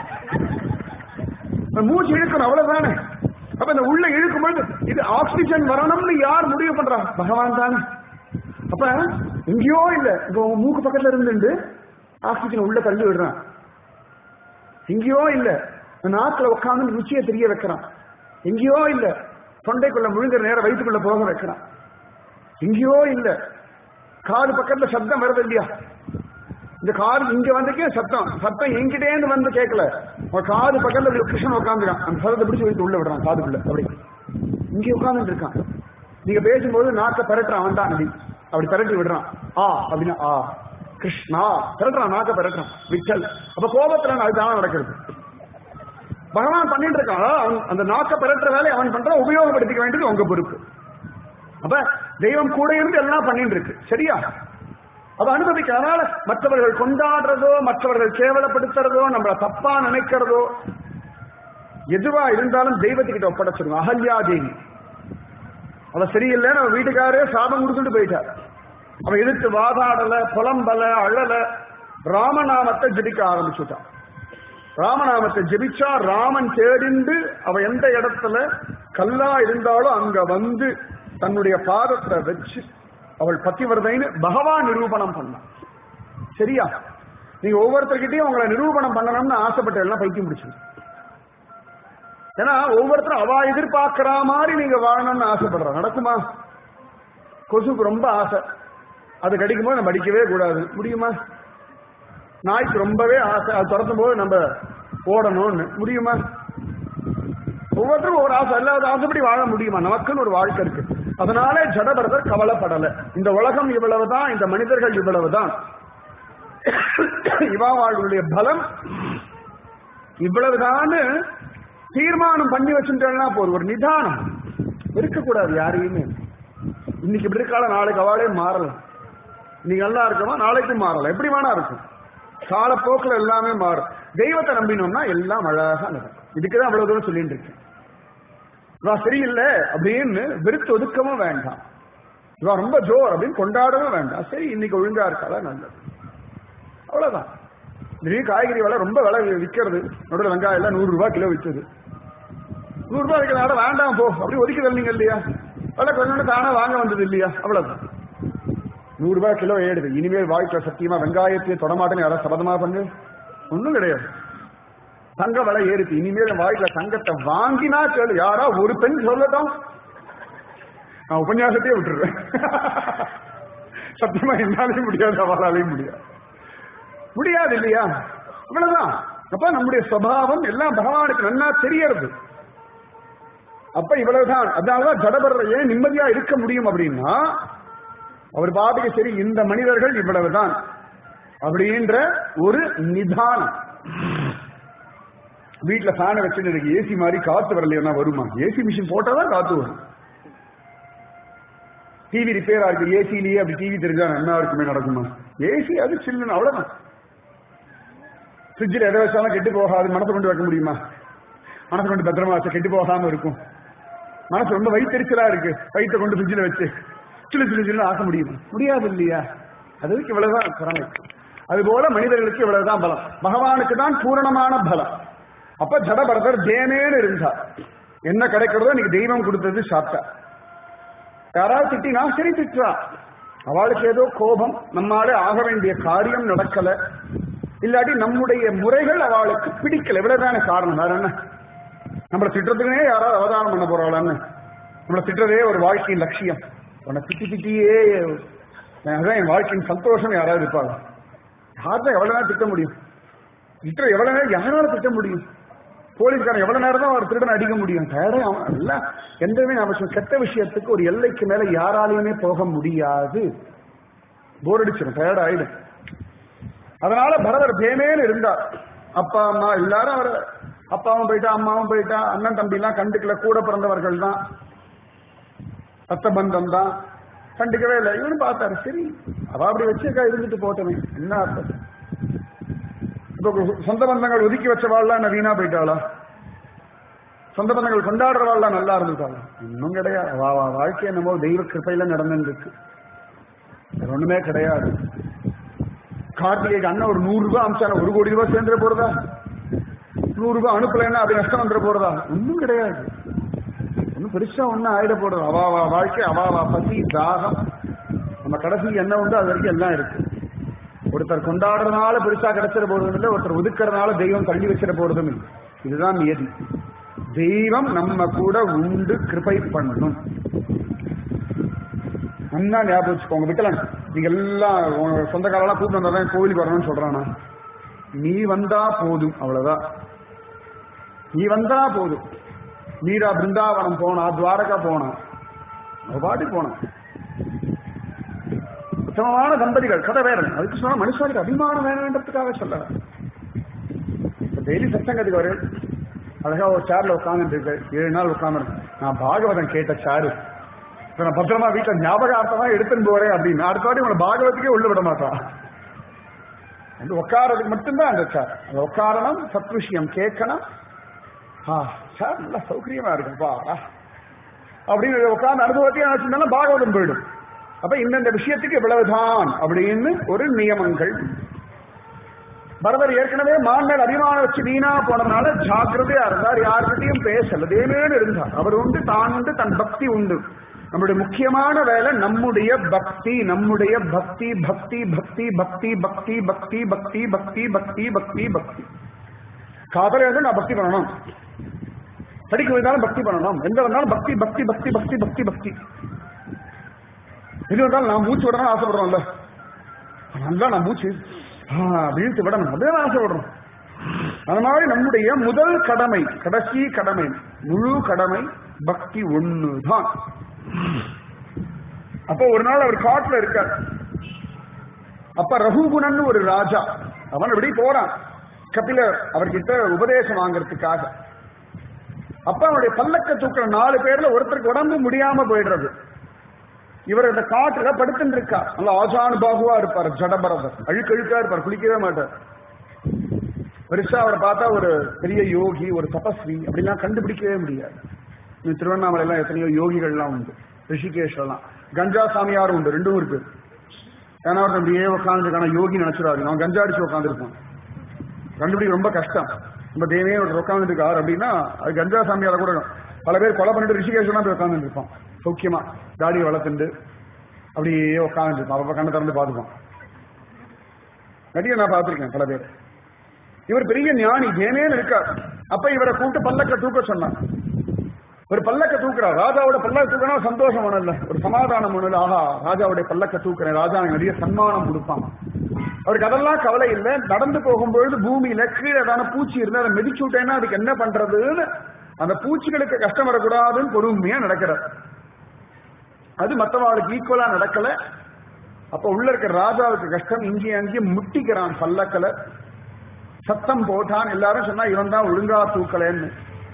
இந்த மூச்சு இழுக்கணும் அவ்வளவுதானே அப்ப இந்த உள்ள இழுக்கும் பொழுது இது ஆக்சிஜன் வரணும்னு யார் முடிவு பண்றா பகவான் தானே அப்ப எங்கேயோ இல்ல இப்ப உங்க மூக்கு பக்கத்துல இருந்துட்டு ஆக்சிஜன் உள்ள தள்ளி விடுறான் எங்கேயோ இல்ல இந்த நாக்குல உட்கார்ந்து ருச்சியை தெரிய வைக்கிறான் எங்கேயோ இல்ல தொண்டைக்குள்ள முழுங்குற நேரம் வயிற்றுக்குள்ள போக வைக்கிறான் எங்கேயோ இல்ல காது பக்கத்துல சத்தம் வருது இல்லையா இந்த காது இங்க வந்துக்கே சத்தம் சத்தம் எங்கிட்டேந்து வந்து கேட்கல உங்க காது பக்கத்துல இப்படி கிருஷ்ணன் உட்காந்துருக்கான் அந்த சத்தத்தை பிடிச்சு வைத்து உள்ள விடுறான் காதுக்குள்ள அப்படி இங்க உட்கார்ந்துட்டு இருக்கான் நீங்க பேசும்போது நாக்க பரட்டுறான் அவன் தான் அப்படி அப்படி பரட்டி விடுறான் ஆ அப்படின்னா ஆ கிருஷ்ணா பரட்டுறான் நாக்க பரட்டுறான் விட்டல் அப்ப கோபத்துல அதுதான் நடக்கிறது பகவான் பண்ணிட்டு இருக்கான் அதாவது அவன் அந்த நாக்க பரட்டுற வேலையை அவன் பண்றான் உபயோகப்படுத்திக்க வேண்டியது உங்க பொறுப்பு அப்ப தெய்வம் கூட இருந்து எல்லாம் பண்ணிட்டு இருக்கு சரியா அதை அனுபவிக்க அதனால மற்றவர்கள் கொண்டாடுறதோ மற்றவர்கள் கேவலப்படுத்துறதோ நம்மள தப்பா நினைக்கிறதோ எதுவா இருந்தாலும் தெய்வத்துக்கிட்ட ஒப்படைச்சிருங்க அகல்யா தேவி அவ சரியில்லை நம்ம வீட்டுக்காரே சாபம் கொடுத்துட்டு போயிட்டார் அவன் எதிர்த்து வாதாடல புலம்பல அழல ராமநாமத்தை ஜபிக்க ஆரம்பிச்சுட்டான் ராமநாமத்தை ஜெபிச்சா ராமன் தேடிண்டு அவ எந்த இடத்துல கல்லா இருந்தாலும் அங்க வந்து தன்னுடைய பாதத்தை வச்சு அவள் பத்திவரதைன்னு பகவான் நிரூபணம் பண்ணான் சரியா நீங்க ஒவ்வொருத்தர்கிட்டயும் உங்களை நிரூபணம் பண்ணணும்னு ஆசைப்பட்ட எல்லாம் பைத்தியம் பிடிச்சு ஏன்னா ஒவ்வொருத்தரும் அவ எதிர்பார்க்கிற மாதிரி நீங்க வாழணும்னு ஆசைப்படுற நடக்குமா கொசுக்கு ரொம்ப ஆசை அது கடிக்கும் போது நம்ம அடிக்கவே கூடாது முடியுமா நாய்க்கு ரொம்பவே ஆசை அது துரத்தும் போது நம்ம ஓடணும்னு முடியுமா ஒவ்வொருத்தரும் ஒரு ஆசை இல்லாத ஆசைப்படி வாழ முடியுமா நமக்குன்னு ஒரு வாழ்க்கை இருக்கு அதனாலே ஜடபரதர் கவலைப்படல இந்த உலகம் இவ்வளவுதான் இந்த மனிதர்கள் இவ்வளவுதான் இவா வாழ்வுடைய பலம் இவ்வளவுதான்னு தீர்மானம் பண்ணி வச்சுட்டேன்னா போதும் ஒரு நிதானம் இருக்கக்கூடாது யாரையுமே இன்னைக்கு இப்படி இருக்கால நாளைக்கு அவளே மாறலாம் இன்னைக்கு நல்லா இருக்கமா நாளைக்கு மாறலாம் எப்படி வேணா இருக்கும் காலப்போக்கில் எல்லாமே மாறும் தெய்வத்தை நம்பினோம்னா எல்லாம் அழகா நடக்கும் இதுக்குதான் அவ்வளவு தூரம் சொல்லிட்டு இருக்கேன் இவா சரியில்லை அப்படின்னு வெறுத்து ஒதுக்கவும் வேண்டாம் இவா ரொம்ப ஜோர் அப்படின்னு கொண்டாடவும் வேண்டாம் சரி இன்னைக்கு ஒழுங்கா இருக்காதா நல்லது அவ்வளவுதான் திடீர் காய்கறி விலை ரொம்ப விலை விற்கிறது நடுவில் வெங்காயம் எல்லாம் நூறு ரூபாய் கிலோ விற்றது நூறு ரூபாய் இருக்கிறனால வேண்டாம் போ அப்படி ஒதுக்கி தரலீங்க இல்லையா விலை கொஞ்சம் தானே வாங்க வந்தது இல்லையா அவ்வளவுதான் நூறு ரூபாய் கிலோ ஏடுது இனிமேல் வாழ்க்கை சத்தியமா வெங்காயத்தையும் தொடமாட்டேன்னு யாராவது சபதமா பண்ணு ஒண்ணும் கிடையாது தங்க விலை ஏறுது இனிமேல் வாழ்க்கை தங்கத்தை வாங்கினா கேளு யாரா ஒரு பெண் சொல்லட்டும் நான் உபன்யாசத்தையே விட்டுருவேன் சத்தியமா என்னாலையும் முடியாது அவளாலையும் முடியாது முடியாது இல்லையா இவ்வளவுதான் அப்ப நம்முடைய சுவாவம் எல்லாம் பகவானுக்கு நன்னா தெரியறது அப்ப இவ்வளவுதான் அதனாலதான் ஜடபர ஏன் நிம்மதியா இருக்க முடியும் அப்படின்னா அவர் பாட்டுக்கு சரி இந்த மனிதர்கள் இவ்வளவுதான் அப்படின்ற ஒரு நிதானம் வீட்டுல ஃபேனை வச்சுட்டு இருக்கு ஏசி மாதிரி காத்து வரலையா வருமா ஏசி மிஷின் போட்டாதான் காத்து வரும் டிவி ரிப்பேரா இருக்கு ஏசிலேயே அப்படி டிவி தெரிஞ்சா நல்லா இருக்குமே நடக்குமா ஏசி அது சில்லுன்னு அவ்வளவுதான் ஃப்ரிட்ஜில் எதை வச்சாலும் கெட்டு போகாது மனசை கொண்டு வைக்க முடியுமா மனசை கொண்டு பத்திரமா வச்சா கெட்டு போகாம இருக்கும் மனசு ரொம்ப வயிற்றுச்சலா இருக்கு வயிற்றை கொண்டு ஃப்ரிட்ஜில் வச்சு சிலு சிலு சிலு ஆக்க முடியுமா முடியாது இல்லையா அதுக்கு இவ்வளவுதான் திறமை அதுபோல மனிதர்களுக்கு இவ்வளவுதான் பலம் பகவானுக்கு தான் பூரணமான பலம் அப்ப ஜடபரதர் தேனேன்னு இருந்தார் என்ன கிடைக்கிறதோ இன்னைக்கு தெய்வம் கொடுத்தது சாப்பிட்டா யாராவது திட்டினா சரி திட்டுறா அவளுக்கு ஏதோ கோபம் நம்மாலே ஆக வேண்டிய காரியம் நடக்கல இல்லாட்டி நம்முடைய முறைகள் அவளுக்கு பிடிக்கல இவ்வளவுதானே காரணம் வேற என்ன நம்மளை திட்டுறதுக்குனே யாராவது அவதானம் பண்ண போறாளான்னு நம்மளை திட்டுறதே ஒரு வாழ்க்கையின் லட்சியம் உன்னை திட்டி திட்டியே அதான் என் வாழ்க்கையின் சந்தோஷம் யாராவது இருப்பாங்க யார்தான் எவ்வளவு நேரம் திட்ட முடியும் திட்டுற எவ்வளவு நேரம் யாரால திட்ட முடியும் போலீஸ்காரன் எவ்வளவு நேரம் தான் ஒரு திருடன் அடிக்க முடியும் டயர்டே அவன் எல்லாம் எந்தமே அவசியம் கெட்ட விஷயத்துக்கு ஒரு எல்லைக்கு மேல யாராலையுமே போக முடியாது போர் அடிச்சிடும் டயர்ட் ஆயிடும் அதனால பரதர் பேமேன்னு இருந்தார் அப்பா அம்மா எல்லாரும் அவர் அப்பாவும் போயிட்டா அம்மாவும் போயிட்டா அண்ணன் தம்பி எல்லாம் கண்டுக்கல கூட பிறந்தவர்கள் தான் ரத்த பந்தம் தான் கண்டுக்கவே இல்லை இவனு பார்த்தாரு சரி அவ அப்படி வச்சிருக்கா இருந்துட்டு போட்டமே என்ன அர்த்தம் இப்போ சொந்த பந்தங்கள் ஒதுக்கி வச்சவாள்லாம் என்ன வீணா போயிட்டாளா சொந்த பந்தங்கள் கொண்டாடுறவாள்லாம் நல்லா இருந்துட்டாளா இன்னும் கிடையாது வா வா வாழ்க்கை என்னமோ தெய்வ கிருப்பையில நடந்துருக்கு வேற ஒண்ணுமே கிடையாது கார்த்திகைக்கு அண்ணன் ஒரு நூறு ரூபாய் அமிச்சான ஒரு கோடி ரூபாய் சேர்ந்துட போறதா நூறு ரூபாய் அனுப்பலைன்னா அப்படி நஷ்டம் வந்துட போறதா ஒன்றும் கிடையாது ஒன்றும் பெருசா ஒன்றும் ஆயிட போறது அவாவா வாழ்க்கை அவாவா பசி தாகம் நம்ம கடைசி என்ன உண்டோ அது வரைக்கும் எல்லாம் இருக்கு ஒருத்தர் கொண்டாடுறதுனால பெருசா கிடைச்சிட போறதும் இல்லை ஒருத்தர் ஒதுக்குறதுனால தெய்வம் தள்ளி வச்சிட போறதும் இல்லை இதுதான் நியதி தெய்வம் நம்ம கூட உண்டு கிருபை பண்ணணும் நல்லா ஞாபகம் வச்சுக்கோங்க விட்டலன் நீங்க எல்லாம் உங்க சொந்தக்காரெல்லாம் கூப்பிட்டு வந்தாதான் கோவிலுக்கு வரணும்னு சொல்றானா நீ வந்தா போதும் அவ்வளவுதான் நீ வந்தா போதும் மீரா பிருந்தாவனம் போனா துவாரகா போனா அவ பாட்டுக்கு போனா உத்தமமான தம்பதிகள் கதை வேற அதுக்கு சொன்னா மனுஷனுக்கு அபிமானம் வேணுன்றதுக்காக சொல்ல டெய்லி சத்தங்கத்துக்கு வரு அழகா ஒரு சேர்ல உட்காந்துட்டு இருக்கு ஏழு நாள் உட்காந்து நான் பாகவதம் கேட்ட சாரு இப்ப நான் பத்திரமா வீட்டுல ஞாபகார்த்தமா எடுத்துன்னு போறேன் அப்படின்னு அடுத்த வாட்டி உங்களை பாகவத்துக்கே உள்ள விட மாட்டான் அந்த உட்காரதுக்கு மட்டும்தான் அந்த சார் அந்த உட்காரணும் சத் விஷயம் கேட்கணும் ஆ சார் நல்லா சௌகரியமா இருக்குப்பா அப்படின்னு உட்கார்ந்து அனுபவத்தையும் நினைச்சிருந்தாலும் பாகவதம் போயிடும் அப்ப இந்தந்த விஷயத்துக்கு இவ்வளவுதான் அப்படின்னு ஒரு நியமங்கள் பரதர் ஏற்கனவே மான்மேல் அபிமானம் வச்சு வீணா போனதுனால ஜாக்கிரதையா இருந்தார் யாருக்கிட்டையும் பேசல தேவேன்னு இருந்தார் அவர் உண்டு தான் உண்டு தன் பக்தி உண்டு நம்முடைய முக்கியமான வேலை நம்முடைய பக்தி நம்முடைய பக்தி பக்தி பக்தி பக்தி பக்தி பக்தி பக்தி பக்தி பக்தி பக்தி பக்தி காதல இருந்து நான் பக்தி பண்ணணும் படிக்க வந்தாலும் பக்தி பண்ணணும் எந்த வந்தாலும் பக்தி பக்தி பக்தி பக்தி பக்தி பக்தி எது வந்தாலும் நான் மூச்சு விடணும் ஆசைப்படுறோம்ல நல்லா நான் மூச்சு வீழ்த்து விடணும் அதுதான் ஆசைப்படுறோம் அது மாதிரி நம்முடைய முதல் கடமை கடைசி கடமை முழு கடமை பக்தி ஒண்ணுதான் அப்போ ஒரு நாள் அவர் காட்டுல இருக்கார் அப்ப ரகுகுணன் ஒரு ராஜா அவன் இப்படி போறான் கபிலர் அவர்கிட்ட உபதேசம் வாங்கறதுக்காக அப்ப அவனுடைய பல்லக்க தூக்குற நாலு பேர்ல ஒருத்தருக்கு உடம்பு முடியாம போயிடுறது இவர் இந்த காட்டுல படுத்துட்டு இருக்கா நல்ல ஆசானுபாகுவா இருப்பார் ஜடபரதர் அழுக்கு அழுக்கா இருப்பார் குளிக்கவே மாட்டார் பெருசா அவரை பார்த்தா ஒரு பெரிய யோகி ஒரு தபஸ்வி அப்படிலாம் கண்டுபிடிக்கவே முடியாது இந்த திருவண்ணாமலை எல்லாம் எத்தனையோ யோகிகள்லாம் உண்டு ரிஷிகேஷ் எல்லாம் கஞ்சா சாமியார் உண்டு ரெண்டும் இருக்கு ஏன்னா ஒருத்தன் அப்படியே உட்காந்துருக்கான யோகி நினைச்சிடாது அவன் கஞ்சா அடிச்சு உட்காந்துருப்பான் கண்டுபிடிக்க ரொம்ப கஷ்டம் நம்ம தேவே ஒரு உட்காந்துருக்காரு அப்படின்னா அது கஞ்சா சாமியார கூட பல பேர் கொலை பண்ணிட்டு ரிஷிகேஷ்லாம் போய் உட்காந்துட்டு இருப்பான் சௌக்கியமா தாடி வளர்த்துண்டு அப்படியே உட்காந்துட்டு இருப்பான் அப்ப கண்ணை திறந்து பார்த்துப்பான் நிறைய நான் பார்த்திருக்கேன் பல பேர் இவர் பெரிய ஞானி தேனேன்னு இருக்கார் அப்ப இவரை கூப்பிட்டு பல்லக்க தூக்க சொன்னார் ஒரு பல்லக்க தூக்குறார் ராஜாவோட பல்லக்க தூக்கினா சந்தோஷம் ஒண்ணும் ஒரு சமாதானம் ஒண்ணும் இல்ல ஆஹா ராஜாவுடைய பல்லக்க தூக்குறேன் ராஜா எனக்கு நிறைய சன்மானம் கொடுப்பான் அவருக்கு அதெல்லாம் கவலை இல்லை நடந்து போகும்பொழுது பூமியில கீழே ஏதான பூச்சி இருந்தா அதை மிதிச்சு விட்டேன்னா அதுக்கு என்ன பண்றதுன்னு அந்த பூச்சிகளுக்கு கஷ்டம் வரக்கூடாதுன்னு பொறுமையா நடக்கிறார் அது மற்றவாளுக்கு ஈக்குவலா நடக்கல அப்ப உள்ள இருக்க ராஜாவுக்கு கஷ்டம் இங்கேயும் அங்கேயும் முட்டிக்கிறான் பல்லக்கல சத்தம் போட்டான் எல்லாரும் சொன்னா இவன் தான் ஒழுங்கா தூக்கலன்னு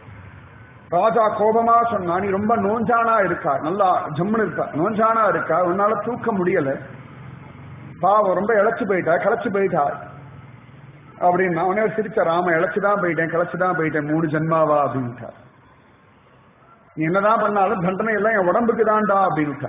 ராஜா கோபமா சொன்னா நீ ரொம்ப நோஞ்சானா இருக்கா நல்லா ஜம்முன்னு இருக்கா நோஞ்சானா இருக்கா உன்னால தூக்க முடியல பாவம் ரொம்ப இழைச்சு போயிட்டா கிளச்சு போயிட்டா அப்படின்னா உடனே சிரிச்ச ராம இழைச்சுதான் போயிட்டேன் கிளச்சுதான் போயிட்டேன் மூணு ஜென்மாவா அப்படின்ட்டா நீ என்னதான் பண்ணாலும் தண்டனை எல்லாம் என் உடம்புக்கு தான்டா அப்படின்ட்டா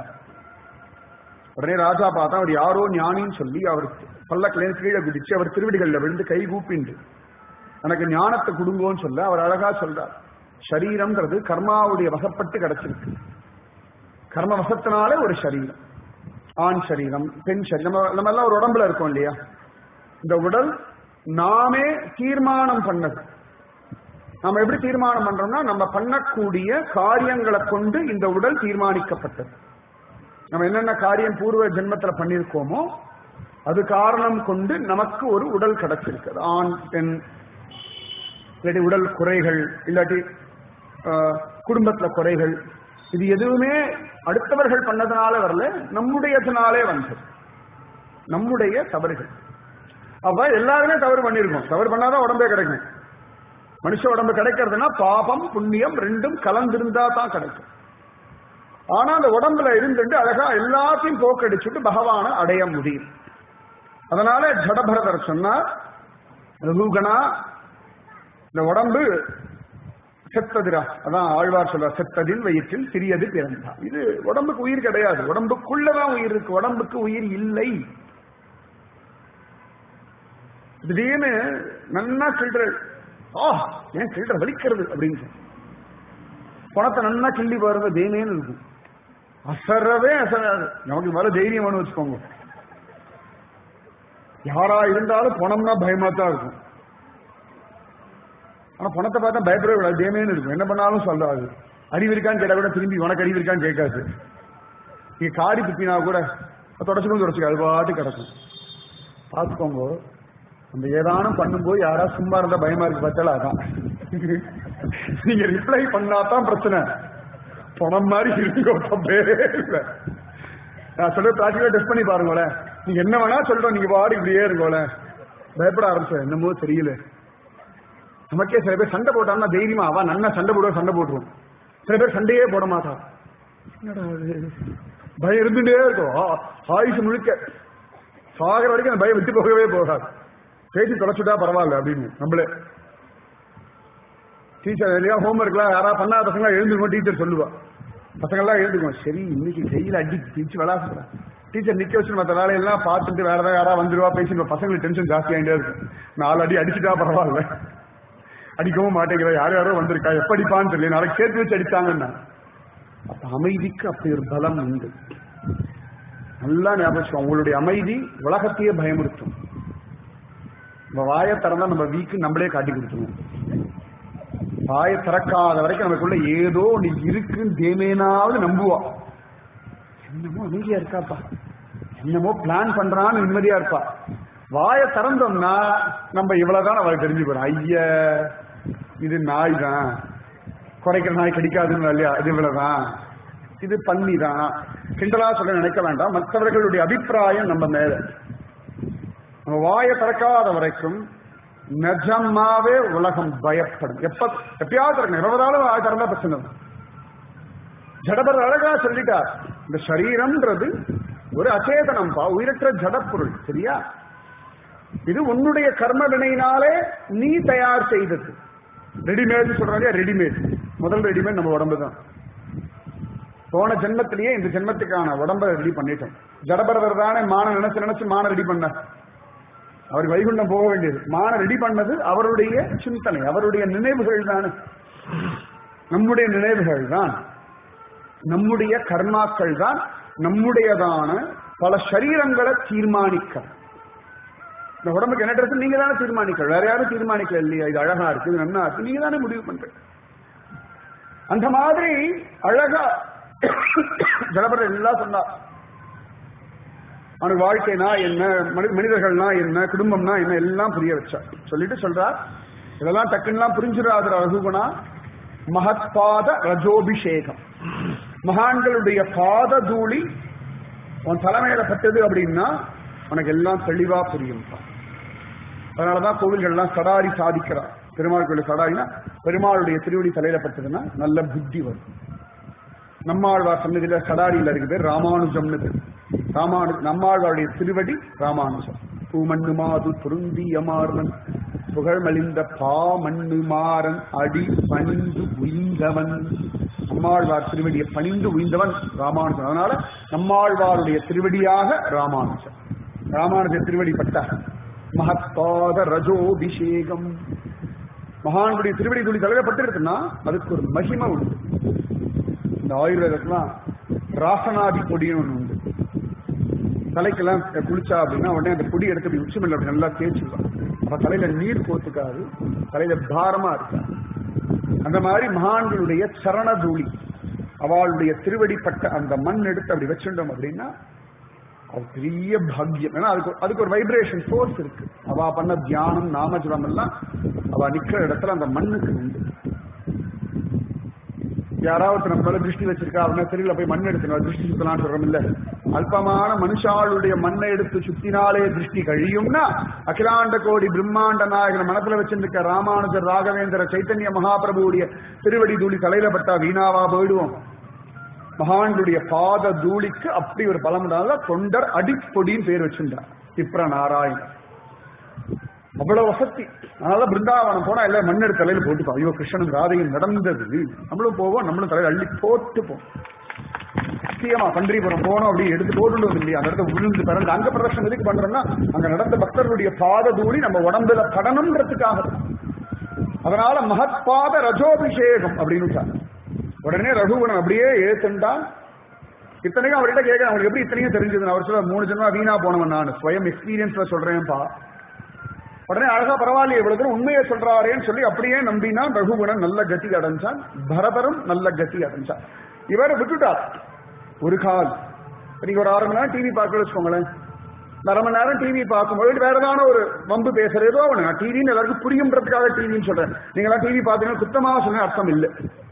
உடனே ராஜா பார்த்தா அவர் யாரோ ஞானின்னு சொல்லி அவர் பல்லக்கிலேருந்து கீழே குதிச்சு அவர் திருவிடிகள்ல விழுந்து கை கூப்பிண்டு எனக்கு ஞானத்தை கொடுங்கோன்னு சொல்ல அவர் அழகா சொல்றார் சரீரம்ன்றது கர்மாவுடைய வசப்பட்டு கிடைச்சிருக்கு கர்ம வசத்தினாலே ஒரு சரீரம் ஆண் சரீரம் பெண் சரீரம் நம்ம நம்ம எல்லாம் ஒரு உடம்புல இருக்கோம் இல்லையா இந்த உடல் நாமே தீர்மானம் பண்ணது நம்ம எப்படி தீர்மானம் பண்றோம்னா நம்ம பண்ணக்கூடிய காரியங்களை கொண்டு இந்த உடல் தீர்மானிக்கப்பட்டது நம்ம என்னென்ன காரியம் பூர்வ ஜென்மத்துல பண்ணியிருக்கோமோ அது காரணம் கொண்டு நமக்கு ஒரு உடல் கிடைச்சிருக்கு அது ஆண் பெண் இல்லாட்டி உடல் குறைகள் இல்லாட்டி ஆஹ், குடும்பத்துல குறைகள் இது எதுவுமே அடுத்தவர்கள் பண்ணதுனால வரல நம்முடையதுனாலே வந்தது நம்முடைய தவறுகள் அப்ப எல்லாருமே தவறு பண்ணியிருக்கோம் தவறு பண்ணாதான் உடம்பே கிடைக்கும் மனுஷ உடம்பு கிடைக்கிறதுனா பாபம் புண்ணியம் ரெண்டும் கலந்திருந்தா தான் கிடைக்கும் ஆனா அந்த உடம்புல இருந்துட்டு அழகா எல்லாத்தையும் போக்கடிச்சுட்டு பகவானை அடைய முடியும் அதனால ஜடபரதர் சொன்னார் ரகுகணா இந்த உடம்பு செத்ததுரா அதான் ஆழ்வார் சொல்றார் செத்ததில் வயிற்றில் சிறியது பிறந்தா இது உடம்புக்கு உயிர் கிடையாது உடம்புக்குள்ளதான் உயிர் இருக்கு உடம்புக்கு உயிர் இல்லை திடீர்னு நன்னா கிள்ற ஆ ஏன் கிள்ற வலிக்கிறது அப்படின்னு சொல்லி. பணத்தை நன்னா கிள்ளி பாருங்க தேனேன்னு இருக்கும் அசரவே அசராது நமக்கு மேல தைரியம் வேணும் வச்சுக்கோங்க யாரா இருந்தாலும் பணம்னா பயமா தான் இருக்கும் ஆனா பணத்தை பார்த்தா பயப்படவே கூடாது தேமேன்னு இருக்கும் என்ன பண்ணாலும் சொல்லாது அறிவு இருக்கான்னு கேட்டா கூட திரும்பி உனக்கு அறிவு இருக்கான்னு கேட்காது நீ காரி துப்பினா கூட தொடச்சுக்கும் தொடச்சுக்க அது பாட்டு கிடக்கும் பார்த்துக்கோங்க அந்த ஏதானும் பண்ணும்போது யாரா சும்மா இருந்தா பயமா இருக்கு பார்த்தாலும் அதான் நீங்க ரிப்ளை பண்ணாதான் பிரச்சனை பணம் மாதிரி இருக்கோ தப்பே இல்லை நான் சொல்ல பிராக்டிகலா டெஸ்ட் பண்ணி பாருங்களேன் நீங்க என்ன வேணா சொல்றோம் நீங்க பாடு இப்படியே இருக்கோங்களேன் பயப்பட ஆரம்பிச்ச என்னமோ தெரியல நமக்கே சில பேர் சண்டை போட்டான்னா தைரியமா அவன் நன்னா சண்டை போடுவா சண்டை போட்டுருவோம் சில பேர் சண்டையே போட மாட்டா என்னடா இது? பயம் இருந்துட்டே இருக்கும் ஆ- ஆயுசு முழுக்க சாகிற வரைக்கும் அந்த பயம் விட்டு போகவே போகாது பேசி தொலைச்சுட்டா பரவாயில்ல அப்படின்னு நம்மளே டீச்சர் இல்லையா ஹோம்ஒர்க்லாம் யாரா பண்ணாத பசங்களா எழுந்துக்கணும் டீச்சர் சொல்லுவா பசங்கள்லாம் எழுந்துக்கும் சரி இன்னைக்கு கையில் அடி பிடிச்சு விளாசுறேன் டீச்சர் நிக்க வச்சு மற்ற வேலையெல்லாம் பார்த்துட்டு வேற ஏதாவது யாரா வந்துருவா பேசிட்டு பசங்களுக்கு டென்ஷன் ஜாஸ்தியாகிட்டே இருக்கும் நாலு அடி அடிச்சுட்டா பரவாயில்ல அடிக்கவும் மாட்டேங்கிற யார் யாரோ வந்திருக்கா எப்ப அடிப்பான்னு தெரியல நாளைக்கு சேர்த்து வச்சு அடித்தாங்கன்னா அப்ப அமைதிக்கு அப்படி ஒரு பலம் உண்டு நல்லா ஞாபகம் வச்சுக்கோ. உங்களுடைய அமைதி உலகத்தையே பயமுறுத்தும் நம்ம வாயை திறந்தா நம்ம வீக்கு நம்மளே காட்டி கொடுத்துருவோம் வாயை திறக்காத வரைக்கும் நமக்குள்ள ஏதோ ஒண்ணு இருக்குன்னு தேமேனாவது நம்புவா என்னமோ அமைதியா இருக்காப்பா என்னமோ பிளான் பண்றான்னு நிம்மதியா இருப்பா வாயை திறந்தோம்னா நம்ம இவ்வளவுதான் அவளுக்கு தெரிஞ்சு போறோம் ஐய இது நாய் தான் குறைக்கிற நாய் கிடைக்காதுன்னு இல்லையா இது இவ்வளவுதான் இது பண்ணி தான் கிண்டலா சொல்ல நினைக்க வேண்டாம் மற்றவர்களுடைய அபிப்பிராயம் நம்ம மேல நம்ம வாயை திறக்காத வரைக்கும் நிஜமாவே உலகம் பயப்படும் எப்ப எப்பயாவது திறக்கணும் இருபதாவது வாய் திறந்தா பிரச்சனை இல்லை. ஜடபர் அழகா சொல்லிட்டார் இந்த சரீரம்ன்றது ஒரு அச்சேதனம்பா உயிரற்ற ஜடப்பொருள் சரியா இது உன்னுடைய கர்ம வினையினாலே நீ தயார் செய்தது ரெடிமேட் சொல்றாங்க ரெடிமேட் முதல் ரெடிமேட் நம்ம உடம்பு தான் போன ஜென்மத்திலேயே இந்த ஜென்மத்துக்கான உடம்ப ரெடி பண்ணிட்டோம் ஜடபரவர் தானே மான நினைச்சு நினைச்சு மான ரெடி பண்ண அவர் வைகுண்டம் போக வேண்டியது மான ரெடி பண்ணது அவருடைய சிந்தனை அவருடைய நினைவுகள் தானே நம்முடைய நினைவுகள் தான் நம்முடைய கர்மாக்கள் தான் நம்முடையதான பல சரீரங்களை தீர்மானிக்க இந்த உடம்புக்கு என்ன ட்ரெஸ் நீங்க தானே தீர்மானிக்க வேற யாரும் தீர்மானிக்கல இல்லையா இது அழகா இருக்கு இது நன்னா இருக்கு நீங்க தானே முடிவு பண்றீங்க அந்த மாதிரி அழகா ஜலபர எல்லாம் சொன்னா அவனுக்கு வாழ்க்கைனா என்ன மனி- மனிதர்கள்னா என்ன குடும்பம்னா என்ன எல்லாம் புரிய வச்சா சொல்லிட்டு சொல்றா இதெல்லாம் டக்குன்னெல்லாம் புரிஞ்சிடாத ரகுகுணா மகத்பாத ரஜோபிஷேகம் மகான்களுடைய பாத தூளி உன் தலைமையில பட்டது அப்படின்னா உனக்கு எல்லாம் தெளிவா புரியும் அதனாலதான் கோவில்கள்லாம் சடாரி சாதிக்கிறார் பெருமாள் கோயில் சடாரினா பெருமாளுடைய திருவடி தலையில பட்டதுன்னா நல்ல புத்தி வரும் நம்மாழ்வார் சன்னதியில சடாரியில் இருக்கு பேர் ராமானுஜம்னு பேர் ராமானு நம்மாழ்வாருடைய திருவடி ராமானுஜம் பூமண்ணுமாது பொருந்தியமாறன் புகழ்மலிந்த பா மண்ணுமாறன் அடி பணிந்து உய்ந்தவன் நம்மாழ்வார் திருவடியை பணிந்து உய்ந்தவன் ராமானுஜன் அதனால நம்மாழ்வாருடைய திருவடியாக ராமானுஜன் ராமானுஜ திருவடி பட்ட மகத்பாத ரஜோபிஷேகம் மகானுடைய திருவடி துளி தலைவப்பட்டிருக்குன்னா அதுக்கு ஒரு மகிமை உண்டு இந்த ஆயுர்வேதத்துலாம் ராசனாதி பொடின்னு ஒண்ணு உண்டு தலைக்கெல்லாம் குளிச்சா அப்படின்னா உடனே அந்த பொடி எடுத்து இப்படி உச்சி மேல அப்படி நல்லா தேய்ச்சிடுவான் அப்ப தலையில நீர் கோத்துக்காது தலையில பாரமா இருக்காது அந்த மாதிரி மகான்களுடைய சரண தூளி அவளுடைய திருவடிப்பட்ட அந்த மண் எடுத்து அப்படி வச்சுட்டோம் அப்படின்னா அது பெரிய பாக்கியம் ஏன்னா அதுக்கு அதுக்கு ஒரு வைப்ரேஷன் ஃபோர்ஸ் இருக்கு அவ பண்ண தியானம் நாமஜபம் எல்லாம் அவ நிக்கிற இடத்துல அந்த மண்ணுக்கு உண்டு யாராவது நம்ம மேல திருஷ்டி வச்சிருக்கா அப்படின்னா தெருவில் போய் மண் எடுத்துணும் திருஷ்டி சுத்தலாம் சொல்றோம் இல்ல அல்பமான மனுஷாளுடைய மண்ணை எடுத்து சுத்தினாலே திருஷ்டி கழியும்னா அகிலாண்ட கோடி பிரம்மாண்ட நாயகன் மனத்துல வச்சிருக்க ராமானுஜர் ராகவேந்திர சைத்தன்ய மகாபிரபுடைய திருவடி தூளி தலையில பட்டா வீணாவா போயிடுவோம் மகான்களுடைய பாத தூளிக்கு அப்படி ஒரு பலம் உண்டாத தொண்டர் அடிப்பொடின்னு பேர் வச்சிருந்தார் திப்ர நாராயணன் அவ்வளவு வசதி அதனால பிருந்தாவனம் போனா எல்லாம் மண்ணெடு தலையில போட்டுப்போம் ஐயோ கிருஷ்ணன் ராதையும் நடந்தது நம்மளும் போவோம் நம்மளும் தலையில அள்ளி போட்டுப்போம் சத்தியமா பன்றிபுரம் போனோம் அப்படி எடுத்து போட்டு வந்து இல்லையா அந்த இடத்த விழுந்து பிறந்து அங்க பிரதர்ஷனம் எதுக்கு பண்றோம்னா அங்க நடந்த பக்தர்களுடைய பாத தூளி நம்ம உடம்புல படணுன்றதுக்காக அதனால மகத்பாத ரஜோபிஷேகம் அப்படின்னு உடனே ரகுகுணம் அப்படியே ஏத்துண்டான் இத்தனைக்கும் அவர்கிட்ட கேட்க அவனுக்கு எப்படி இத்தனையும் தெரிஞ்சது அவர் சொல்ல மூணு ஜென்மா வீணா போனவன் நான் ஸ்வயம் எக்ஸ்பீரியன்ஸ்ல சொல்றேன்ப்பா உடனே அழகா பரவாயில்ல இவ்வளவு தூரம் உண்மையை சொல்றாரேன்னு சொல்லி அப்படியே நம்பினா ரகுகுணன் நல்ல கதி அடைஞ்சான் பரதரும் நல்ல கதி அடைஞ்சான் இவர் விட்டுட்டார் ஒரு கால் நீங்க ஒரு அரை மணி நேரம் டிவி பார்க்க வச்சுக்கோங்களேன் இந்த அரை மணி நேரம் டிவி பார்க்கும்போது வேற ஏதான ஒரு வம்பு பேசுற ஏதோ ஒண்ணு நான் டிவின்னு எல்லாருக்கும் புரியுன்றதுக்காக டிவின்னு சொல்றேன் நீங்க எல்லாம் டிவி பார்த்தீங்கன்னா சுத்தமாக சொன்ன அர்த்தம் இல்லை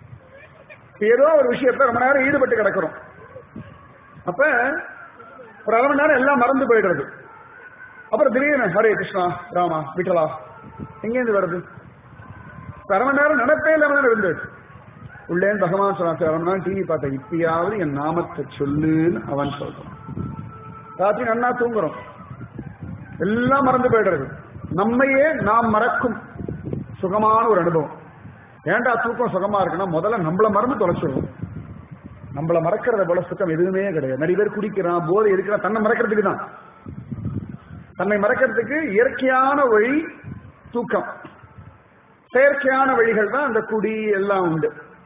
ஏதோ ஒரு விஷயத்துல ரொம்ப நேரம் ஈடுபட்டு கிடக்கிறோம் அப்ப ஒரு அரை மணி நேரம் எல்லாம் மறந்து போயிடுறது அப்புறம் திடீர்னு ஹரே கிருஷ்ணா ராமா விட்டலா எங்கேருந்து வருது இப்ப அரை மணி நேரம் நினைப்பே இல்லாம தான் இருந்தது உள்ளேன்னு பகவான் சொன்னான் சரி அரை மணி நேரம் டிவி பார்த்தேன் இப்பயாவது என் நாமத்தை சொல்லுன்னு அவன் சொல்றான் ராத்திரி நன்னா தூங்குறோம் எல்லாம் மறந்து போயிடுறது நம்மையே நாம் மறக்கும் சுகமான ஒரு அனுபவம் ஏன்டா தூக்கம் சுகமா இருக்குன்னா முதல்ல நம்மள மறந்து தொலைச்சிடும் நம்மள மறக்கிறத போல சுத்தம் எதுவுமே கிடையாது நிறைய பேர் குடிக்கிறான் போதை இருக்கிறான் தன்னை மறக்கிறதுக்கு தான் தன்னை மறக்கிறதுக்கு இயற்கையான வழி தூக்கம் செயற்கையான வழிகள் தான் அந்த குடி எல்லாம் உண்டு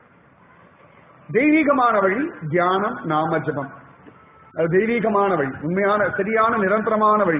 தெய்வீகமான வழி தியானம் நாம ஜபம் அது தெய்வீகமான வழி உண்மையான சரியான நிரந்தரமான வழி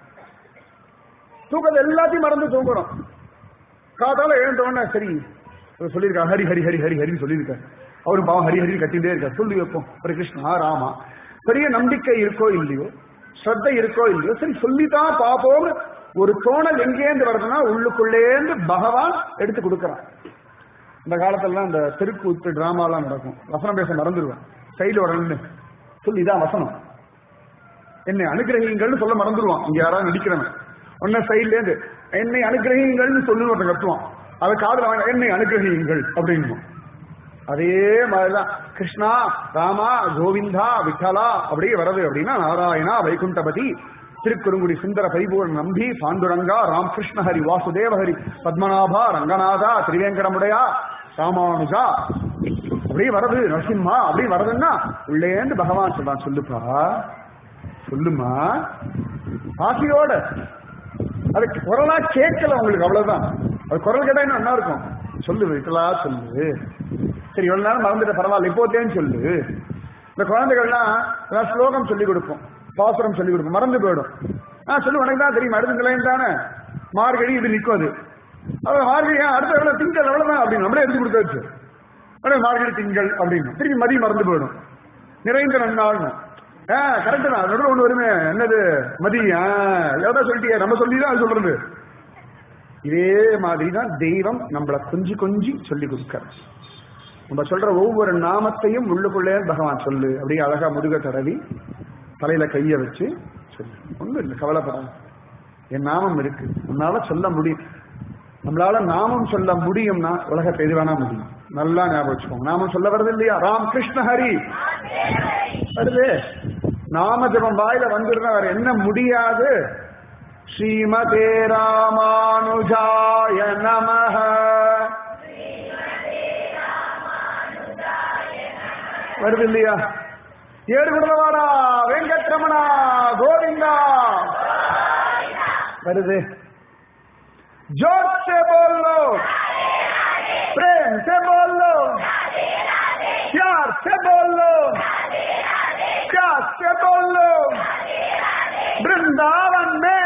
தூக்கத்தை எல்லாத்தையும் மறந்து தூங்குறோம் காதால எழுந்தோடனே சரி அவர் சொல்லியிருக்காரு ஹரி ஹரி ஹரி ஹரி ஹரின்னு சொல்லியிருக்காரு அவரும் பாவம் ஹரி ஹரி கட்டிட்டே இருக்கார் சொல்லி வைப்போம் ஹரி கிருஷ்ணா ராமா பெரிய நம்பிக்கை இருக்கோ இல்லையோ ஸ்ரத்தை இருக்கோ இல்லையோ சரி சொல்லித்தான் பார்ப்போம் ஒரு தோணல் எங்கேருந்து வருதுன்னா உள்ளுக்குள்ளேந்து பகவான் எடுத்து கொடுக்கறான் இந்த காலத்துல இந்த தெருக்கூத்து டிராமாலாம் நடக்கும் வசனம் பேச மறந்துடுவேன் சைடு உடனே சொல்லி இதான் வசனம் என்னை அனுகிரகிங்கள்னு சொல்ல மறந்துடுவான் இங்க யாராவது நடிக்கிறவன் உன்ன சைட்ல இருந்து என்னை அனுகிரகிங்கள்னு சொல்லு ஒருத்தன் கட்டுவான் அதை காதுல வாங்க என்னை அனுகிரகியுங்கள் அப்படின்னு அதே மாதிரிதான் கிருஷ்ணா ராமா கோவிந்தா விட்டலா அப்படியே வரது அப்படின்னா நாராயணா வைகுண்டபதி திருக்குறுங்குடி சுந்தர பரிபூர்ண நம்பி பாண்டுரங்கா ராமகிருஷ்ண ஹரி வாசுதேவ ஹரி பத்மநாபா ரங்கநாதா திரிவேங்கடமுடையா ராமானுஜா அப்படியே வரது நரசிம்மா அப்படி வரதுன்னா உள்ளேந்து பகவான் சொல்றான் சொல்லுப்பா சொல்லுமா ஆசையோட அது குரலா கேட்கல உங்களுக்கு அவ்வளவுதான் அது குரல் கேட்டா இன்னும் நல்லா இருக்கும் சொல்லு வீட்டலா சொல்லு சரி எவ்வளவு நேரம் மறந்துட்ட பரவாயில்ல இப்போத்தேன்னு சொல்லு இந்த குழந்தைகள்லாம் ஏதாவது ஸ்லோகம் சொல்லி கொடுப்போம் பாசுரம் சொல்லி கொடுப்போம் மறந்து போயிடும் ஆ சொல்லு உனக்கு தான் தெரியும் அடுத்த நிலையம் தானே மார்கழி இது நிற்கும் அது அது மார்கழி ஆ, அடுத்த வேலை திங்கள் எவ்வளவுதான் அப்படின்னு நம்மளே எடுத்து கொடுத்தாச்சு உடனே மார்கழி திங்கள் அப்படின்னு திருப்பி மதியம் மறந்து போயிடும் நிறைந்த நன்னாள்னு ஆ கரெக்ட் தான் நடுவில் ஒன்று வருமே என்னது மதி ஆ எவ்வளோ சொல்லிட்டியே நம்ம சொல்லி தான் அது சொல்றது இதே மாதிரி தான் தெய்வம் நம்மளை கொஞ்சி கொஞ்சி சொல்லி கொடுக்க நம்ம சொல்ற ஒவ்வொரு நாமத்தையும் உள்ளுக்குள்ளே பகவான் சொல்லு அப்படியே அழகா முதுக தடவி தலையில கைய வச்சு சொல்லு ஒண்ணும் இல்லை கவலைப்படாத என் நாமம் இருக்கு உன்னால சொல்ல முடியும் நம்மளால நாமம் சொல்ல முடியும்னா உலகத்தை எது வேணா முடியும் நல்லா ஞாபகம் வச்சுக்கோங்க நாமம் சொல்ல வருது இல்லையா ராம் கிருஷ்ண ஹரி வருது நாம ஜபம் வாயில வந்துருந்தா வேற என்ன முடியாது ஸ்ரீமதே ராமானுஜாய நமஹ வருது இல்லையா ஏடு குடலவாடா வெங்கட்ரமணா கோவிந்தா வருது जोर से बोल लो प्रेम से बोल लो प्यार से बोल लो प्यार से बोल लो वृंदावन में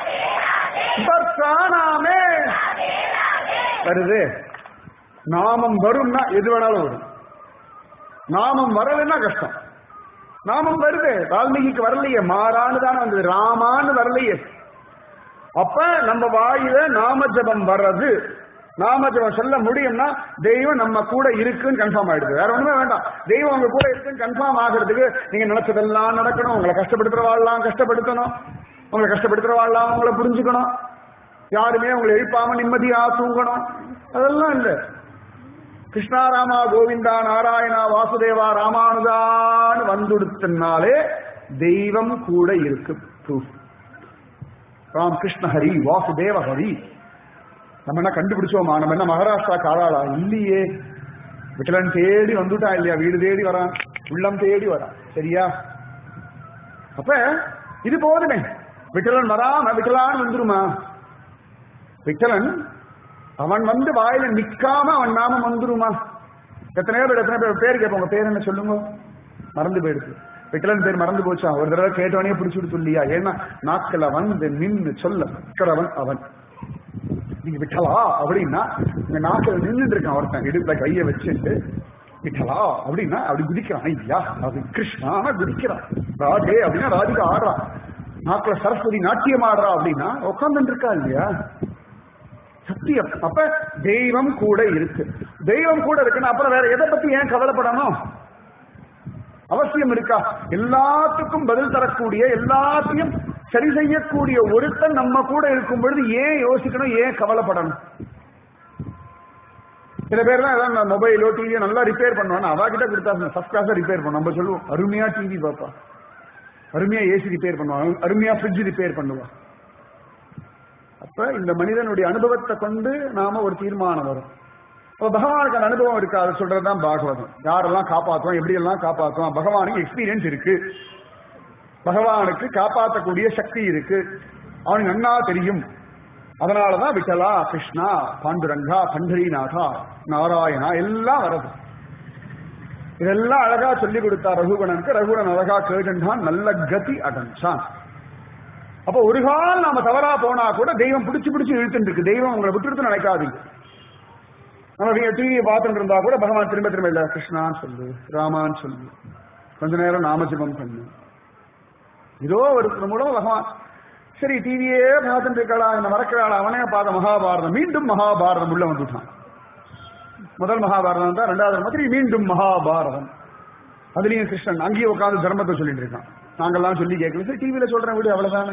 बरसाना में வருது நாமம் வரும்னா எது வேணாலும் வரும் நாமம் வரலைன்னா கஷ்டம் நாமம் வருது வால்மீகிக்கு வரலையே மாறான்னு தானே வந்தது ராமான்னு வரலையே அப்ப நம்ம வாயில நாம ஜபம் வர்றது நாம ஜபம் சொல்ல முடியும்னா தெய்வம் நம்ம கூட இருக்குன்னு கன்ஃபார்ம் ஆயிடுது வேற ஒண்ணுமே வேண்டாம் தெய்வம் உங்க கூட இருக்குன்னு கன்ஃபார்ம் ஆகிறதுக்கு நீங்க நினைச்சதெல்லாம் நடக்கணும் உங்களை கஷ்டப்படுத்துற வாழலாம் கஷ்டப்படுத்தணும் உங்களை கஷ்டப்படுத்துற வாழலாம் உங்களை புரிஞ்சுக்கணும் யாருமே உங்களை எழுப்பாம நிம்மதியா தூங்கணும் அதெல்லாம் இல்ல கிருஷ்ணா ராமா கோவிந்தா நாராயணா வாசுதேவா ராமானுஜான்னு வந்துடுத்தினாலே தெய்வம் கூட இருக்கு ப்ரூஃப் ராம் கிருஷ்ண ஹரி வாசுதேவ ஹரி நம்ம என்ன கண்டுபிடிச்சோமா நம்ம என்ன மகாராஷ்டிரா காராளா இல்லையே விட்டலன் தேடி வந்துட்டான் இல்லையா வீடு தேடி வரான் உள்ளம் தேடி வரான் சரியா அப்ப இது போதுமே விட்டலன் வராம விட்டலான்னு வந்துருமா விட்டலன் அவன் வந்து வாயில நிக்காம அவன் நாமம் வந்துருமா எத்தனையோ பேர் எத்தனை பேர் பேர் கேட்போம் உங்க பேர் என்ன சொல்லுங்க மறந்து போயிடுது விட்டலன் பேர் மறந்து போச்சா ஒரு தடவை கேட்டவனே பிடிச்சுட்டு சொல்லியா ஏன்னா நாட்கள வந்து நின்னு சொல்ல விக்கிறவன் அவன் நீங்க விட்டலா அப்படின்னா இந்த நாட்கள் நின்றுட்டு இருக்கான் ஒருத்தன் இடுப்புல கைய வச்சுட்டு விட்டலா அப்படின்னா அப்படி குதிக்கிறான் ஐயா அது கிருஷ்ணா குதிக்கிறான் ராஜே அப்படின்னா ராதிகா ஆடுறான் நாட்கள சரஸ்வதி நாட்டியம் ஆடுறா அப்படின்னா உட்காந்துட்டு இருக்கா இல்லையா சத்தியம் அப்ப தெய்வம் கூட இருக்கு தெய்வம் கூட இருக்குன்னா அப்புறம் வேற எதை பத்தி ஏன் கவலைப்படணும் அவசியம் இருக்கா எல்லாத்துக்கும் பதில் தரக்கூடிய எல்லாத்தையும் சரி செய்யக்கூடிய ஒருத்தன் நம்ம கூட இருக்கும் பொழுது ஏன் யோசிக்கணும் ஏன் கவலைப்படணும் சில பேர் தான் ஏதாவது மொபைலோ டிவியோ நல்லா ரிப்பேர் பண்ணுவாங்க அவ கிட்ட கொடுத்தா ஃபர்ஸ்ட் கிளாஸா ரிப்பேர் பண்ணும் நம்ம சொல்லுவோம் அருமையா டிவி பாப்பா அருமையா ஏசி ரிப்பேர் பண்ணுவாங்க அருமையா ஃப்ரிட்ஜ் ரிப்பேர் பண்ணுவா அப்ப இந்த மனிதனுடைய அனுபவத்தை கொண்டு நாம ஒரு தீர்மானம் வரும் அப்ப பகவானுக்கு அந்த அனுபவம் இருக்கு அதை சொல்றதுதான் பாகவதம் யாரெல்லாம் காப்பாற்றுவோம் எப்படி எல்லாம் காப்பாற்றுவோம் பகவானுக்கு எக்ஸ்பீரியன்ஸ் இருக்கு பகவானுக்கு காப்பாற்றக்கூடிய சக்தி இருக்கு அவனுக்கு நன்னா தெரியும் அதனாலதான் விட்டலா கிருஷ்ணா பாண்டுரங்கா பண்டரிநாதா நாராயணா எல்லாம் வருது இதெல்லாம் அழகா சொல்லி கொடுத்தா ரகுகணனுக்கு ரகுகணன் அழகா கேட்டுட்டான் நல்ல கதி அடைஞ்சான் அப்ப ஒரு கால் நாம தவறா போனா கூட தெய்வம் பிடிச்சு பிடிச்சு இழுத்துட்டு இருக்கு தெய்வம் உங்களை விட்டுடுத்து நினைக்காதீங்க நம்ம டிவியை பார்த்துட்டு இருந்தா கூட பகவான் திரும்ப திரும்ப இல்ல கிருஷ்ணான்னு சொல்லு ராமான்னு சொல்லு கொஞ்ச நேரம் நாமஜபம் பண்ணு இதோ ஒரு மூலம் பகவான் சரி டிவியே பார்த்துட்டு இருக்காளா இந்த மறக்கிறாளா அவனே பார்த்த மகாபாரதம் மீண்டும் மகாபாரதம் உள்ள வந்துட்டான் முதல் மகாபாரதம் தான் ரெண்டாவது மாதிரி மீண்டும் மகாபாரதம் அதுலயும் கிருஷ்ணன் அங்கேயும் உட்காந்து தர்மத்தை சொல்லிட்டு இருக்கான் நாங்கெல்லாம் சொல்லி கேட்கல சரி டிவியில சொல்றேன் விடு அவ்வளவுதானே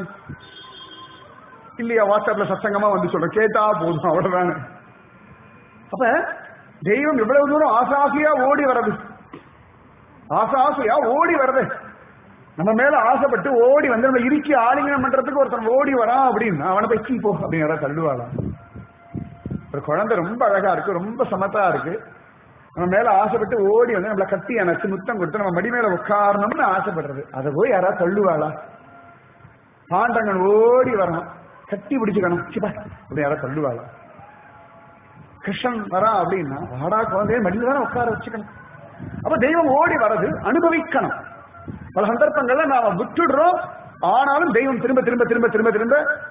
இல்லையா வாட்ஸ்அப்ல சத்தங்கமா வந்து சொல்றேன் கேட்டா போதும் அவ்வளவுதானே அப்ப தெய்வம் இவ்வளவு தூரம் ஆசாசியா ஓடி வர்றது ஆசாசியா ஓடி வர்றது நம்ம மேல ஆசைப்பட்டு ஓடி வந்து நம்ம இறுக்கி ஆலிங்கனம் பண்றதுக்கு ஒருத்தன் ஓடி வரான் அப்படின்னு அவனை போய் சீ போ அப்படின்னு யாராவது தள்ளுவாளா ஒரு குழந்தை ரொம்ப அழகா இருக்கு ரொம்ப சமத்தா இருக்கு நம்ம மேல ஆசைப்பட்டு ஓடி வந்து நம்மளை கட்டி அணைச்சு முத்தம் கொடுத்து நம்ம மடி மேல உட்காரணும்னு ஆசைப்படுறது அதை போய் யாராவது தள்ளுவாளா பாண்டங்கன் ஓடி வரணும் கட்டி பிடிச்சுக்கணும் சிப்பா அப்படி யாராவது தள்ளுவாளா கிருஷ்ணன் வரான் அப்படின்னா வாடா குழந்தைய மடியில தானே உட்கார வச்சுக்கணும் அப்ப தெய்வம் ஓடி வர்றது அனுபவிக்கணும் பல சந்தர்ப்பங்கள்ல நாம விட்டுடுறோம் ஆனாலும் தெய்வம் திரும்ப திரும்ப திரும்ப திரும்ப திரும்ப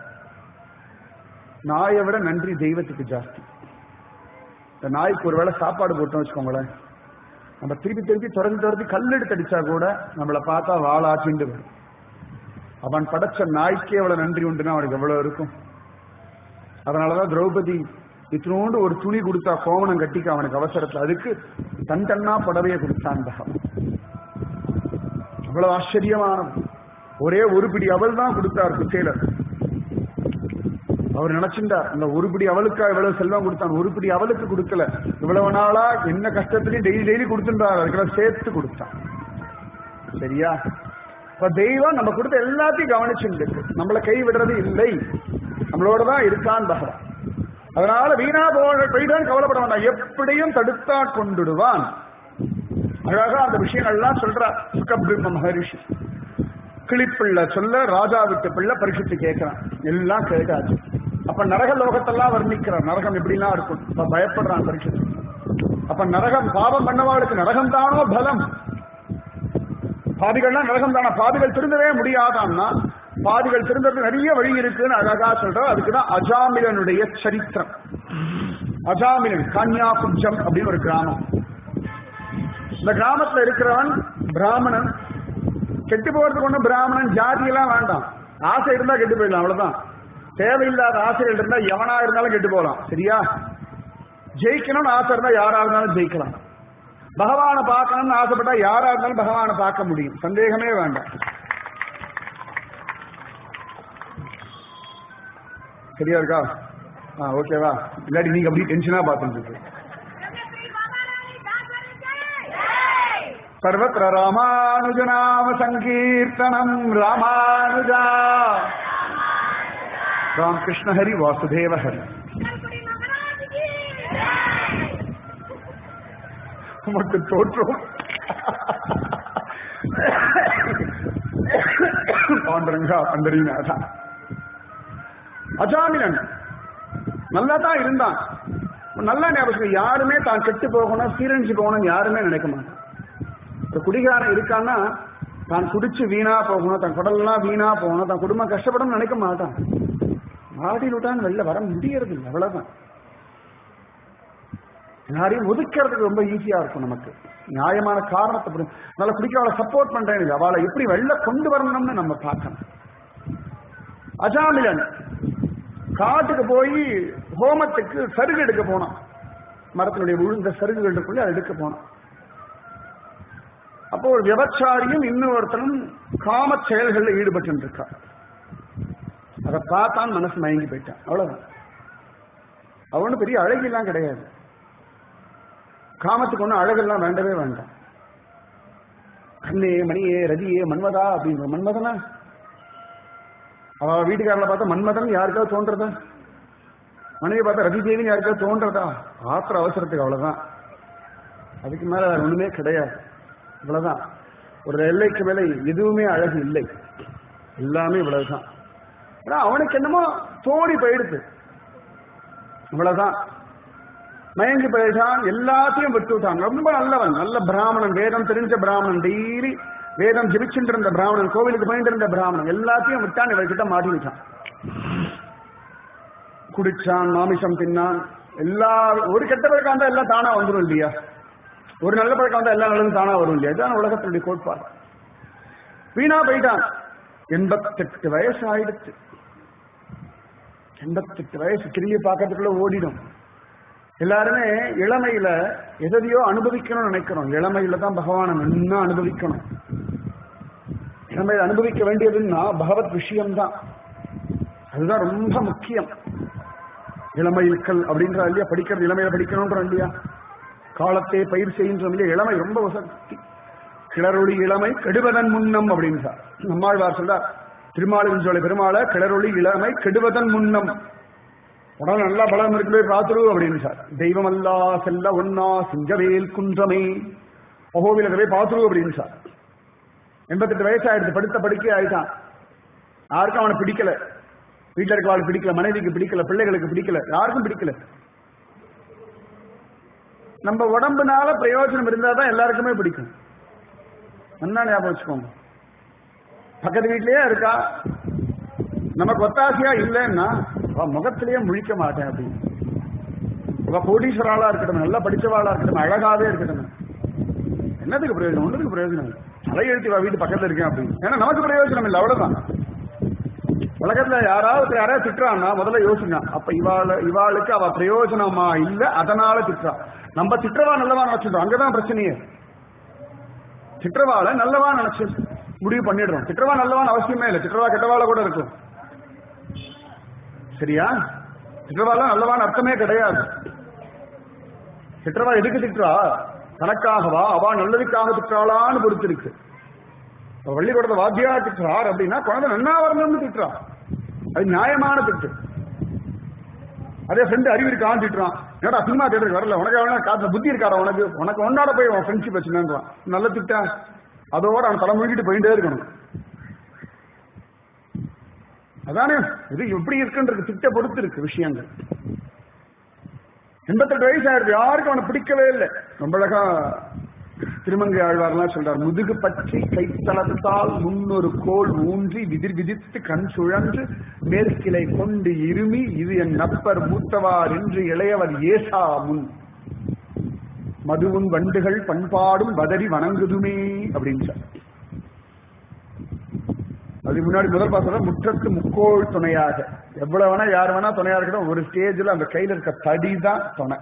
நாயை விட நன்றி தெய்வத்துக்கு ஜாஸ்தி இந்த நாய்க்கு ஒருவேளை சாப்பாடு போட்டோம் வச்சுக்கோங்களேன் நம்ம திருப்பி திருப்பி துரத்தி துரத்தி கல்லெடுத்து அடிச்சா கூட நம்மளை பார்த்தா வாழாட்டிண்டு வரும் அவன் படைச்ச நாய்க்கே எவ்வளவு நன்றி உண்டுன்னா அவனுக்கு எவ்வளவு இருக்கும் அதனாலதான் திரௌபதி இத்தினோண்டு ஒரு துணி கொடுத்தா கோவணம் கட்டிக்க அவனுக்கு அவசரத்துல அதுக்கு தன் தன்னா புடவையை கொடுத்தான் பகவான் அவ்வளவு ஆச்சரியமானது ஒரே ஒரு பிடி அவள் தான் கொடுத்தார் குச்சேலர் அவர் நினைச்சிருந்தார் அந்த ஒரு பிடி அவளுக்கா இவ்வளவு செல்வம் கொடுத்தான் ஒரு பிடி அவளுக்கு கொடுக்கல இவ்வளவு நாளா என்ன கஷ்டத்திலையும் டெய்லி டெய்லி கொடுத்துட்டார் அதுக்கெல்லாம் சேர்த்து கொடுத்தான் சரியா இப்ப தெய்வம் நம்ம கொடுத்த எல்லாத்தையும் கவனிச்சுருக்கு நம்மளை கை விடுறது இல்லை நம்மளோட தான் இருக்கான் பகவான் அதனால வீணா போக போயிட்டான் கவலைப்பட வேண்டாம் எப்படியும் தடுத்தா கொண்டுடுவான் அழகா அந்த விஷயங்கள்லாம் சொல்றார் சுகபிரம்ம மகரிஷி கிளிப்பிள்ள சொல்ல ராஜா விட்டு பிள்ளை பரிசுத்து கேட்கிறான் எல்லாம் கேட்டாச்சு அப்ப நரக லோகத்தெல்லாம் வர்ணிக்கிறார் நரகம் எப்படிலாம் இருக்கும் அப்ப பயப்படுறான் பரிசுத்து அப்ப நரகம் பாவம் பண்ணவாளுக்கு நரகம் தானோ பலம் பாதிகள்லாம் நரகம் தானா பாதிகள் திருந்தவே முடியாதான்னா பாதிகள் திருந்தது நிறைய வழி இருக்குன்னு அழகா சொல்ற அதுக்குதான் அஜாமிலனுடைய சரித்திரம் அஜாமிலன் கன்யாகுஞ்சம் அப்படின்னு ஒரு கிராமம் இந்த கிராமத்துல இருக்கிறவன் பிராமணன் கெட்டு போறதுக்கு ஒண்ணும் பிராமணன் ஜாதி எல்லாம் வேண்டாம் ஆசை இருந்தா கெட்டு போயிடலாம் அவ்வளவுதான் தேவையில்லாத ஆசைகள் இருந்தா எவனா இருந்தாலும் கெட்டு போகலாம் சரியா ஜெயிக்கணும்னு ஆசை இருந்தா யாரா இருந்தாலும் ஜெயிக்கலாம் பகவானை பார்க்கணும்னு ஆசைப்பட்டா யாரா இருந்தாலும் பகவானை பார்க்க முடியும் சந்தேகமே வேண்டாம் சரியா இருக்கா ஆ ஓகேவா இல்லாட்டி நீங்க அப்படி டென்ஷனா பார்த்துட்டு இருக்கு सर्वत्र रामानुजनाम संकीर्तनम रामानुजा राम कृष्ण हरि वासुदेव हरि உமக்கு தோற்றும் பாண்டரங்கா பண்டரிநாதா அஜாமிலன் நல்லா தான் இருந்தான் நல்லா ஞாபகம் யாருமே தான் கெட்டு போகணும் சீரழிஞ்சு போகணும் யாருமே நினைக்க மாட்டான் ஒரு குடிகாரன் இருக்கான்னா தான் குடிச்சு வீணா போகணும் தன் குடல்லாம் வீணா போகணும் தன் குடும்பம் கஷ்டப்படும் நினைக்க மாட்டான் மாடியில் விட்டான் வெளில வர முடியறது இல்லை அவ்வளவுதான் யாரையும் ஒதுக்கிறதுக்கு ரொம்ப ஈஸியா இருக்கும் நமக்கு நியாயமான காரணத்தை புரியும் அதனால குடிக்க அவளை சப்போர்ட் பண்றேன் அவளை எப்படி வெளில கொண்டு வரணும்னு நம்ம பார்க்கணும் அஜாமிலன் காட்டுக்கு போய் ஹோமத்துக்கு சருகு எடுக்க போனான் மரத்தினுடைய விழுந்த சருகுகள் இருக்குள்ள அதை எடுக்க போனான் அப்போ ஒரு விபச்சாரியும் இன்னொருத்தனும் காம செயல்களில் ஈடுபட்டு இருக்கா அதை பார்த்தான் மனசு மயங்கி போயிட்டான் அவ்வளவுதான் அவனு பெரிய அழகெல்லாம் கிடையாது காமத்துக்கு ஒன்றும் அழகெல்லாம் வேண்டவே வேண்டாம் கண்ணே மணியே ரதியே மன்மதா அப்படிங்கிற மன்மதனா அவ வீட்டுக்காரில் பார்த்தா மன்மதன் யாருக்காவது தோன்றதா மனைவி பார்த்தா ரதி தேவின்னு யாருக்காவது தோன்றதா ஆத்திர அவசரத்துக்கு அவ்வளவுதான் அதுக்கு மேல வேற ஒண்ணுமே கிடையாது இவ்வளவுதான் ஒரு எல்லைக்கு மேல எதுவுமே அழகு இல்லை எல்லாமே இவ்வளவுதான் ஆனா அவனுக்கு என்னமோ தோணி போயிடுது இவ்வளவுதான் மயங்கி போயிட்டான் எல்லாத்தையும் விட்டு விட்டான் ரொம்ப நல்லவன் நல்ல பிராமணன் வேதம் தெரிஞ்ச பிராமணன் டெய்லி வேதம் ஜபிச்சுட்டு இருந்த பிராமணன் கோவிலுக்கு போயிட்டு இருந்த பிராமணன் எல்லாத்தையும் விட்டான் இவர்கிட்ட மாட்டிக்கிட்டான் குடிச்சான் மாமிசம் தின்னான் எல்லா ஒரு கெட்ட பழக்கம் வந்தா எல்லாம் தானா வந்துடும் இல்லையா ஒரு நல்ல பழக்கம் வந்தா எல்லா நல்லதும் தானா வரும் இல்லையா இதுதான் உலகத்தினுடைய கோட்பாடு வீணா போயிட்டான் எண்பத்தெட்டு வயசு ஆயிடுச்சு எண்பத்தெட்டு வயசு திரும்பி பார்க்கறதுக்குள்ள ஓடிடும் எல்லாருமே இளமையில எதையோ அனுபவிக்கணும்னு நினைக்கிறோம் இளமையில தான் பகவானை நன்னா அனுபவிக்கணும் இளமையில அனுபவிக்க வேண்டியதுன்னா பகவத் விஷயம்தான் அதுதான் ரொம்ப முக்கியம் இளமையில்கள் அப்படின்ற இல்லையா படிக்கிறது இளமையில படிக்கணும்ன்ற இல்லையா காலத்தே பயிர் செய்கின்ற இல்லையா இளமை ரொம்ப வசதி கிளறொளி இளமை கெடுவதன் முன்னம் அப்படின்னு சார் நம்மாழ்வார் சொல்றார் திருமாலிருஞ்சோலை பெருமாளை கிளறொளி இளமை கெடுவதன் முன்னம் உடல் நல்லா பலம் இருக்கு பார்த்துரு அப்படின்னு சார் தெய்வம் அல்லா செல்ல ஒன்னா சிங்கவேல் குன்றமே பகோவில போய் பார்த்துரு அப்படின்னு சார் எண்பத்தெட்டு வயசாயிடுச்சு படுத்த படுக்கை ஆயிட்டான் யாருக்கும் அவனை பிடிக்கல வீட்டில் இருக்கவாளுக்கு பிடிக்கல மனைவிக்கு பிடிக்கல பிள்ளைகளுக்கு பிடிக்கல யாருக்கும் பிடிக்கல நம்ம உடம்புனால பிரயோஜனம் இருந்தா தான் எல்லாருக்குமே பிடிக்கும் என்ன ஞாபகம் வச்சுக்கோங்க பக்கத்து வீட்லயே இருக்கா நமக்கு ஒத்தாசையா இல்லைன்னா அவ முகத்திலேயே முழிக்க மாட்டேன் அப்படின்னு அவ கோடீஸ்வராளா இருக்கட்டும் நல்லா படிச்சவாளா இருக்கட்டும் அழகாவே இருக்கட்டும் என்னதுக்கு பிரயோஜனம் ஒன்றுக்கு பிரயோஜனம் இல்லை தலையெழுத்தி வா வீட்டு பக்கத்துல இருக்கேன் அப்படின்னு ஏன்னா நமக்கு பிரயோஜனம் இல்லை அவ்வளவுதான் உலகத்துல யாராவது யாராவது திட்டுறான்னா முதல்ல யோசிங்க அப்ப இவாள இவாளுக்கு அவ பிரயோஜனமா இல்ல அதனால திட்டுறா நம்ம திட்டுறவா நல்லவா நினைச்சிட்டோம் அங்கதான் பிரச்சனையே திட்டுறவாள நல்லவா நினைச்சு முடிவு பண்ணிடுறோம் திட்டுறவா நல்லவான்னு அவசியமே இல்லை திட்டுறவா கெட்டவாள கூட இருக்கும் சரியா திட்டுறவால நல்லவான்னு அர்த்தமே கிடையாது திட்டுறவா எதுக்கு திட்டுறா தனக்காகவா அவா நல்லதுக்காக திட்டுறாளான்னு பொறுத்து இருக்கு பள்ளிக்கூடத்தை வாத்தியா திட்டுறார் அப்படின்னா குழந்தை நன்னா வரணும்னு திட்டுறா அது நியாயமான திட்டு அதே ஃப்ரெண்டு அறிவு இருக்கான்னு திட்டுறான் ஏடா சினிமா தேட்டருக்கு வரல உனக்கு வேணா காசு புத்தி இருக்காரா உனக்கு உனக்கு ஒன்னாட போய் உன் ஃப்ரெண்ட்ஷிப் வச்சுனான் நல்ல திட்டா அதோட அவன் தலை முழுகிட்டு போயிட்டே இருக்கணும் அதானே இது எப்படி இருக்குன்றது திட்ட பொறுத்து இருக்கு விஷயங்கள் எண்பத்தெட்டு வயசு ஆயிடுது யாருக்கும் அவனை பிடிக்கவே இல்லை ரொம்ப அழகா திருமங்கை ஆழ்வார்லாம் சொல்றார் முதுகு பற்றி கைத்தளத்தால் முன்னொரு கோல் ஊன்றி விதிர் விதித்து கண் சுழன்று மேற்கிளை கொண்டு இருமி இது என் நப்பர் மூத்தவார் என்று இளையவர் ஏசா முன் மதுவும் வண்டுகள் பண்பாடும் வதறி வணங்குதுமே அப்படின்னு சார் அதுக்கு முன்னாடி முதல் பாசம் முற்றத்து முக்கோள் துணையாக எவ்வளவு வேணா யார் வேணா துணையா இருக்கட்டும் ஒரு ஸ்டேஜ்ல அந்த கையில இருக்க தடி தான் துணை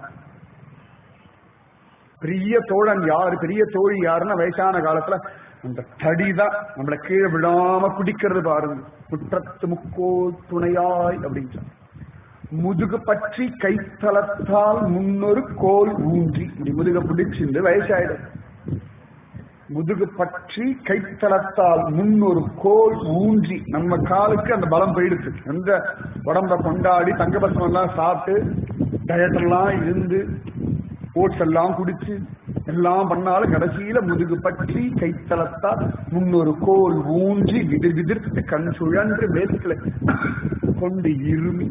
பெரிய தோழன் யாரு பெரிய தோழி யாருன்னா வயசான காலத்துல அந்த தடி தான் நம்மள கீழே விழாம குடிக்கிறது பாருங்க முற்றத்து முக்கோள் துணையாய் அப்படின்னு சொன்ன முதுகு பற்றி கைத்தளத்தால் முன்னொரு கோல் ஊன்றி இப்படி முதுக பிடிச்சிருந்து வயசாயிடும் முதுகு பற்றி கைத்தளத்தால் முன்னொரு கோல் ஊன்றி நம்ம காலுக்கு அந்த பலம் போயிடுச்சு எந்த உடம்ப கொண்டாடி தங்கபஸ்மம் எல்லாம் சாப்பிட்டு டயட் எல்லாம் இருந்து ஓட்ஸ் எல்லாம் குடிச்சு எல்லாம் பண்ணாலும் கடைசியில முதுகு பற்றி கைத்தளத்தால் முன்னொரு கோல் ஊன்றி விதிர் விதிர்த்து கண் சுழன்று மேற்கில கொண்டு இருமி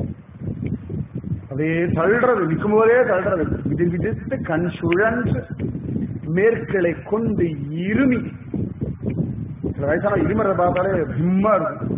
அதே தள்ளுறது நிற்கும் போதே தள்ளுறது விதிர் விதிர்த்து கண் சுழன்று மேற்களை கொண்டு இருமி சில வயசான இருமரை பார்த்தாலே பிம்மா இருக்கும்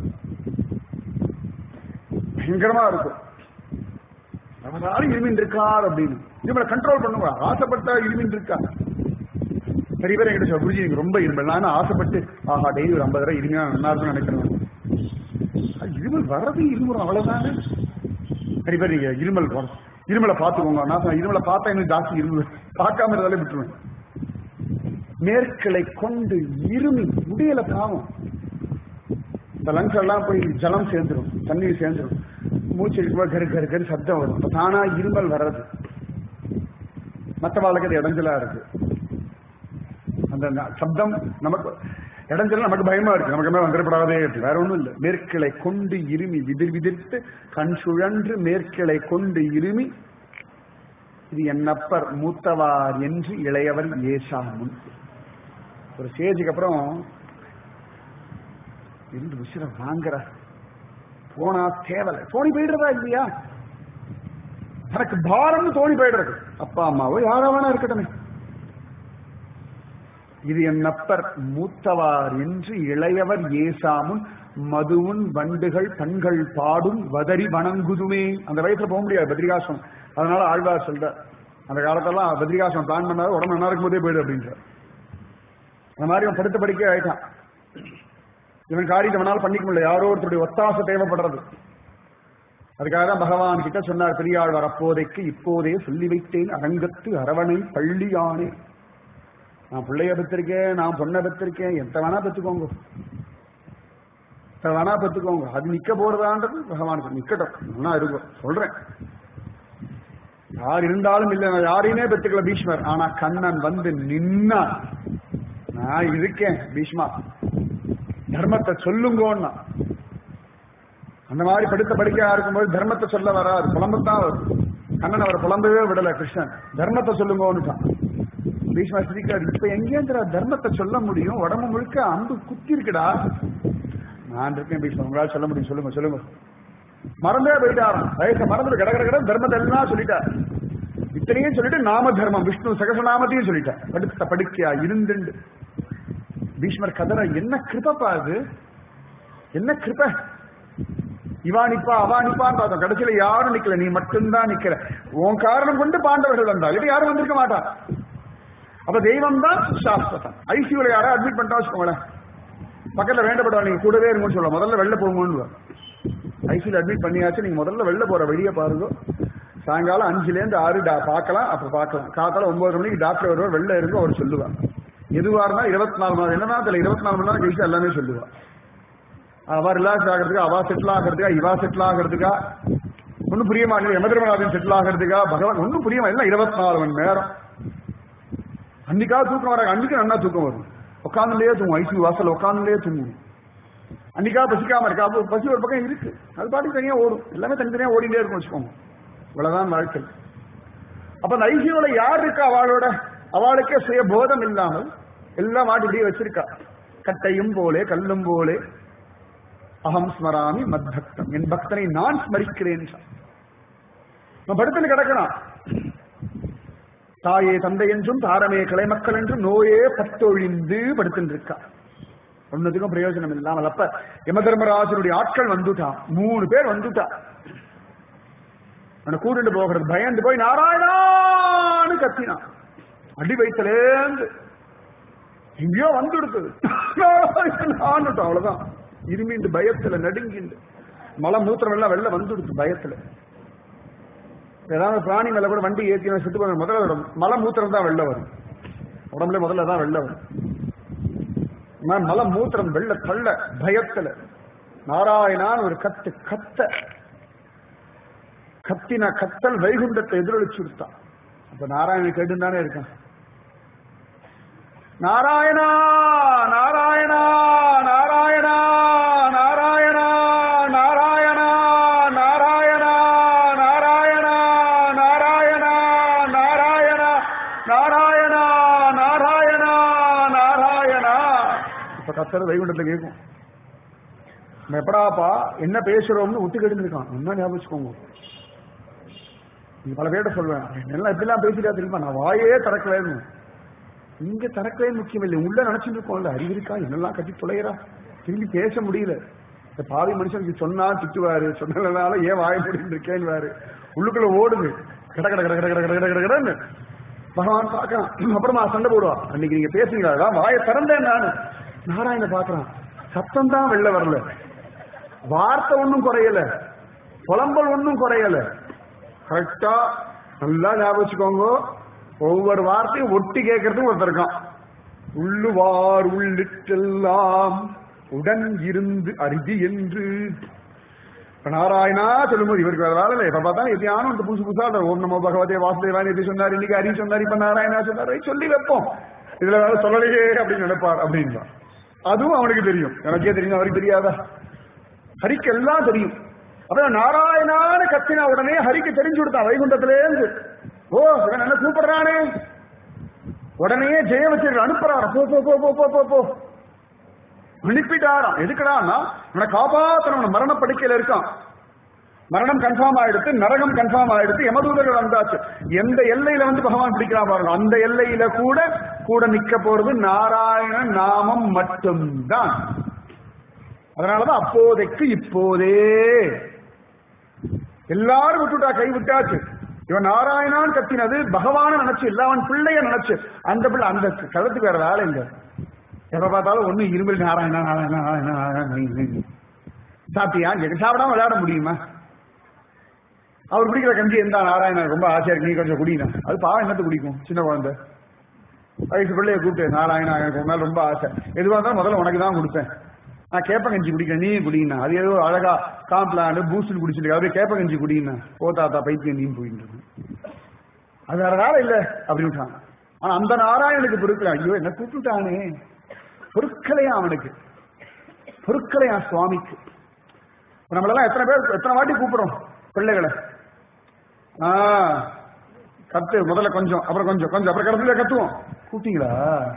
பயங்கரமா இருக்கும் அவரால் இருமின் இருக்கார் அப்படின்னு இருமலை கண்ட்ரோல் பண்ணுவா ஆசைப்பட்டா இருமின் இருக்கா நிறைய பேர் என்கிட்ட சொல்ல குருஜி எனக்கு ரொம்ப இருமல் நான் ஆசைப்பட்டு ஆஹா டெய்லி ஒரு ஐம்பது ரூபாய் இருமியா நல்லா இருக்கும்னு நினைக்கிறேன் அது இருமல் வர்றது இருமுறை அவ்வளவுதானே நிறைய பேர் நீங்க இருமல் வரும். இருமலை பார்த்துக்கோங்க நான் சொன்னேன், இருமலை பார்த்தா எனக்கு ஜாஸ்தி இருமல் பார்க்காம இருந்தாலே விட்டுருவேன் மேற்களை கொண்டு இருமி முடியல பாவம் இந்த லங்ஸ் எல்லாம் போய் ஜலம் சேர்ந்துரும் தண்ணீர் சேர்ந்துரும் மூச்சு இருக்கும்போது கரு கரு கரு சத்தம் வரும் அப்ப தானா இருமல் வர்றது மற்ற வாழ்க்கை அது இடைஞ்சலா இருக்கு அந்த ந- சப்தம் நமக்கு இடைஞ்சல் நமக்கு பயமா இருக்கு நமக்கு மேல வந்துடப்படாதே இருக்கு வேற ஒண்ணும் இல்ல மேற்கிளை கொண்டு இருமி விதிர் விதிர்த்து கண் சுழன்று மேற்கிளை கொண்டு இருமி இது என்னப்பர் மூத்தவார் என்று இளையவர் ஏசாமுன் ஒரு ஸ்டேஜுக்கு அப்புறம் இருந்து விசிற வாங்குற போனா தேவலை தோணி போயிடுறதா இல்லையா தனக்கு பாரம்னு தோணி போயிடுறது அப்பா அம்மாவோ யாரா வேணா இருக்கட்டுமே இது என் நப்பர் மூத்தவார் என்று இளையவர் ஏசாமுன் மதுவுன் வண்டுகள் கண்கள் பாடும் வதறி வணங்குதுமே அந்த வயசுல போக முடியாது பத்ரிகாசம் அதனால ஆழ்வார் சொல்ற அந்த காலத்தெல்லாம் பத்ரிகாசம் பிளான் பண்ணாத உடம்பு நல்லா இருக்கும் போதே போயிடு அப்படின்றார் அந்த மாதிரி அவன் படுத்த படிக்க ஆயிட்டான் இவன் காரியத்தை அவனால பண்ணிக்க முடியல யாரோ ஒருத்தருடைய ஒத்தாசை தேவைப்படுறது அதுக்காக தான் பகவான் கிட்ட சொன்னார் பெரியாழ்வார் அப்போதைக்கு இப்போதே சொல்லி வைத்தேன் அரங்கத்து அரவணை பள்ளியானே நான் பிள்ளைய பெற்றிருக்கேன் நான் பொண்ணை பெற்றிருக்கேன் எத்த வேணா பெற்றுக்கோங்க எத்த வேணா பெற்றுக்கோங்க அது நிக்க போறதான்றது பகவானுக்கு நிக்கட்டும் நல்லா இருக்கும் சொல்றேன் யார் இருந்தாலும் இல்ல நான் யாரையுமே பெற்றுக்கல பீஷ்மர் ஆனா கண்ணன் வந்து நின்னான் நான் இருக்கேன் பீஷ்மா தர்மத்தை சொல்லுங்கன்னா அந்த மாதிரி படுத்த படிக்கையா இருக்கும்போது தர்மத்தை சொல்ல வராது புலம்பத்தான் வரும் கண்ணன் அவர் புலம்பவே விடல கிருஷ்ணன் தர்மத்தை சொல்லுங்கன்னு பீஷ்மா சிரிக்கிறார் இப்ப எங்கேந்திரா தர்மத்தை சொல்ல முடியும் உடம்பு முழுக்க அம்பு குத்தி இருக்குடா நான் இருக்கேன் பீஷ்மா உங்களால சொல்ல முடியும் சொல்லுங்க சொல்லுங்க மறந்தே போயிட்டாராம் வயசை மறந்துட்டு கட கட கட தர்மத்தை எல்லாம் சொல்லிட்டார் இத்தனையும் சொல்லிட்டு நாம தர்மம் விஷ்ணு சகசநாமத்தையும் சொல்லிட்டார் படுத்த படுக்கையா இருந்துண்டு பீஷ்மர் கதற என்ன கிருபப்பா அது என்ன கிருப இவா நிப்பா அவா நிப்பான்னு பார்த்தோம் கடைசியில யாரும் நிக்கல நீ மட்டும்தான் நிக்கிற உன் காரணம் கொண்டு பாண்டவர்கள் வந்தா இது யாரும் வந்திருக்க மாட்டா அப்ப தெய்வம் தான் சாஸ்திரம் ஐசியூல யாரா அட்மிட் பண்ணிட்டா வச்சுக்கோங்களேன் பக்கத்துல வேண்டப்படா நீங்க கூடவே இருங்கன்னு சொல்ல முதல்ல வெளில போங்கன்னு ஐசியூல அட்மிட் பண்ணியாச்சு நீங்க முதல்ல வெளில போற வெளியே பாருங்க சாயங்காலம் அஞ்சுல இருந்து ஆறு டா பார்க்கலாம் அப்ப பார்க்கலாம் காத்தால ஒன்பது மணிக்கு டாக்டர் வருவார் வெளில இருங்க அவர் சொல்லுவார் எதுவா இருந்தா இருபத்தி நாலு மணி நேரம் என்னன்னா அதுல இருபத்தி நாலு மணி நேரம் கழிச்சு எல்லாமே சொல்லுவா அவ ரிலாக்ஸ் ஆகிறதுக்கா அவ செட்டில் ஆகிறதுக்கா இவா செட்டில் ஆகிறதுக்கா ஒன்னும் புரிய மாட்டேங்குது யமதர்மநாதன் செட்டில் ஆகிறதுக்கா பகவான் ஒன்னும் புரிய மாட்டேங்குது இருபத்தி நாலு மணி நேரம் அன்னைக்காக தூக்கம் வராங்க அன்னைக்கு நல்லா தூக்கம் வரும் உட்காந்துலயே தூங்கும் ஐசியூ வாசல் உட்காந்துலயே தூங்கும் அன்னைக்கா பசிக்காம இருக்கா அப்போ பசி ஒரு பக்கம் இருக்கு அது பாட்டுக்கு தனியா ஓடும் எல்லாமே தனித்தனியா ஓடிட்டே இருக்கும் வச்சுக்கோங்க இவ்வளவுதான் வாழ்க்கை அப்ப அந்த ஐசியூல யார் இருக்கா அவளோட அவளுக்கே சுய போதம் இல்லாமல் எல்லாம் மாட்டி இப்படியே வச்சிருக்கா கட்டையும் போலே கல்லும் போலே அகம் ஸ்மராமி மத் பக்தம் என் பக்தனை நான் ஸ்மரிக்கிறேன் நான் படுத்துன்னு கிடக்கிறான் தாயே தந்தை என்றும் தாரமே கலைமக்கள் என்றும் நோயே பத்தொழிந்து படுத்துட்டு இருக்கா ஒன்னதுக்கும் பிரயோஜனம் இல்லாமல் அப்ப யம தர்மராஜனுடைய ஆட்கள் வந்துட்டான் மூணு பேர் வந்துட்டா அவனை கூட்டிட்டு போகிறது பயந்து போய் நாராயணான்னு கத்தினான் அடி வயிற்றுலேருந்து எங்கேயோ வந்துடுத்தது அவ்வளவுதான் இருமிண்டு பயத்துல நடுங்கிண்டு மலை மூத்திரம் எல்லாம் வெளில வந்துடுச்சு பயத்துல ஏதாவது பிராணி மேல கூட வண்டி ஏற்றி சுட்டு போன முதல்ல வரும் மலை மூத்திரம் தான் வெளில வரும் உடம்புல முதல்ல தான் வெளில வரும் மலை மூத்திரம் வெள்ள தள்ள பயத்துல நாராயணான் ஒரு கத்து கத்த கத்தின கத்தல் வைகுண்டத்தை எதிரொலிச்சு விட்டான் அப்ப நாராயணன் கேட்டு தானே இருக்கான் நாராயணா நாராயணா நாராயணா நாராயணா நாராயணா நாராயணா நாராயணா நாராயணா நாராயணா நாராயணா நாராயணா நாராயணா இப்ப கத்தர் வைகுண்டத்துல கேட்கும் நம்ம எப்படாப்பா என்ன பேசுறோம்னு ஒத்து கெடுந்திருக்கான் என்ன ஞாபகம் வச்சுக்கோங்க நீ பல பேர்ட்ட சொல்வேன் எல்லாம் எப்படிலாம் பேசிட்டா தெரியுமா நான் வாயே திறக்கலன்னு இங்க திறக்கவே முக்கியம் இல்லை உள்ள நினைச்சிட்டு இருக்கோம்ல அறிவு இருக்கா என்னெல்லாம் கட்டி தொலைகிறா திரும்பி பேச முடியல இந்த பாவி மனுஷனுக்கு சொன்னா திட்டுவாரு சொன்னதுனால ஏன் வாய முடியும் இருக்கேன்னு உள்ளுக்குள்ள ஓடுது கட கட கட கட கட கட கட கடன்னு பகவான் பார்க்கறான் அப்புறமா சண்டை போடுவா அன்னைக்கு நீங்க பேசுறீங்களா அதான் வாயை திறந்தேன் நானு நாராயண பாக்குறான் சத்தம் தான் வெளில வரல வார்த்தை ஒன்றும் குறையல புலம்பல் ஒன்றும் குறையல கரெக்டா நல்லா ஞாபகம் வச்சுக்கோங்க ஒவ்வொரு வார்த்தையும் ஒட்டி கேட்கறதுக்கு ஒருத்தர் இருக்கான் உள்ளுவார் உள்ளிட்டெல்லாம் உடன் இருந்து அரிதி என்று இப்ப நாராயணா சொல்லும்போது இவருக்கு வேற வேலை இல்லை இப்ப பார்த்தா எப்பயானும் இந்த புதுசு புதுசா ஓம் நமோ பகவதே வாசுதேவான் எப்படி சொன்னார் இன்னைக்கு ஹரி சொன்னார் இப்ப நாராயணா சொன்னார் சொல்லி வைப்போம் இதுல வேற சொல்லலையே அப்படின்னு நினைப்பார் அப்படின்னா அதுவும் அவனுக்கு தெரியும் எனக்கே தெரியும் அவருக்கு தெரியாதா ஹரிக்கு எல்லாம் தெரியும் அப்புறம் நாராயணான்னு கத்தின உடனே ஹரிக்கு தெரிஞ்சு கொடுத்தான் வைகுண்டத்திலேருந்து ஓ இவன் என்ன கூப்பிடுறானே உடனே ஜெய வச்சு அனுப்புறாரு போ போ போ போ போ போ போ அனுப்பிட்டாராம் எதுக்குடான்னா இவனை காப்பாத்தணும் மரண படுக்கையில இருக்கான் மரணம் கன்ஃபார்ம் ஆயிடுத்து நரகம் கன்ஃபார்ம் ஆயிடுத்து யமதூதர்கள் வந்தாச்சு எந்த எல்லையில வந்து பகவான் பிடிக்கிறான் பாருங்க அந்த எல்லையில கூட கூட நிக்க போறது நாராயண நாமம் மட்டும்தான் அதனாலதான் அப்போதைக்கு இப்போதே எல்லாரும் விட்டுட்டா கை விட்டாச்சு இவன் நாராயணான் கத்தினது பகவான நினைச்சு இல்ல அவன் பிள்ளைய நினைச்சு அந்த பிள்ளை அந்த கழுத்துக்கு வேற வேலை இல்ல எப்ப பார்த்தாலும் ஒண்ணு இருமல் நாராயணா நாராயணா நாராயணா நாராயணா சாப்பிட்டியா கேட்க சாப்பிடாம விளையாட முடியுமா அவர் குடிக்கிற கஞ்சி எந்த நாராயணன் ரொம்ப ஆசையா இருக்கு நீ கொஞ்சம் குடிக்கணும் அது பாவம் என்னத்து குடிக்கும் சின்ன குழந்தை வயசு பிள்ளைய கூப்பிட்டு நாராயணா எனக்கு ஒரு நாள் ரொம்ப ஆசை எதுவாக இருந்தாலும் முதல்ல உனக்கு தான் கொடுப்பேன் நான் கேப்ப கஞ்சி குடிக்கிறேன் நீ குடினா அது ஏதோ அழகா காம்ப்ளான் பூஸ்டில் குடிச்சிட்டு அப்படியே கேப்ப கஞ்சி குடினா ஓ தாத்தா பைத்தியம் நீ போயிட்டு இருக்கு அது வேற வேலை இல்ல அப்படின்ட்டாங்க ஆனா அந்த நாராயணனுக்கு பொறுக்கல ஐயோ என்ன கூப்பிட்டுட்டானே பொருட்களையா அவனுக்கு பொருட்களையா சுவாமிக்கு இப்ப நம்மளெல்லாம் எத்தனை பேர் எத்தனை வாட்டி கூப்பிடுறோம் பிள்ளைகளை ஆ கத்து முதல்ல கொஞ்சம் அப்புறம் கொஞ்சம் கொஞ்சம் அப்புறம் கடைசியில கத்துவோம் கூப்பிட்டீங்களா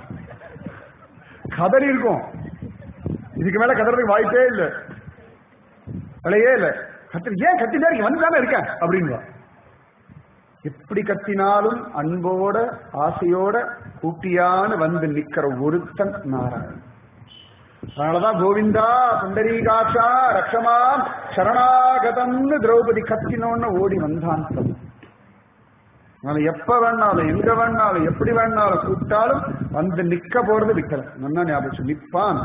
கதறி இருக்கும் இதுக்கு மேல கதறதுக்கு வாய்ப்பே இல்லை விலையே இல்லை கத்து ஏன் கத்திட்டே இருக்கீங்க வந்து தானே இருக்கேன் அப்படிங்க எப்படி கத்தினாலும் அன்போட ஆசையோட கூட்டியான்னு வந்து நிக்கிற ஒருத்தன் நாராயணன் அதனாலதான் கோவிந்தா புண்டரீகாட்சா ரக்ஷமாம் சரணாகதம்னு திரௌபதி கத்தினோன்னு ஓடி வந்தான் பிரபு அதனால எப்ப வேணாலும் எங்க வேணாலும் எப்படி வேணாலும் கூப்பிட்டாலும் வந்து நிக்க போறது விக்கல நல்லா ஞாபகம் நிப்பான்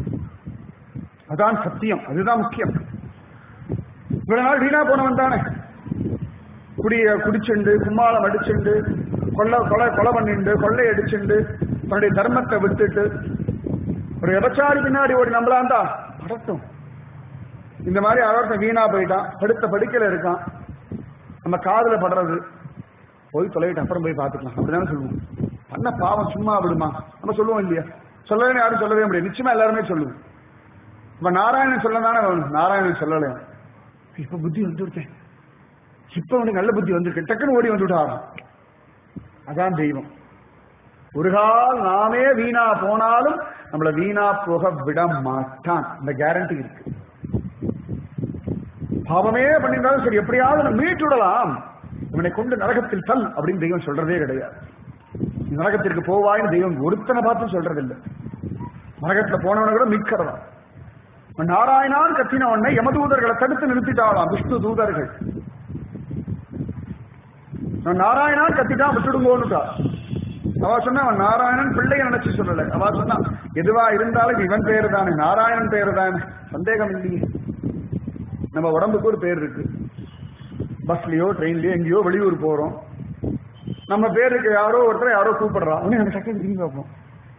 அதான் சத்தியம் அதுதான் முக்கியம் இவ்வளவு நாள் வீணா போனவன் தானே குடிய குடிச்சுண்டு கும்மாளம் அடிச்சுண்டு கொலை கொலை கொலை பண்ணிண்டு கொள்ளை அடிச்சுண்டு தன்னுடைய தர்மத்தை விட்டுட்டு ஒரு எபச்சாரி பின்னாடி ஓடி நம்பலாந்தா படட்டும் இந்த மாதிரி அவர்த்த வீணா போயிட்டான் படுத்த படுக்கையில இருக்கான் நம்ம காதுல படுறது போய் தொலைவிட்டு அப்புறம் போய் பார்த்துக்கலாம் அப்படிதானே சொல்லுவோம் பண்ண பாவம் சும்மா விடுமா நம்ம சொல்லுவோம் இல்லையா சொல்லவே யாரும் சொல்லவே முடியாது நிச்சயமா எல்லாருமே சொல்லுவோம் இப்ப நாராயணன் சொல்ல தானே வேணும் நாராயணன் சொல்லல இப்ப புத்தி வந்துருக்கேன் இப்ப அவனுக்கு நல்ல புத்தி வந்திருக்கு டக்குன்னு ஓடி வந்துட்டான் அதான் தெய்வம் ஒரு கால் நாமே வீணா போனாலும் நம்மள வீணா போக விட மாட்டான் இந்த கேரண்டி இருக்கு பாவமே பண்ணியிருந்தாலும் சரி எப்படியாவது நம்ம மீட்டு விடலாம் இவனை கொண்டு நரகத்தில் தல் அப்படின்னு தெய்வம் சொல்றதே கிடையாது நீ நரகத்திற்கு போவாய்னு தெய்வம் ஒருத்தனை பார்த்து சொல்றது இல்லை நரகத்துல போனவனை கூட மீட்கிறதா நாராயணான் கத்தின உடனே யமதூதர்களை தடுத்து நிறுத்திட்டாளாம் விஷ்ணு தூதர்கள் நாராயணான் கத்திட்டான் விட்டுடுங்கோன்னுட்டா அவ சொன்னா அவன் நாராயணன் பிள்ளைய நினைச்சு சொல்லல அவ சொன்னா எதுவா இருந்தாலும் இவன் பேரு தானே நாராயணன் பேரு தானே சந்தேகம் இல்லையே நம்ம உடம்புக்கு ஒரு பேர் இருக்கு பஸ்லயோ ட்ரெயின்லயோ எங்கேயோ வெளியூர் போறோம் நம்ம பேருக்கு யாரோ ஒருத்தர் யாரோ கூப்பிடுறான் உடனே நம்ம டக்குனு திரும்பி பார்ப்போம்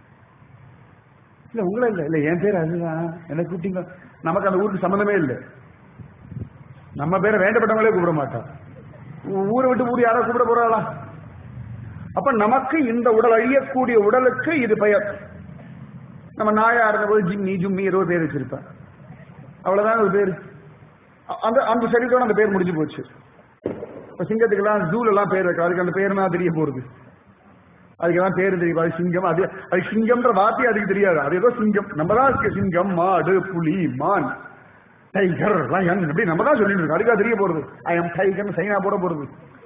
இல்ல உங்களை இல்ல இல்ல என் பேர் அதுதான் என்ன கூப்பிட்டீங்க நமக்கு அந்த ஊருக்கு சம்மந்தமே இல்லை நம்ம பேரை வேண்டப்பட்டவங்களே கூப்பிட மாட்டான் ஊரை விட்டு ஊர் யாரோ கூப்பிட போறாளா அப்ப நமக்கு இந்த உடல் அழியக்கூடிய உடலுக்கு இது பெயர் நம்ம நாயா இருந்தபோது ஜிம்மி ஜும்மி ஏதோ பேர் வச்சிருப்பேன் அவ்வளவுதான் ஒரு பேர் அந்த அந்த சரீரத்தோட அந்த பேர் முடிஞ்சு போச்சு இப்ப சிங்கத்துக்கெல்லாம் ஜூல எல்லாம் பேர் வைக்க அதுக்கு அந்த பேர் தான் தெரிய போறது அதுக்கெல்லாம் பேர் தெரியும் அது சிங்கம் அது அது சிங்கம்ன்ற வார்த்தை அதுக்கு தெரியாது அது ஏதோ சிங்கம் நம்ம தான் இருக்கு சிங்கம் மாடு புலி மான் டைகர் லயன் இப்படி நம்ம தான் சொல்லிட்டு இருக்கோம் அதுக்காக தெரிய போறது ஐ எம் டைகர் சைனா போட போறது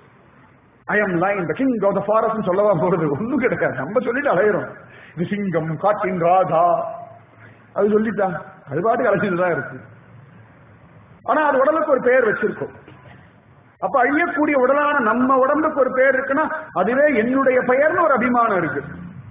I am lion the king of the forest சொல்லவா போறது ஒண்ணும் கிடையாது நம்ம சொல்லிட்டு அலையிறோம் இது சிங்கம் காட்டின் ராஜா அது சொல்லிட்டா அது பாட்டுக்கு அழைச்சிட்டு தான் இருக்கு ஆனா அது உடலுக்கு ஒரு பெயர் வச்சிருக்கோம் அப்ப அழியக்கூடிய உடலான நம்ம உடம்புக்கு ஒரு பெயர் இருக்குன்னா அதுவே என்னுடைய பெயர்னு ஒரு அபிமானம் இருக்கு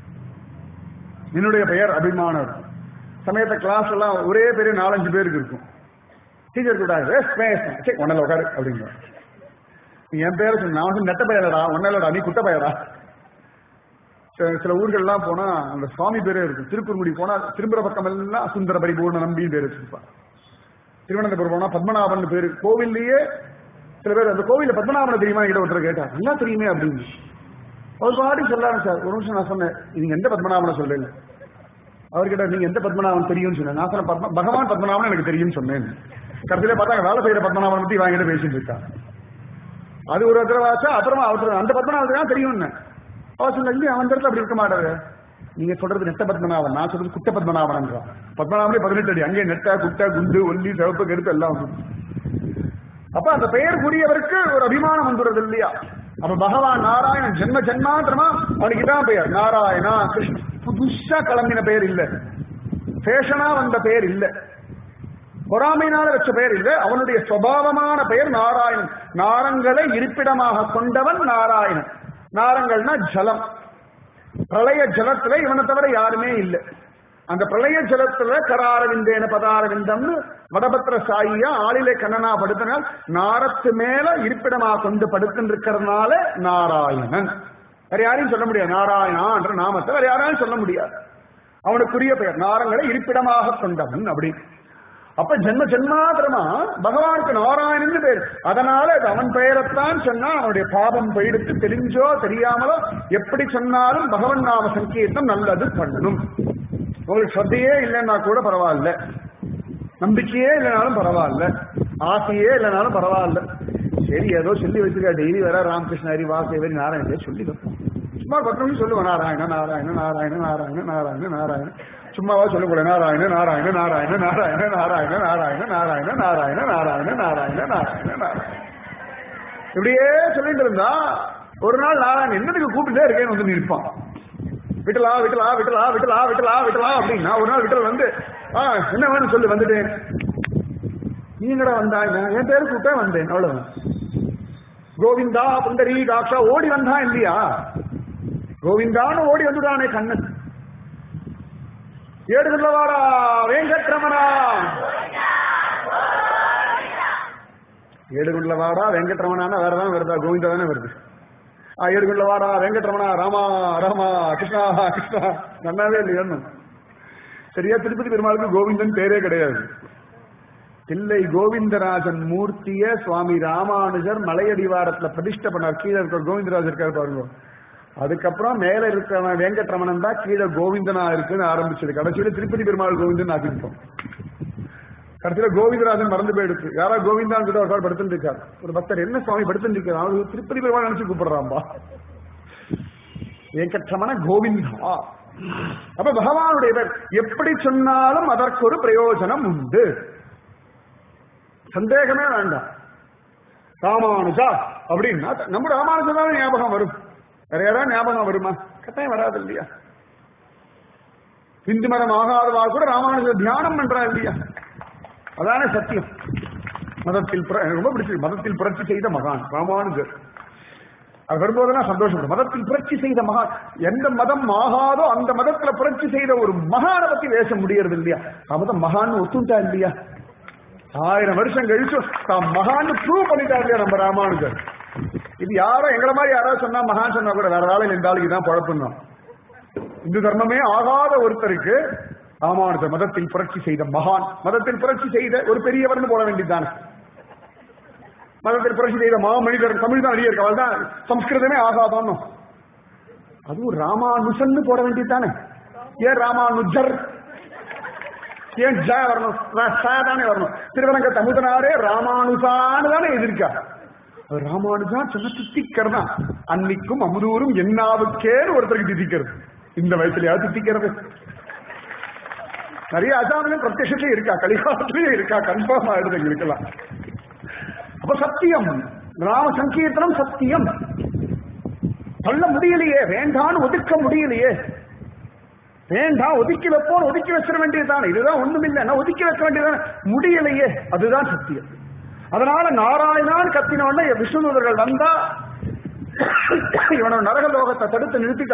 என்னுடைய பெயர் அபிமானம் இருக்கு சமயத்தை கிளாஸ் எல்லாம் ஒரே பெரிய நாலஞ்சு பேருக்கு இருக்கும் டீச்சர் கூட சரி உன்னல உட்காரு அப்படிங்க என் பேரை சொன்ன நான் வந்து நெட்ட பெயரடா ஒன்னலடா நீ குட்ட பெயரா சில ஊர்கள்லாம் போனா அந்த சுவாமி பேரே இருக்கும் திருக்குறுங்குடி போனா திரும்புற பக்கம் எல்லாம் சுந்தர பரிபூர்ண நம்பின்னு பேர் வச்சிருப்பான் திருவனந்தபுரம் போனா பத்மநாபன் பேரு கோவில்லையே சில பேர் அந்த கோவில்ல பத்மநாபன் தெரியுமா கிட்ட ஒருத்தர் கேட்டா நல்லா தெரியுமே அப்படின்னு அவர் பாடி சொல்லாரு சார் ஒரு நிமிஷம் நான் சொன்னேன் நீங்க எந்த பத்மநாபனை சொல்லல அவர்கிட்ட நீங்க எந்த பத்மநாபன் தெரியும்னு சொன்னேன் நான் சொன்ன பத்ம பகவான் பத்மநாபன் எனக்கு தெரியும்னு சொன்னேன் கடைசியில பார்த்தா வேலை செய்யற பத்மநாபன் பத்தி வாங்கிட்டு பேசிட்டு இருக்கா அது ஒரு தடவை ஆச்சா அப்புறமா அவர் அந்த பத்மநாபன் தான் தெரியும்னு அவர் சொன்ன இல்லையா அவன் இடத்துல அப்படி இருக்க மாட்டாரு நீங்க சொல்றது நெட்ட பத்மநாபன் நான் சொல்றது குட்ட பத்மநாபன்ன்றான் பத்மநாபனே பதினெட்டு அடி அங்கே நெட்ட குட்ட குண்டு ஒல்லி சிவப்பு கருப்பு எல்லாம் வந்து அப்ப அந்த பெயர் கூடியவருக்கு ஒரு அபிமானம் வந்துடுறது இல்லையா அப்ப பகவான் நாராயணன் ஜென்ம ஜென்மாந்திரமா அவனுக்கு தான் பெயர் நாராயணா கிருஷ்ண புதுசா கிளம்பின பெயர் இல்ல ஃபேஷனா வந்த பெயர் இல்ல பொறாமையினால வச்ச பெயர் இல்ல அவனுடைய சுவாவமான பெயர் நாராயணன் நாரங்களை இருப்பிடமாக கொண்டவன் நாராயணன் நாரங்கள்னா ஜலம் பிரளய ஜலத்துல இவனை தவிர யாருமே இல்லை அந்த பிரளய ஜலத்துல கராரவிந்தேன பதாரவிந்தம்னு வடபத்திர சாயியா ஆளிலே கண்ணனா படுத்தினால் நாரத்து மேல இருப்பிடமா கொண்டு படுத்துட்டு இருக்கிறதுனால நாராயணன் வேற யாரையும் சொல்ல முடியாது நாராயணா என்ற நாமத்தை வேற யாராலும் சொல்ல முடியாது அவனுக்குரிய பெயர் நாரங்களை இருப்பிடமாக கொண்டவன் அப்படி அப்ப ஜென்ம ஜென்மாந்திரமா பகவானுக்கு நாராயணன் பேர் அதனால அது அவன் பெயரைத்தான் சொன்னா அவனுடைய பாபம் போயிடுத்து தெரிஞ்சோ தெரியாமலோ எப்படி சொன்னாலும் பகவன் நாம சங்கீர்த்தம் நல்லது பண்ணணும் உங்களுக்கு ஸ்ரத்தையே இல்லைன்னா கூட பரவாயில்ல நம்பிக்கையே இல்லைனாலும் பரவாயில்ல ஆசையே இல்லைனாலும் பரவாயில்ல சரி ஏதோ சொல்லி வச்சிருக்கா டெய்லி வர ராமகிருஷ்ண ஹரி வாசேவரி நாராயண சொல்லி வைப்போம் சும்மா பத்து நிமிஷம் சொல்லுவேன் நாராயண நாராயண நாராயண நாராயண நாராயண நாராயண சும்மாவா சொல்லக்கூடாது நாராயண நாராயண நாராயண நாராயண நாராயண நாராயண நாராயண நாராயண நாராயண நாராயண நாராயண நாராயண இப்படியே சொல்லிட்டு இருந்தா ஒரு நாள் நாராயணன் என்னதுக்கு கூப்பிட்டுட்டே இருக்கேன்னு வந்து நிற்பான் விட்டலா விட்டலா விட்டலா விட்டலா விட்டலா விட்டலா அப்படின்னா ஒரு நாள் விட்டல் வந்து ஆ என்ன வேணும் சொல்லு வந்துட்டேன் நீங்கடா வந்தாங்க என் பேரு கூப்பிட்டா வந்தேன் அவ்வளவுதான் கோவிந்தா புந்தரி காக்ஷா ஓடி வந்தான் இல்லையா கோவிந்தான்னு ஓடி வந்துட்டானே கண்ணன் ஏடுகுள்ளவாடா வெங்கட்ரமணா ஏடுகுள்ளவாடா வெங்கட்ரமணானா வேற தான் வருதா கோவிந்தா தானே வருது ஆ ஏடுகுள்ளவாடா வெங்கட்ரமணா ராமா ராமா கிருஷ்ணா கிருஷ்ணா நன்னாவே இல்லையா சரியா திருப்பதி பெருமாளுக்கு கோவிந்தன் பேரே கிடையாது தில்லை கோவிந்தராஜன் மூர்த்திய சுவாமி ராமானுஜர் மலையடிவாரத்துல பிரதிஷ்ட பண்ணார் கீழே இருக்கிற கோவிந்தராஜர் இருக்காரு பாருங்க அதுக்கப்புறம் மேல இருக்கிறவன் வெங்கட்ரமணன் தான் கீழே கோவிந்தனா இருக்குன்னு ஆரம்பிச்சது கடைசியில திருப்பதி பெருமாள் கோவிந்தன் ஆக்கிருக்கோம் கடைசியில கோவிந்தராஜன் மறந்து போயிடுச்சு யாரா கோவிந்தான்னு கூட ஒரு படுத்துட்டு இருக்காரு ஒரு பக்தர் என்ன சுவாமி படுத்துட்டு இருக்காரு அவரு திருப்பதி பெருமாள் நினைச்சு கூப்பிடுறாம்பா வெங்கட்ரமண கோவிந்தா அப்ப பகவானுடைய பேர் எப்படி சொன்னாலும் அதற்கு ஒரு பிரயோஜனம் உண்டு சந்தேகமே வேண்டாம் ராமானுஜா அப்படின்னா நம்ம ராமானுஜா தான் ஞாபகம் வரும் வேற யாராவது ஞாபகம் வருமா கட்டாயம் வராது இல்லையா இந்து மதம் ஆகாதவா கூட ராமானுஜர் தியானம் பண்றா இல்லையா அதானே சத்தியம் மதத்தில் புர- எனக்கு ரொம்ப பிடிச்சது மதத்தில் புரட்சி செய்த மகான் ராமானுஜர் அது வரும்போதெல்லாம் சந்தோஷப்படும் மதத்தில் புரட்சி செய்த மகான் எந்த மதம் ஆகாதோ அந்த மதத்துல புரட்சி செய்த ஒரு மகானை பத்தி பேச முடியறது இல்லையா மதம் மகான் ஒத்துண்டா இல்லையா ஆயிரம் வருஷம் கழிச்சு தாம் மகான் ப்ரூவ் பண்ணிட்டா இல்லையா நம்ம ராமானுஜர் இது யாரோ எங்களை மாதிரி யாராவது சொன்னா மகான் சொன்னா கூட வேற ஆளுங்க இந்த ஆளுக்கு தான் பழப்பணும் இந்து தர்மமே ஆகாத ஒருத்தருக்கு ராமானுஜர் மதத்தில் புரட்சி செய்த மகான் மதத்தில் புரட்சி செய்த ஒரு பெரியவர்னு போட வேண்டியதுதானே மதத்தில் புரட்சி செய்த மாமனிதர் தமிழ் தான் அடியிருக்க அவள் தான் சம்ஸ்கிருதமே ஆகாதானோ அதுவும் ராமானுஜன் போட வேண்டியதுதானே ஏன் ராமானுஜர் ஏன் ஜ வரணும் ரா- ச தானே வரணும் திருவரங்க தமுதனாரே ராமானுஜான்னு தானே எதிர்க்கா அவர் ராமானுஜா சொன்ன தித்திக்கிறது தான் அன்னைக்கும் அமுதூரும் என்னாவுக்கேன்னு ஒருத்தருக்கு தித்திக்கிறது இந்த வயசுலயாவது தித்திக்கிறது நிறைய அசாமிலும் பிரத்யட்சத்திலே இருக்கா கலிகாலத்திலேயே இருக்கா கன்ஃபார்ம் ஆயிடுது எங்களுக்கெல்லாம் அப்ப சத்தியம் ராம சங்கீர்த்தனம் சத்தியம் சொல்ல முடியலையே வேண்டான்னு ஒதுக்க முடியலையே வேண்டாம் ஒதுக்கி வைப்போம் ஒதுக்கி வச்சிட வேண்டியதுதான் இதுதான் ஒண்ணும் இல்லை நான் ஒதுக்கி வைக்க வேண்டியதுதான் முடியலையே அதுதான் சத்தியம் அதனால நாராயணான் கத்தினோட விஷ்ணுதர்கள் வந்தா இவனை நரகலோகத்தை தடுத்து நிறுத்திட்டா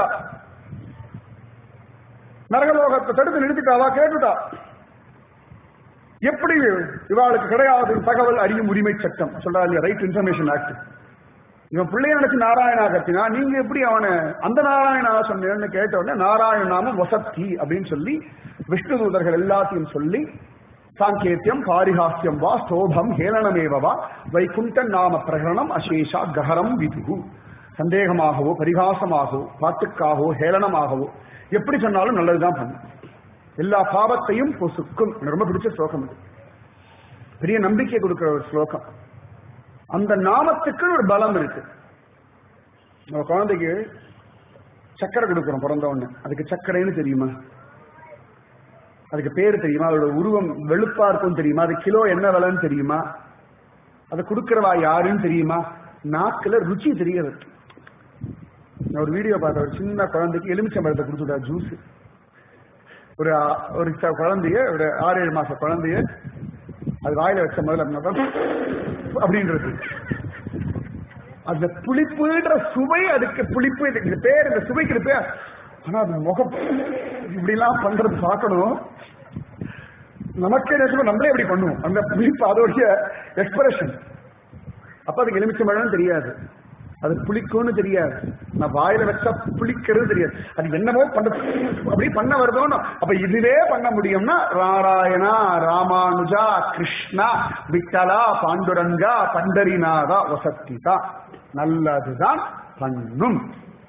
நரகலோகத்தை தடுத்து நிறுத்திட்டாவா கேட்டுட்டா எப்படி இவாளுக்கு கிடையாது தகவல் அறியும் உரிமை சட்டம் சொல்றா இல்லையா ரைட் இன்ஃபர்மேஷன் ஆக்ட் இவன் பிள்ளைய நினைச்சு நாராயணா கத்தினா நீங்க எப்படி அவனை அந்த நாராயணா சொன்னேன்னு கேட்ட உடனே நாராயண நாமம் வசத்தி அப்படின்னு சொல்லி விஷ்ணு தூதர்கள் எல்லாத்தையும் சொல்லி சாங்கேத்தியம் பாரிஹாஸ்யம் வா ஸ்தோபம் ஹேளனமேவா வைகுண்டன் நாம பிரகரணம் அசேஷா கஹரம் விதுகு சந்தேகமாகவோ பரிகாசமாகவோ பாட்டுக்காகவோ ஹேளனமாகவோ எப்படி சொன்னாலும் நல்லதுதான் பண்ணும் எல்லா பாவத்தையும் பொசுக்கும் எனக்கு ரொம்ப பிடிச்ச ஸ்லோகம் இது பெரிய நம்பிக்கை கொடுக்கிற ஒரு ஸ்லோகம் அந்த நாமத்துக்கு ஒரு பலம் இருக்கு நம்ம குழந்தைக்கு சக்கரை கொடுக்குறோம் பிறந்த உடனே அதுக்கு சர்க்கரைன்னு தெரியுமா அதுக்கு பேரு தெரியுமா அதோட உருவம் வெளுப்பா இருக்கும் தெரியுமா அது கிலோ என்ன விலைன்னு தெரியுமா அதை கொடுக்கறவா யாருன்னு தெரியுமா நாக்குல ருச்சி தெரியறது நான் ஒரு வீடியோ பார்த்தேன் ஒரு சின்ன குழந்தைக்கு எலுமிச்சம்பழத்தை கொடுத்துட்டா ஜூஸ் ஒரு ஆ- ஒரு ச- குழந்தைய ஒரு ஆறு ஏழு மாச குழந்தைய அது வாயில வச்ச முதல்ல அப்படின்னா அப்படின்றது அந்த புளிப்புன்ற சுவை அதுக்கு புளிப்பு இதுக்கு இந்த பேர் இந்த சுவைக்கு இது பேர் ஆனா அது முகம் இப்படி எல்லாம் பண்றது பார்க்கணும் நமக்கே நிஜமா நம்மளே இப்படி பண்ணுவோம் அந்த புளிப்பு அதோடைய எக்ஸ்பிரஷன் அப்ப அதுக்கு எலுமிச்சம்பழம் தெரியாது அது புளிக்கும்னு தெரியாது நான் வாயில வச்சா புளிக்கிறது தெரியாது அது என்னமோ பண்ண அப்படி பண்ண வருதோன்னு அப்ப இதுவே பண்ண முடியும்னா நாராயணா ராமானுஜா கிருஷ்ணா விட்டலா பாண்டுரங்கா பண்டரிநாதா வசத்திதா நல்லதுதான் பண்ணும்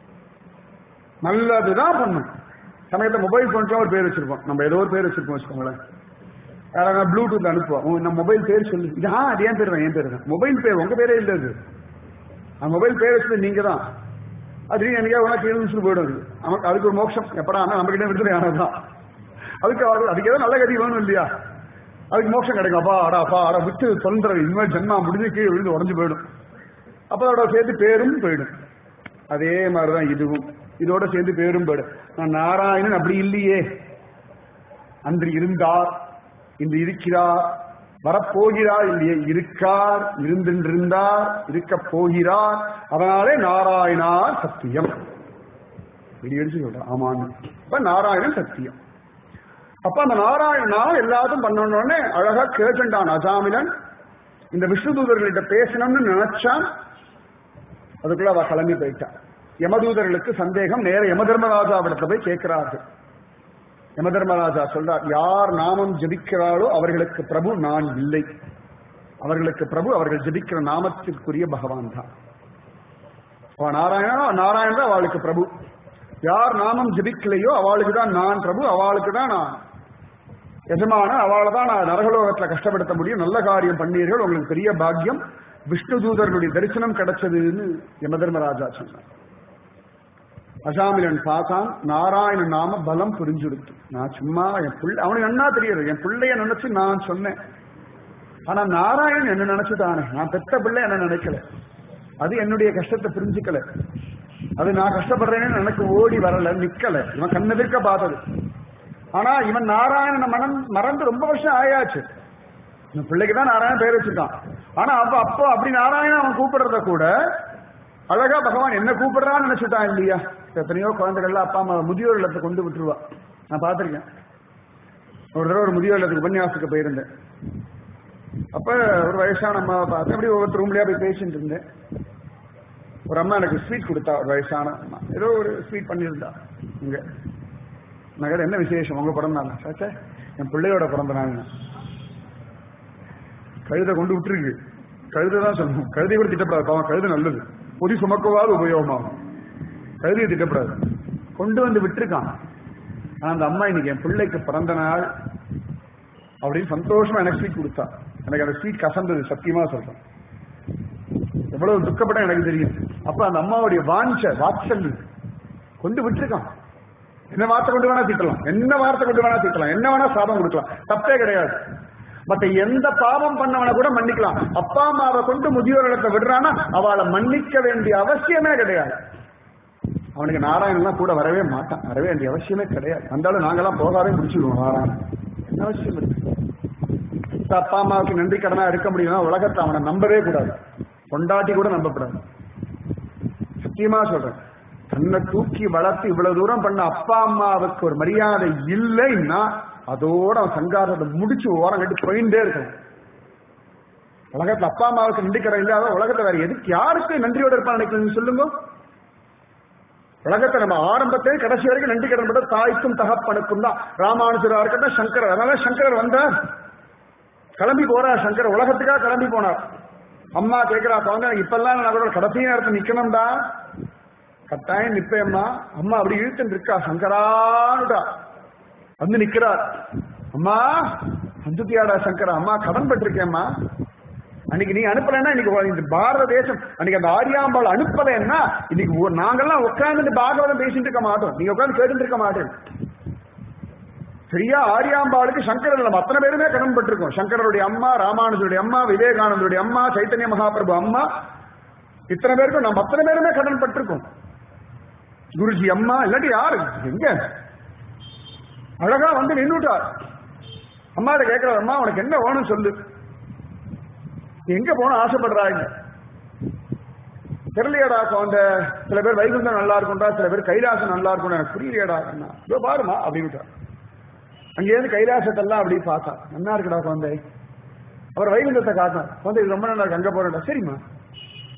நல்லதுதான் பண்ணும் சமயத்தை மொபைல் போன்ஸ்லாம் ஒரு பேர் வச்சிருப்போம் நம்ம ஏதோ ஒரு பேர் வச்சிருப்போம் வச்சுக்கோங்களேன் யாராவது ப்ளூடூத்ல அனுப்புவோம் உன் நம்ம மொபைல் பேர் சொல்லு இது ஆ அது ஏன் பேர் தான் என் பேர் தான் மொபைல் பேர் உங்க பேரே இல்லை அது அந்த மொபைல் பேர் வச்சது நீங்க தான் அது நீங்க என்னைக்கா உனக்கு எழுந்து போயிடும் அது நமக்கு அதுக்கு ஒரு மோட்சம் எப்படா ஆனா நம்ம கிட்ட விடுதலை ஆனதுதான் அதுக்கு அவரு- அதுக்கு ஏதோ நல்ல கதி வேணும் இல்லையா அதுக்கு மோட்சம் கிடைக்கும் அப்பா அடா அப்பா அடா விட்டு தொந்தரவு இனிமேல் ஜென்மா முடிஞ்சு கீழே விழுந்து உடஞ்சு போயிடும் அப்ப அதோட சேர்த்து பேரும் போயிடும் அதே மாதிரிதான் இதுவும் இதோட சேர்ந்து பேரும் போயிடும் நான் நாராயணன் அப்படி இல்லையே அன்று இருந்தார் இன்று இருக்கிறார் வரப்போகிறார் இல்லையே இருக்கார் இருந்திருந்தார் இருக்க போகிறார் அதனாலே நாராயணா சத்தியம் இப்படி எடுத்து சொல்றேன் ஆமான்னு அப்ப நாராயணன் சத்தியம் அப்ப அந்த நாராயணனா எல்லாத்தையும் பண்ணணும்னே அழகா கேட்டுட்டான் அஜாமிலன் இந்த விஷ்ணுதூதர்கள்ட்ட பேசணும்னு நினைச்சான் அதுக்குள்ள அவ கிளம்பி போயிட்டான் யமதூதர்களுக்கு சந்தேகம் நேர யமதர்மராஜாவிடத்துல போய் கேட்கிறார்கள் யமதர்மராஜா சொல்றார் யார் நாமம் ஜபிக்கிறாளோ அவர்களுக்கு பிரபு நான் இல்லை அவர்களுக்கு பிரபு அவர்கள் ஜபிக்கிற நாமத்திற்குரிய பகவான் தான் அவ நாராயணா நாராயணன் தான் அவளுக்கு பிரபு யார் நாமம் ஜபிக்கலையோ அவளுக்கு தான் நான் பிரபு அவளுக்கு தான் நான் எஜமான அவளை தான் நான் நரகலோகத்துல கஷ்டப்படுத்த முடியும் நல்ல காரியம் பண்ணீர்கள் உங்களுக்கு பெரிய பாக்கியம் விஷ்ணு தூதர்களுடைய தரிசனம் கிடைச்சதுன்னு யமதர்மராஜா சொன்னார் அசாமிலன் பார்த்தான் நாராயண நாம பலம் புரிஞ்சுடுத்து நான் சும்மா என் பிள்ளை அவனுக்கு நன்னா தெரியாது என் பிள்ளைய நினைச்சு நான் சொன்னேன் ஆனா நாராயணன் என்ன நினைச்சுதானே நான் பெத்த பிள்ளை என்ன நினைக்கல அது என்னுடைய கஷ்டத்தை புரிஞ்சுக்கல அது நான் கஷ்டப்படுறேன்னு எனக்கு ஓடி வரல நிக்கல இவன் கண்ணெதிர்க்க பார்த்தது ஆனா இவன் நாராயணனை மனம் மறந்து ரொம்ப வருஷம் ஆயாச்சு இந்த பிள்ளைக்கு தான் நாராயணன் பேர் வச்சிருக்கான் ஆனா அப்ப அப்போ அப்படி நாராயணன் அவன் கூப்பிடுறத கூட அழகா பகவான் என்ன கூப்பிடுறான்னு நினைச்சுட்டான் இல்லையா எத்தனையோ குழந்தைகள்லாம் அப்பா அம்மா முதியோர் இல்லத்தை கொண்டு விட்டுருவா நான் பார்த்திருக்கேன் ஒரு தடவை ஒரு முதியோர் இல்லத்துக்கு உபன்யாசத்துக்கு போயிருந்தேன் அப்ப ஒரு வயசான அம்மாவை பார்த்து அப்படி ஒவ்வொரு ரூம்லயா போய் பேசிட்டு இருந்தேன் ஒரு அம்மா எனக்கு ஸ்வீட் கொடுத்தா ஒரு வயசான அம்மா ஏதோ ஒரு ஸ்வீட் பண்ணியிருந்தா இங்க நான் கேட்டேன், என்ன விசேஷம் உங்க பிறந்த நாள் சாச்சா என் பிள்ளையோட பிறந்த நாள் கழுதை கொண்டு விட்டுருக்கு கழுதை தான் சொல்லணும் கழுதை கூட திட்டப்படாது பாவம் கழுதை நல்லது பொதி சுமக்கவாது உபயோகமாகும் கழுதையை திட்டப்படாது கொண்டு வந்து விட்டுருக்கான் ஆனா அந்த அம்மா இன்னைக்கு என் பிள்ளைக்கு பிறந்த நாள் அப்படின்னு சந்தோஷமா எனக்கு ஸ்வீட் கொடுத்தா எனக்கு அந்த ஸ்வீட் கசந்தது சத்தியமா சொல்றேன் எவ்வளவு துக்கப்பட்ட எனக்கு தெரியும் அப்ப அந்த அம்மாவுடைய வாஞ்ச வாட்சல் கொண்டு விட்டுருக்கான் என்ன வார்த்தை கொண்டு வேணா திட்டலாம் என்ன வார்த்தை கொண்டு வேணா திட்டலாம் என்ன வேணா சாபம் கொடுக்கலாம் தப்பே கிடையாது மத்த எந்த பாவம் பண்ணவனை கூட மன்னிக்கலாம் அப்பா அம்மாவை கொண்டு முதியோர் இடத்தை விடுறானா அவளை மன்னிக்க வேண்டிய அவசியமே கிடையாது அவனுக்கு நாராயணன்லாம் கூட வரவே மாட்டான் வரவே வேண்டிய அவசியமே கிடையாது அந்தாலும் நாங்கெல்லாம் போகாவே முடிச்சுடுவோம் நாராயணன் என்ன அவசியம் இருக்கு இப்ப அப்பா அம்மாவுக்கு நன்றி கடனா இருக்க முடியும்னா உலகத்தை அவனை நம்பவே கூடாது கொண்டாட்டி கூட நம்பக்கூடாது சத்தியமா சொல்றேன் தன்னை தூக்கி வளர்த்து இவ்வளவு தூரம் பண்ண அப்பா அம்மாவுக்கு ஒரு மரியாதை இல்லைன்னா அதோட அவன் சங்காரத்தை முடிச்சு ஓரம் கட்டி போயிட்டே இருக்கான் உலகத்துல அப்பா அம்மாவுக்கு நன்றி கடன் இல்லாத உலகத்துல வேற எதுக்கு யாருக்கு நன்றியோட இருப்பான் நினைக்கிறீங்க சொல்லுங்க உலகத்தை நம்ம ஆரம்பத்திலே கடைசி வரைக்கும் நன்றி கடன் பட்ட தாய்க்கும் தகப்பனுக்கும் தான் ராமானுஜரா இருக்கட்டும் சங்கரர் அதனால சங்கரர் வந்தார் கிளம்பி போறார் சங்கரர் உலகத்துக்காக கிளம்பி போனார் அம்மா கேட்கிறா குழந்தை இப்பெல்லாம் நான் கூட கடைசி நேரத்தை நிக்கணும்டா கட்டாயம் நிப்பேம்மா அம்மா அப்படி இழுத்துட்டு இருக்கா சங்கரானுடா வந்து நிக்கிறார் அம்மா வந்துட்டியாடா சங்கரா அம்மா கடன் பட்டிருக்கேம்மா அன்னைக்கு நீ அனுப்பலைன்னா இன்னைக்கு இந்த பாரத தேசம் அன்னைக்கு அந்த ஆரியாம்பாள் அனுப்பலைன்னா இன்னைக்கு ஒரு- நாங்கெல்லாம் உட்கார்ந்துட்டு பாகவதம் பேசிட்டு இருக்க மாட்டோம் நீங்க உட்கார்ந்து கேட்டுட்டு இருக்க மாட்டேன் சரியா ஆரியாம்பாளுக்கு சங்கரர் நம்ம அத்தனை பேருமே கடன் பட்டிருக்கோம் சங்கரருடைய அம்மா ராமானுஜருடைய அம்மா விவேகானந்தருடைய அம்மா சைத்தன்ய மகாபிரபு அம்மா இத்தனை பேருக்கும் நம்ம அத்தனை பேருமே கடன் பட்டிருக்கோம் குருஜி அம்மா இல்லாட்டி யாரு எங்க அழகா வந்து நின்னுட்டார் அம்மா இதை கேட்கிறார் அம்மா உனக்கு என்ன வேணும் சொல்லு நீ எங்க போன ஆசைப்படுறாங்க தெரியலையாடா அந்த சில பேர் வைகுண்டம் நல்லா இருக்கும்டா சில பேர் கைலாசம் நல்லா இருக்கும் எனக்கு புரியலையாடா அண்ணா இதோ பாருமா அப்படின்னு அங்கேயிருந்து கைலாசத்தெல்லாம் அப்படி பார்த்தா நல்லா இருக்குடா குழந்தை அவர் வைகுண்டத்தை காட்டினார் குழந்தை இது ரொம்ப நல்லா இருக்கு அங்க போறேன்டா சரிம்மா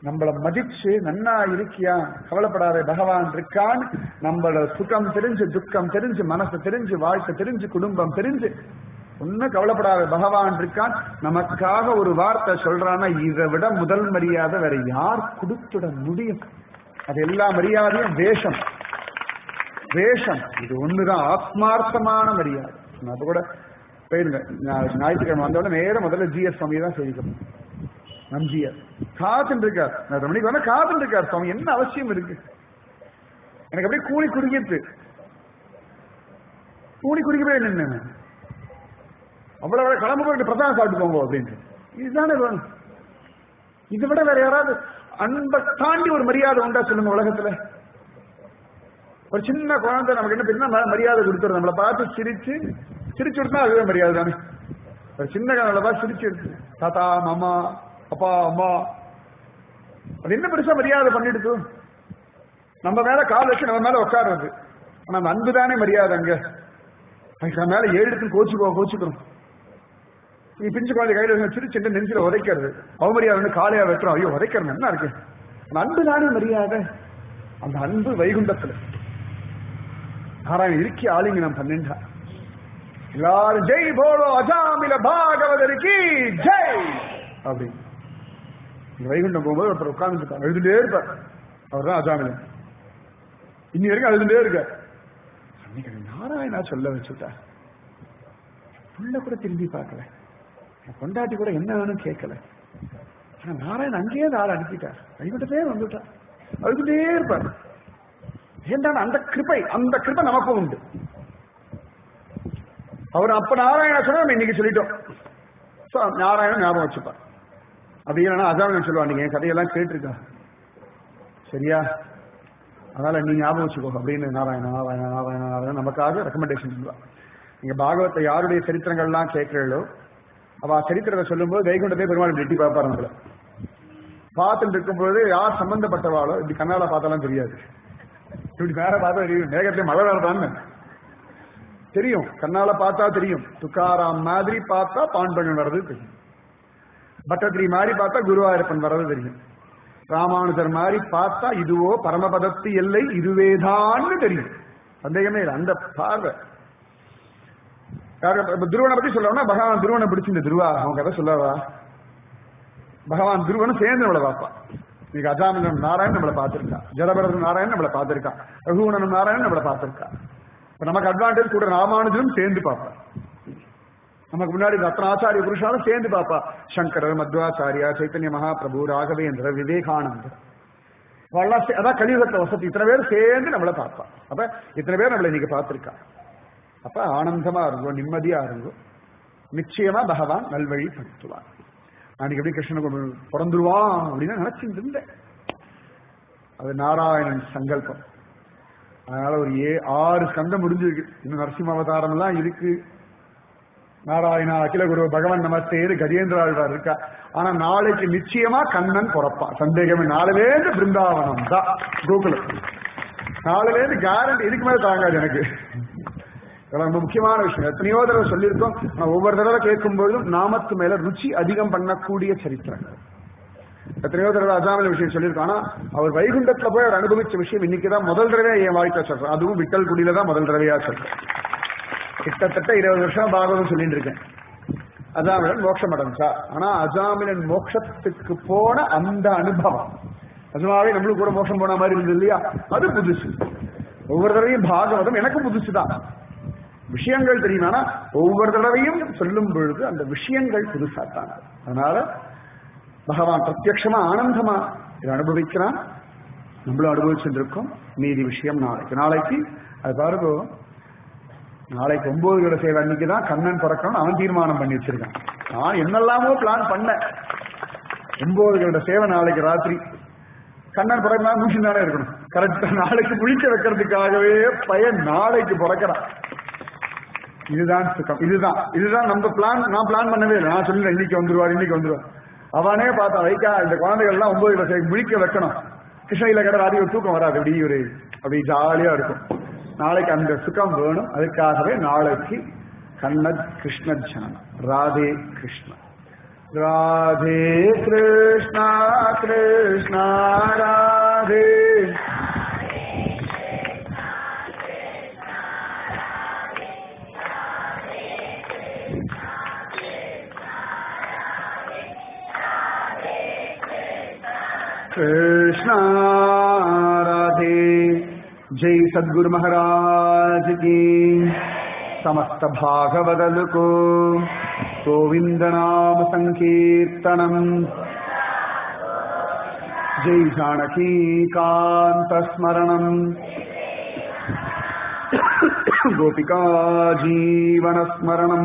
நம்மள மதிச்சு நன்னா இருக்கியா கவலைப்படாத பகவான் இருக்கான் நம்மள சுகம் தெரிஞ்சு துக்கம் தெரிஞ்சு மனசு தெரிஞ்சு வாழ்க்கை தெரிஞ்சு குடும்பம் தெரிஞ்சு ஒன்னும் கவலைப்படாத பகவான் இருக்கான் நமக்காக ஒரு வார்த்தை சொல்றான்னா இதை விட முதல் மரியாதை வேற யார் கொடுத்துட முடியும் அது எல்லா மரியாதையும் வேஷம் வேஷம் இது ஒண்ணுதான் ஆத்மார்த்தமான மரியாதை நான் அப்ப கூட போயிருங்க ஞா- ஞாயிற்றுக்கிழமை வந்தோடனே நேரம் முதல்ல ஜிஎஸ் சுவாமி தான் சேவிக்கணும் நம் ஜிஎஸ் காத்துட்டு இருக்கார் நான் ரெண்டு மணிக்கு வந்தா காத்துட்டு இருக்கார் சுவாமி என்ன அவசியம் இருக்கு எனக்கு அப்படியே கூலி குறுகிட்டு கூலி குறுகி போய் நின்று அவ்வளவு கிளம்ப போயிட்டு பிரசாதம் சாப்பிட்டு போங்க அப்படின்ட்டு இதுதானே வேணும் இதை விட வேற யாராவது அன்பை தாண்டி ஒரு மரியாதை உண்டா சொல்லுங்க உலகத்துல ஒரு சின்ன குழந்தை நமக்கு என்ன பெரிய மரியாதை கொடுத்துரும் நம்மளை பார்த்து சிரிச்சு சிரிச்சு விட்டுனா அதுவே மரியாதை தானே ஒரு சின்ன குழந்தை பார்த்து சிரிச்சு எடுத்து தாத்தா மாமா அப்பா அம்மா அது என்ன பெருசா மரியாதை பண்ணிடுது நம்ம மேல கால் வச்சு நம்ம மேல உட்காருறது ஆனா அந்த அன்பு தானே மரியாதை அங்க அதுக்கு நம்ம மேல ஏழு இடத்துல கோச்சுக்கோ கோச்சுக்கிறோம் நீ பிஞ்சு குழந்தை கையில வச்சு சிரிச்சுட்டு நெஞ்சில உதைக்கிறது அவமரியாதை வந்து காலையா வெட்டுறோம் ஐயோ உதைக்கிறது என்ன இருக்கு அந்த அன்பு தானே மரியாதை அந்த அன்பு வைகுண்டத்துல நாராயணன் இருக்கி ஆலிங்கனம் பன்னெண்டா எல்லாரும் ஜெய் போலோ அஜாமில பாகவதருக்கு ஜெய் அப்படி இந்த வைகுண்டம் போகும்போது ஒருத்தர் உட்கார்ந்துருப்பார் எழுதுட்டே இருப்பார் அவர் தான் அஜாமிலம் இன்னி வரைக்கும் எழுதுட்டே இருக்கார் அன்னைக்கு நாராயணா சொல்ல வச்சுட்டார் புள்ள கூட திரும்பி பார்க்கல என் கொண்டாட்டி கூட என்ன வேணும் கேட்கல ஆனா நாராயணன் அங்கேயே இந்த ஆள் அனுப்பிட்டார் வைகுண்டத்தே வந்துட்டார் அழுதுட்டே இருப்பார் ஏன்டான அந்த கிருபை அந்த கிருபை நமக்கும் உண்டு அவர் அப்ப நாராயண சொன்னா நம்ம இன்னைக்கு சொல்லிட்டோம் So, நாராயணன் ஞாபகம் வச்சுப்பார் அப்படி இல்லைன்னா அதான் சொல்லுவா நீங்க என் கதையெல்லாம் கேட்டிருக்கா சரியா அதனால நீ ஞாபகம் வச்சுக்கோ அப்படின்னு நாராயண நாராயண நாராயண நாராயண நமக்காக ரெக்கமெண்டேஷன் சொல்லுவா நீங்க பாகவத்தை யாருடைய சரித்திரங்கள்லாம் கேட்கிறீங்களோ அவ சரித்திரத்தை சொல்லும்போது வைகுண்டத்தை பெருமாள் இப்படி எட்டி பார்ப்பாரு நம்மள பார்த்துட்டு இருக்கும்போது யார் சம்பந்தப்பட்டவாளோ இப்படி கண்ணால பார்த்தாலும் தெரியாது இப்படி மேல பார்த்தா தெரியும் மேகத்தை மழை வரதான்னு தெரியும் கண்ணால பார்த்தா தெரியும் துக்காராம் மாதிரி பார்த்தா பாண்டவன் வர்றது தெரியும் பட்டத்திரி மாதிரி பார்த்தா குருவாயூரப்பன் வர்றது தெரியும் ராமானுஜர் மாதிரி பார்த்தா இதுவோ பரமபதத்து எல்லை இதுவேதான்னு தெரியும் சந்தேகமே இல்லை அந்த பார்வை யாரு இப்ப துருவனை பத்தி சொல்லணும்னா பகவான் துருவனை பிடிச்சிருந்த துருவா அவன் கதை சொல்லவா பகவான் துருவனும் சேர்ந்து நம்மளை பார்ப்பான் இன்னைக்கு அஜாமினம் நாராயணன் நம்மளை பார்த்திருக்கா ஜலபரதன் நாராயணன் நம்மளை பார்த்திருக்கா ரகுகுணன் நாராயணன் நம்மளை பார்த்திருக்கா இப்ப நமக்கு அட்வான்டேஜ் கூட ராமானுஜனும் சேர்ந்து பார்ப்பா நமக்கு முன்னாடி ரத்ன ஆச்சாரிய புருஷாலும் சேர்ந்து பார்ப்பா சங்கரர் மத்வாச்சாரியா சைத்தன்ய மகாபிரபு ராகவேந்திர விவேகானந்தர் இவெல்லாம் சே- அதான் கலியுகத்துல வசதி இத்தனை பேர் சேர்ந்து நம்மளை பார்ப்பா அப்ப இத்தனை பேர் நம்மளை இன்னைக்கு பார்த்திருக்கா அப்ப ஆனந்தமா இருக்கும் நிம்மதியா இருக்கும் நிச்சயமா பகவான் நல்வழி படுத்துவான் அன்னைக்கு எப்படி கிருஷ்ணனுக்கு பிறந்துருவான் அப்படின்னு நினைச்சிட்டு இருந்தேன் அது நாராயணன் சங்கல்பம் அதனால ஒரு ஏ ஆறு ஸ்கந்தம் முடிஞ்சிருக்கு இன்னும் நரசிம்ம அவதாரம் எல்லாம் இருக்கு நாராயணா அகில குரு பகவான் நமஸ்தேரு கஜேந்திர ஆழ்வார் இருக்கா ஆனா நாளைக்கு நிச்சயமா கண்ணன் பிறப்பான் சந்தேகமே நாளிலேருந்து பிருந்தாவனம் தான் கோகுலம் நாளிலேருந்து கேரண்டி இதுக்கு மேல தாங்காது எனக்கு இதெல்லாம் ரொம்ப முக்கியமான விஷயம் எத்தனையோ தடவை சொல்லியிருக்கோம் ஆனா ஒவ்வொரு தடவை கேட்கும் பொழுதும் நாமத்து மேல ருச்சி அதிகம் பண்ணக்கூடிய சரித்திரங்கள் எத்தனையோ தடவை அஜாமில விஷயம் சொல்லியிருக்கோம் ஆனா அவர் வைகுண்டத்துல போய் அவர் அனுபவிச்ச விஷயம் இன்னைக்குதான் முதல் தடவையா என் வாழ்க்கை சொல்றேன் அதுவும் விட்டல் குடியில தான் முதல் தடவையா சொல்றேன் கிட்டத்தட்ட இருபது வருஷம் பாகவதம் சொல்லிட்டு இருக்கேன் அஜாமிலன் மோட்சம் அடைஞ்சா ஆனா அஜாமிலன் மோட்சத்துக்கு போன அந்த அனுபவம் நிஜமாவே நம்மளுக்கு கூட மோட்சம் போன மாதிரி இருந்தது இல்லையா அது புதுசு ஒவ்வொரு தடவையும் பாகவதம் எனக்கு புதுசுதான் விஷயங்கள் தெரியும் ஆனா ஒவ்வொரு தடவையும் சொல்லும் பொழுது அந்த விஷயங்கள் புதுசா தான் அதனால பகவான் பிரத்யக்ஷமா ஆனந்தமா இதை அனுபவிக்கிறான் நம்மளும் அனுபவிச்சுட்டு இருக்கோம் மீதி விஷயம் நாளைக்கு நாளைக்கு அது பாருங்க நாளைக்கு ஒன்பது கிட சேவை அன்னைக்கு தான் கண்ணன் பிறக்கணும் அவன் தீர்மானம் பண்ணி வச்சிருக்கான் நான் என்னெல்லாமோ பிளான் பண்ணேன் ஒன்பது கிட சேவை நாளைக்கு ராத்திரி கண்ணன் பிறக்கணும் முடிச்சு தானே இருக்கணும் கரெக்டா நாளைக்கு முழிக்க வைக்கிறதுக்காகவே பையன் நாளைக்கு பிறக்கிறான் இதுதான் சுகம் இதுதான் இதுதான் நம்ம பிளான் நான் பிளான் பண்ணவே இல்லை நான் சொல்லுறேன் இன்னைக்கு வந்துருவார் இன்னைக்கு வந்துருவார் அவனே பார்த்தா வைக்கா இந்த குழந்தைகள் எல்லாம் ஒன்பது கிலோ முழிக்க வைக்கணும் கிருஷ்ணகிரியில கடை ராதி ஒரு தூக்கம் வராது அப்படி ஒரு அப்படி ஜாலியா இருக்கும் நாளைக்கு அந்த சுகம் வேணும் அதுக்காகவே நாளைக்கு கண்ணத் கிருஷ்ண ஜானம் ராதே கிருஷ்ணா राधे कृष्णा कृष्णा राधे कृष्णा राधे जय सद्गुरु महाराज की समस्त भागवदल को गोविंद नाम संकीर्तनम जय जानकी कांत स्मरणम गोपिका जीवन स्मरणम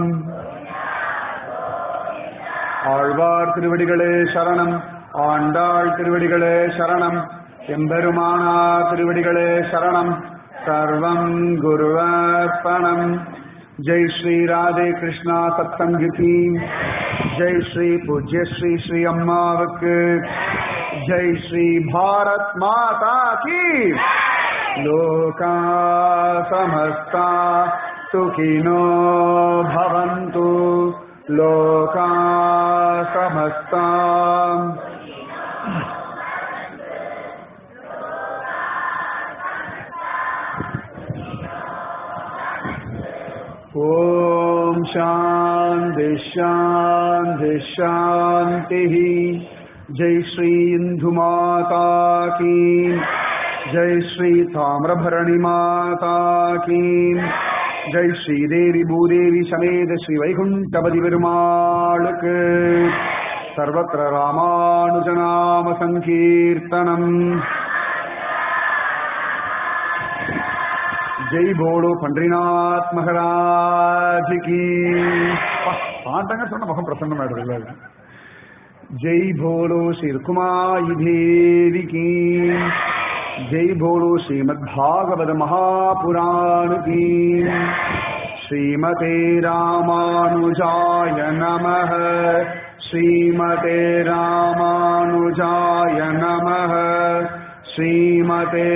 ஆழ்வார் திருவடிகளே சரணம் ஆண்டாள் திருவடிகளே சரணம் எம்பெருமானா திருவடிகளே சரணம் சர்வம் குருவர்ப்பணம் ஜெய் ஸ்ரீ ராதே கிருஷ்ணா சத்தங்கிருதி ஜெய் ஸ்ரீ பூஜ்ய ஸ்ரீ ஸ்ரீ அம்மாவுக்கு ஜெய் ஸ்ரீ பாரத் மாதா கி லோகா சமஸ்தா சுகினோ பவந்து लोका समस्ता ॐ शान्ति शान्ति शान्तिः जय श्री इन्दुमाता की जय श्री ताम्रभरणि माता की ஜெய் ஸ்ரீதேவி பூதேவி சமேத ஸ்ரீ வைகுண்டபதி பெருமாளுக்கு சர்வத்திர ராமானுஜநாம சங்கீர்த்தனம் ஜெய் போலோ பன்றிநாத் மகராஜ் கி பாட்டங்க சொன்ன முகம் பிரசன்னமாயிடுது ஜெய் போலோ ஸ்ரீ ருக்குமாயி தேவி கி जय बोलो श्रीमद् भागवत महापुराण की श्रीमते रामानुजाय नमः श्रीमते रामानुजाय नमः श्रीमते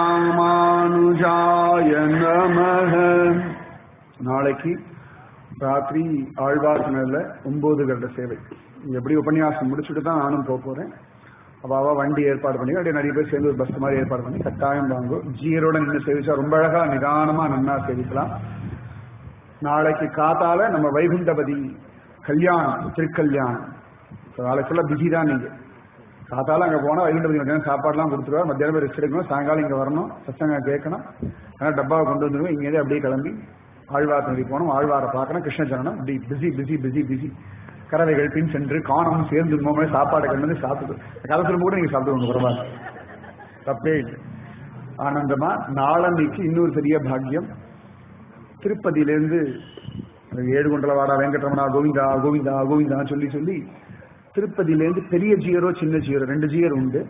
ராமானுஜாய நமः நாளைக்கு ராத்திரி ஆழ்வாசனில் ஒன்பது கருட சேவை எப்படி உபன்யாசம் முடிச்சுட்டு தான் நானும் போக போறேன் அவாவா வண்டி ஏற்பாடு பண்ணி அப்படியே நிறைய பேர் சேர்ந்து ஒரு பஸ் மாதிரி ஏற்பாடு பண்ணி கட்டாயம் வாங்கும் ஜீரோட நின்று சேவிச்சா ரொம்ப அழகா நிதானமா நன்னா சேவிக்கலாம் நாளைக்கு காத்தால நம்ம வைகுண்டபதி கல்யாணம் திருக்கல்யாணம் நாளைக்கு ஃபுல்லா பிஸி தான் நீங்க காத்தால அங்க போனா வைகுண்டபதி மத்தியானம் சாப்பாடுலாம் கொடுத்துருவார் மத்தியானம் போய் ரெஸ்ட் எடுக்கணும் சாயங்காலம் இங்க வரணும் சத்தங்க கேட்கணும் ஆனால் டப்பாவை கொண்டு வந்துருவோம் இங்கே அப்படியே கிளம்பி ஆழ்வார் நதி போனோம் ஆழ்வாரை பார்க்கணும் கிருஷ்ணச்சரணம் இப்படி பிஸி பிஸி பிஸி பிஸி கறவைகள் பின் சென்று காணம் சேர்ந்து மோமே சாப்பாடு கண்டு சாப்பிட்டு காலத்தில் கூட நீங்க சாப்பிட்டு பரவாயில்ல தப்பே இல்லை ஆனந்தமா நாளன்னைக்கு இன்னொரு பெரிய பாக்கியம் திருப்பதியிலேருந்து ஏழு குண்டல வாடா வெங்கட்ரமணா கோவிந்தா கோவிந்தா கோவிந்தா சொல்லி சொல்லி திருப்பதியிலேருந்து பெரிய ஜியரோ சின்ன ஜியரோ ரெண்டு ஜியர் உண்டு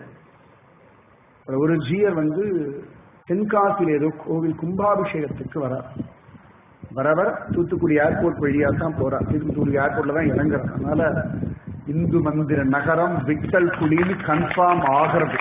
ஒரு ஜியர் வந்து தென்காசியில் ஏதோ கோவில் கும்பாபிஷேகத்துக்கு வரார் வரவர் தூத்துக்குடி ஏர்போர்ட் வழியா தான் போறா தூத்துக்குடி ஏர்போர்ட்ல தான் இறங்குறான் அதனால இந்து மந்திர நகரம் விட்டல் குடின்னு கன்ஃபார்ம் ஆகிறது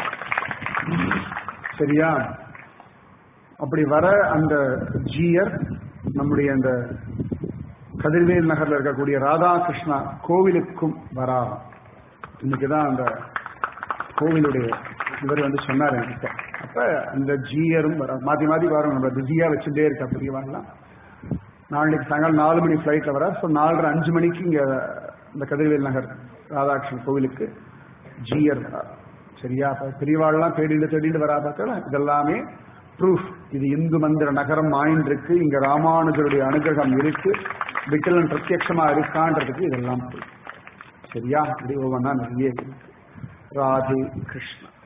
சரியா அப்படி வர அந்த ஜியர் நம்முடைய அந்த கதிர்வேல் நகர்ல இருக்கக்கூடிய ராதாகிருஷ்ணா கோவிலுக்கும் வராராம் இன்னைக்குதான் அந்த கோவிலுடைய இவர் வந்து சொன்னார் என்கிட்ட அப்ப அந்த ஜியரும் வர மாத்தி மாத்தி வரும் நம்ம பிஸியா வச்சுட்டே இருக்க பெரியவாங்கலாம் நாளைக்கு சாயங்காலம் நாலு மணி ஃப்ளைட்ல வர ஸோ நாலரை அஞ்சு மணிக்கு இங்க இந்த கதிர்வேல் நகர் ராதாகிருஷ்ணன் கோவிலுக்கு ஜியர் வரார் சரியா அப்ப பெரியவாள்லாம் தேடிட்டு தேடிட்டு வரா பார்த்தா இதெல்லாமே ப்ரூஃப் இது இந்து மந்திர நகரம் ஆயின்றிருக்கு இங்க ராமானுஜருடைய அனுகிரகம் இருக்கு விட்டலன் பிரத்யட்சமா இருக்கான்றதுக்கு இதெல்லாம் proof. சரியா இப்படி ஒவ்வொன்றா நிறைய இருக்கு ராதே கிருஷ்ணா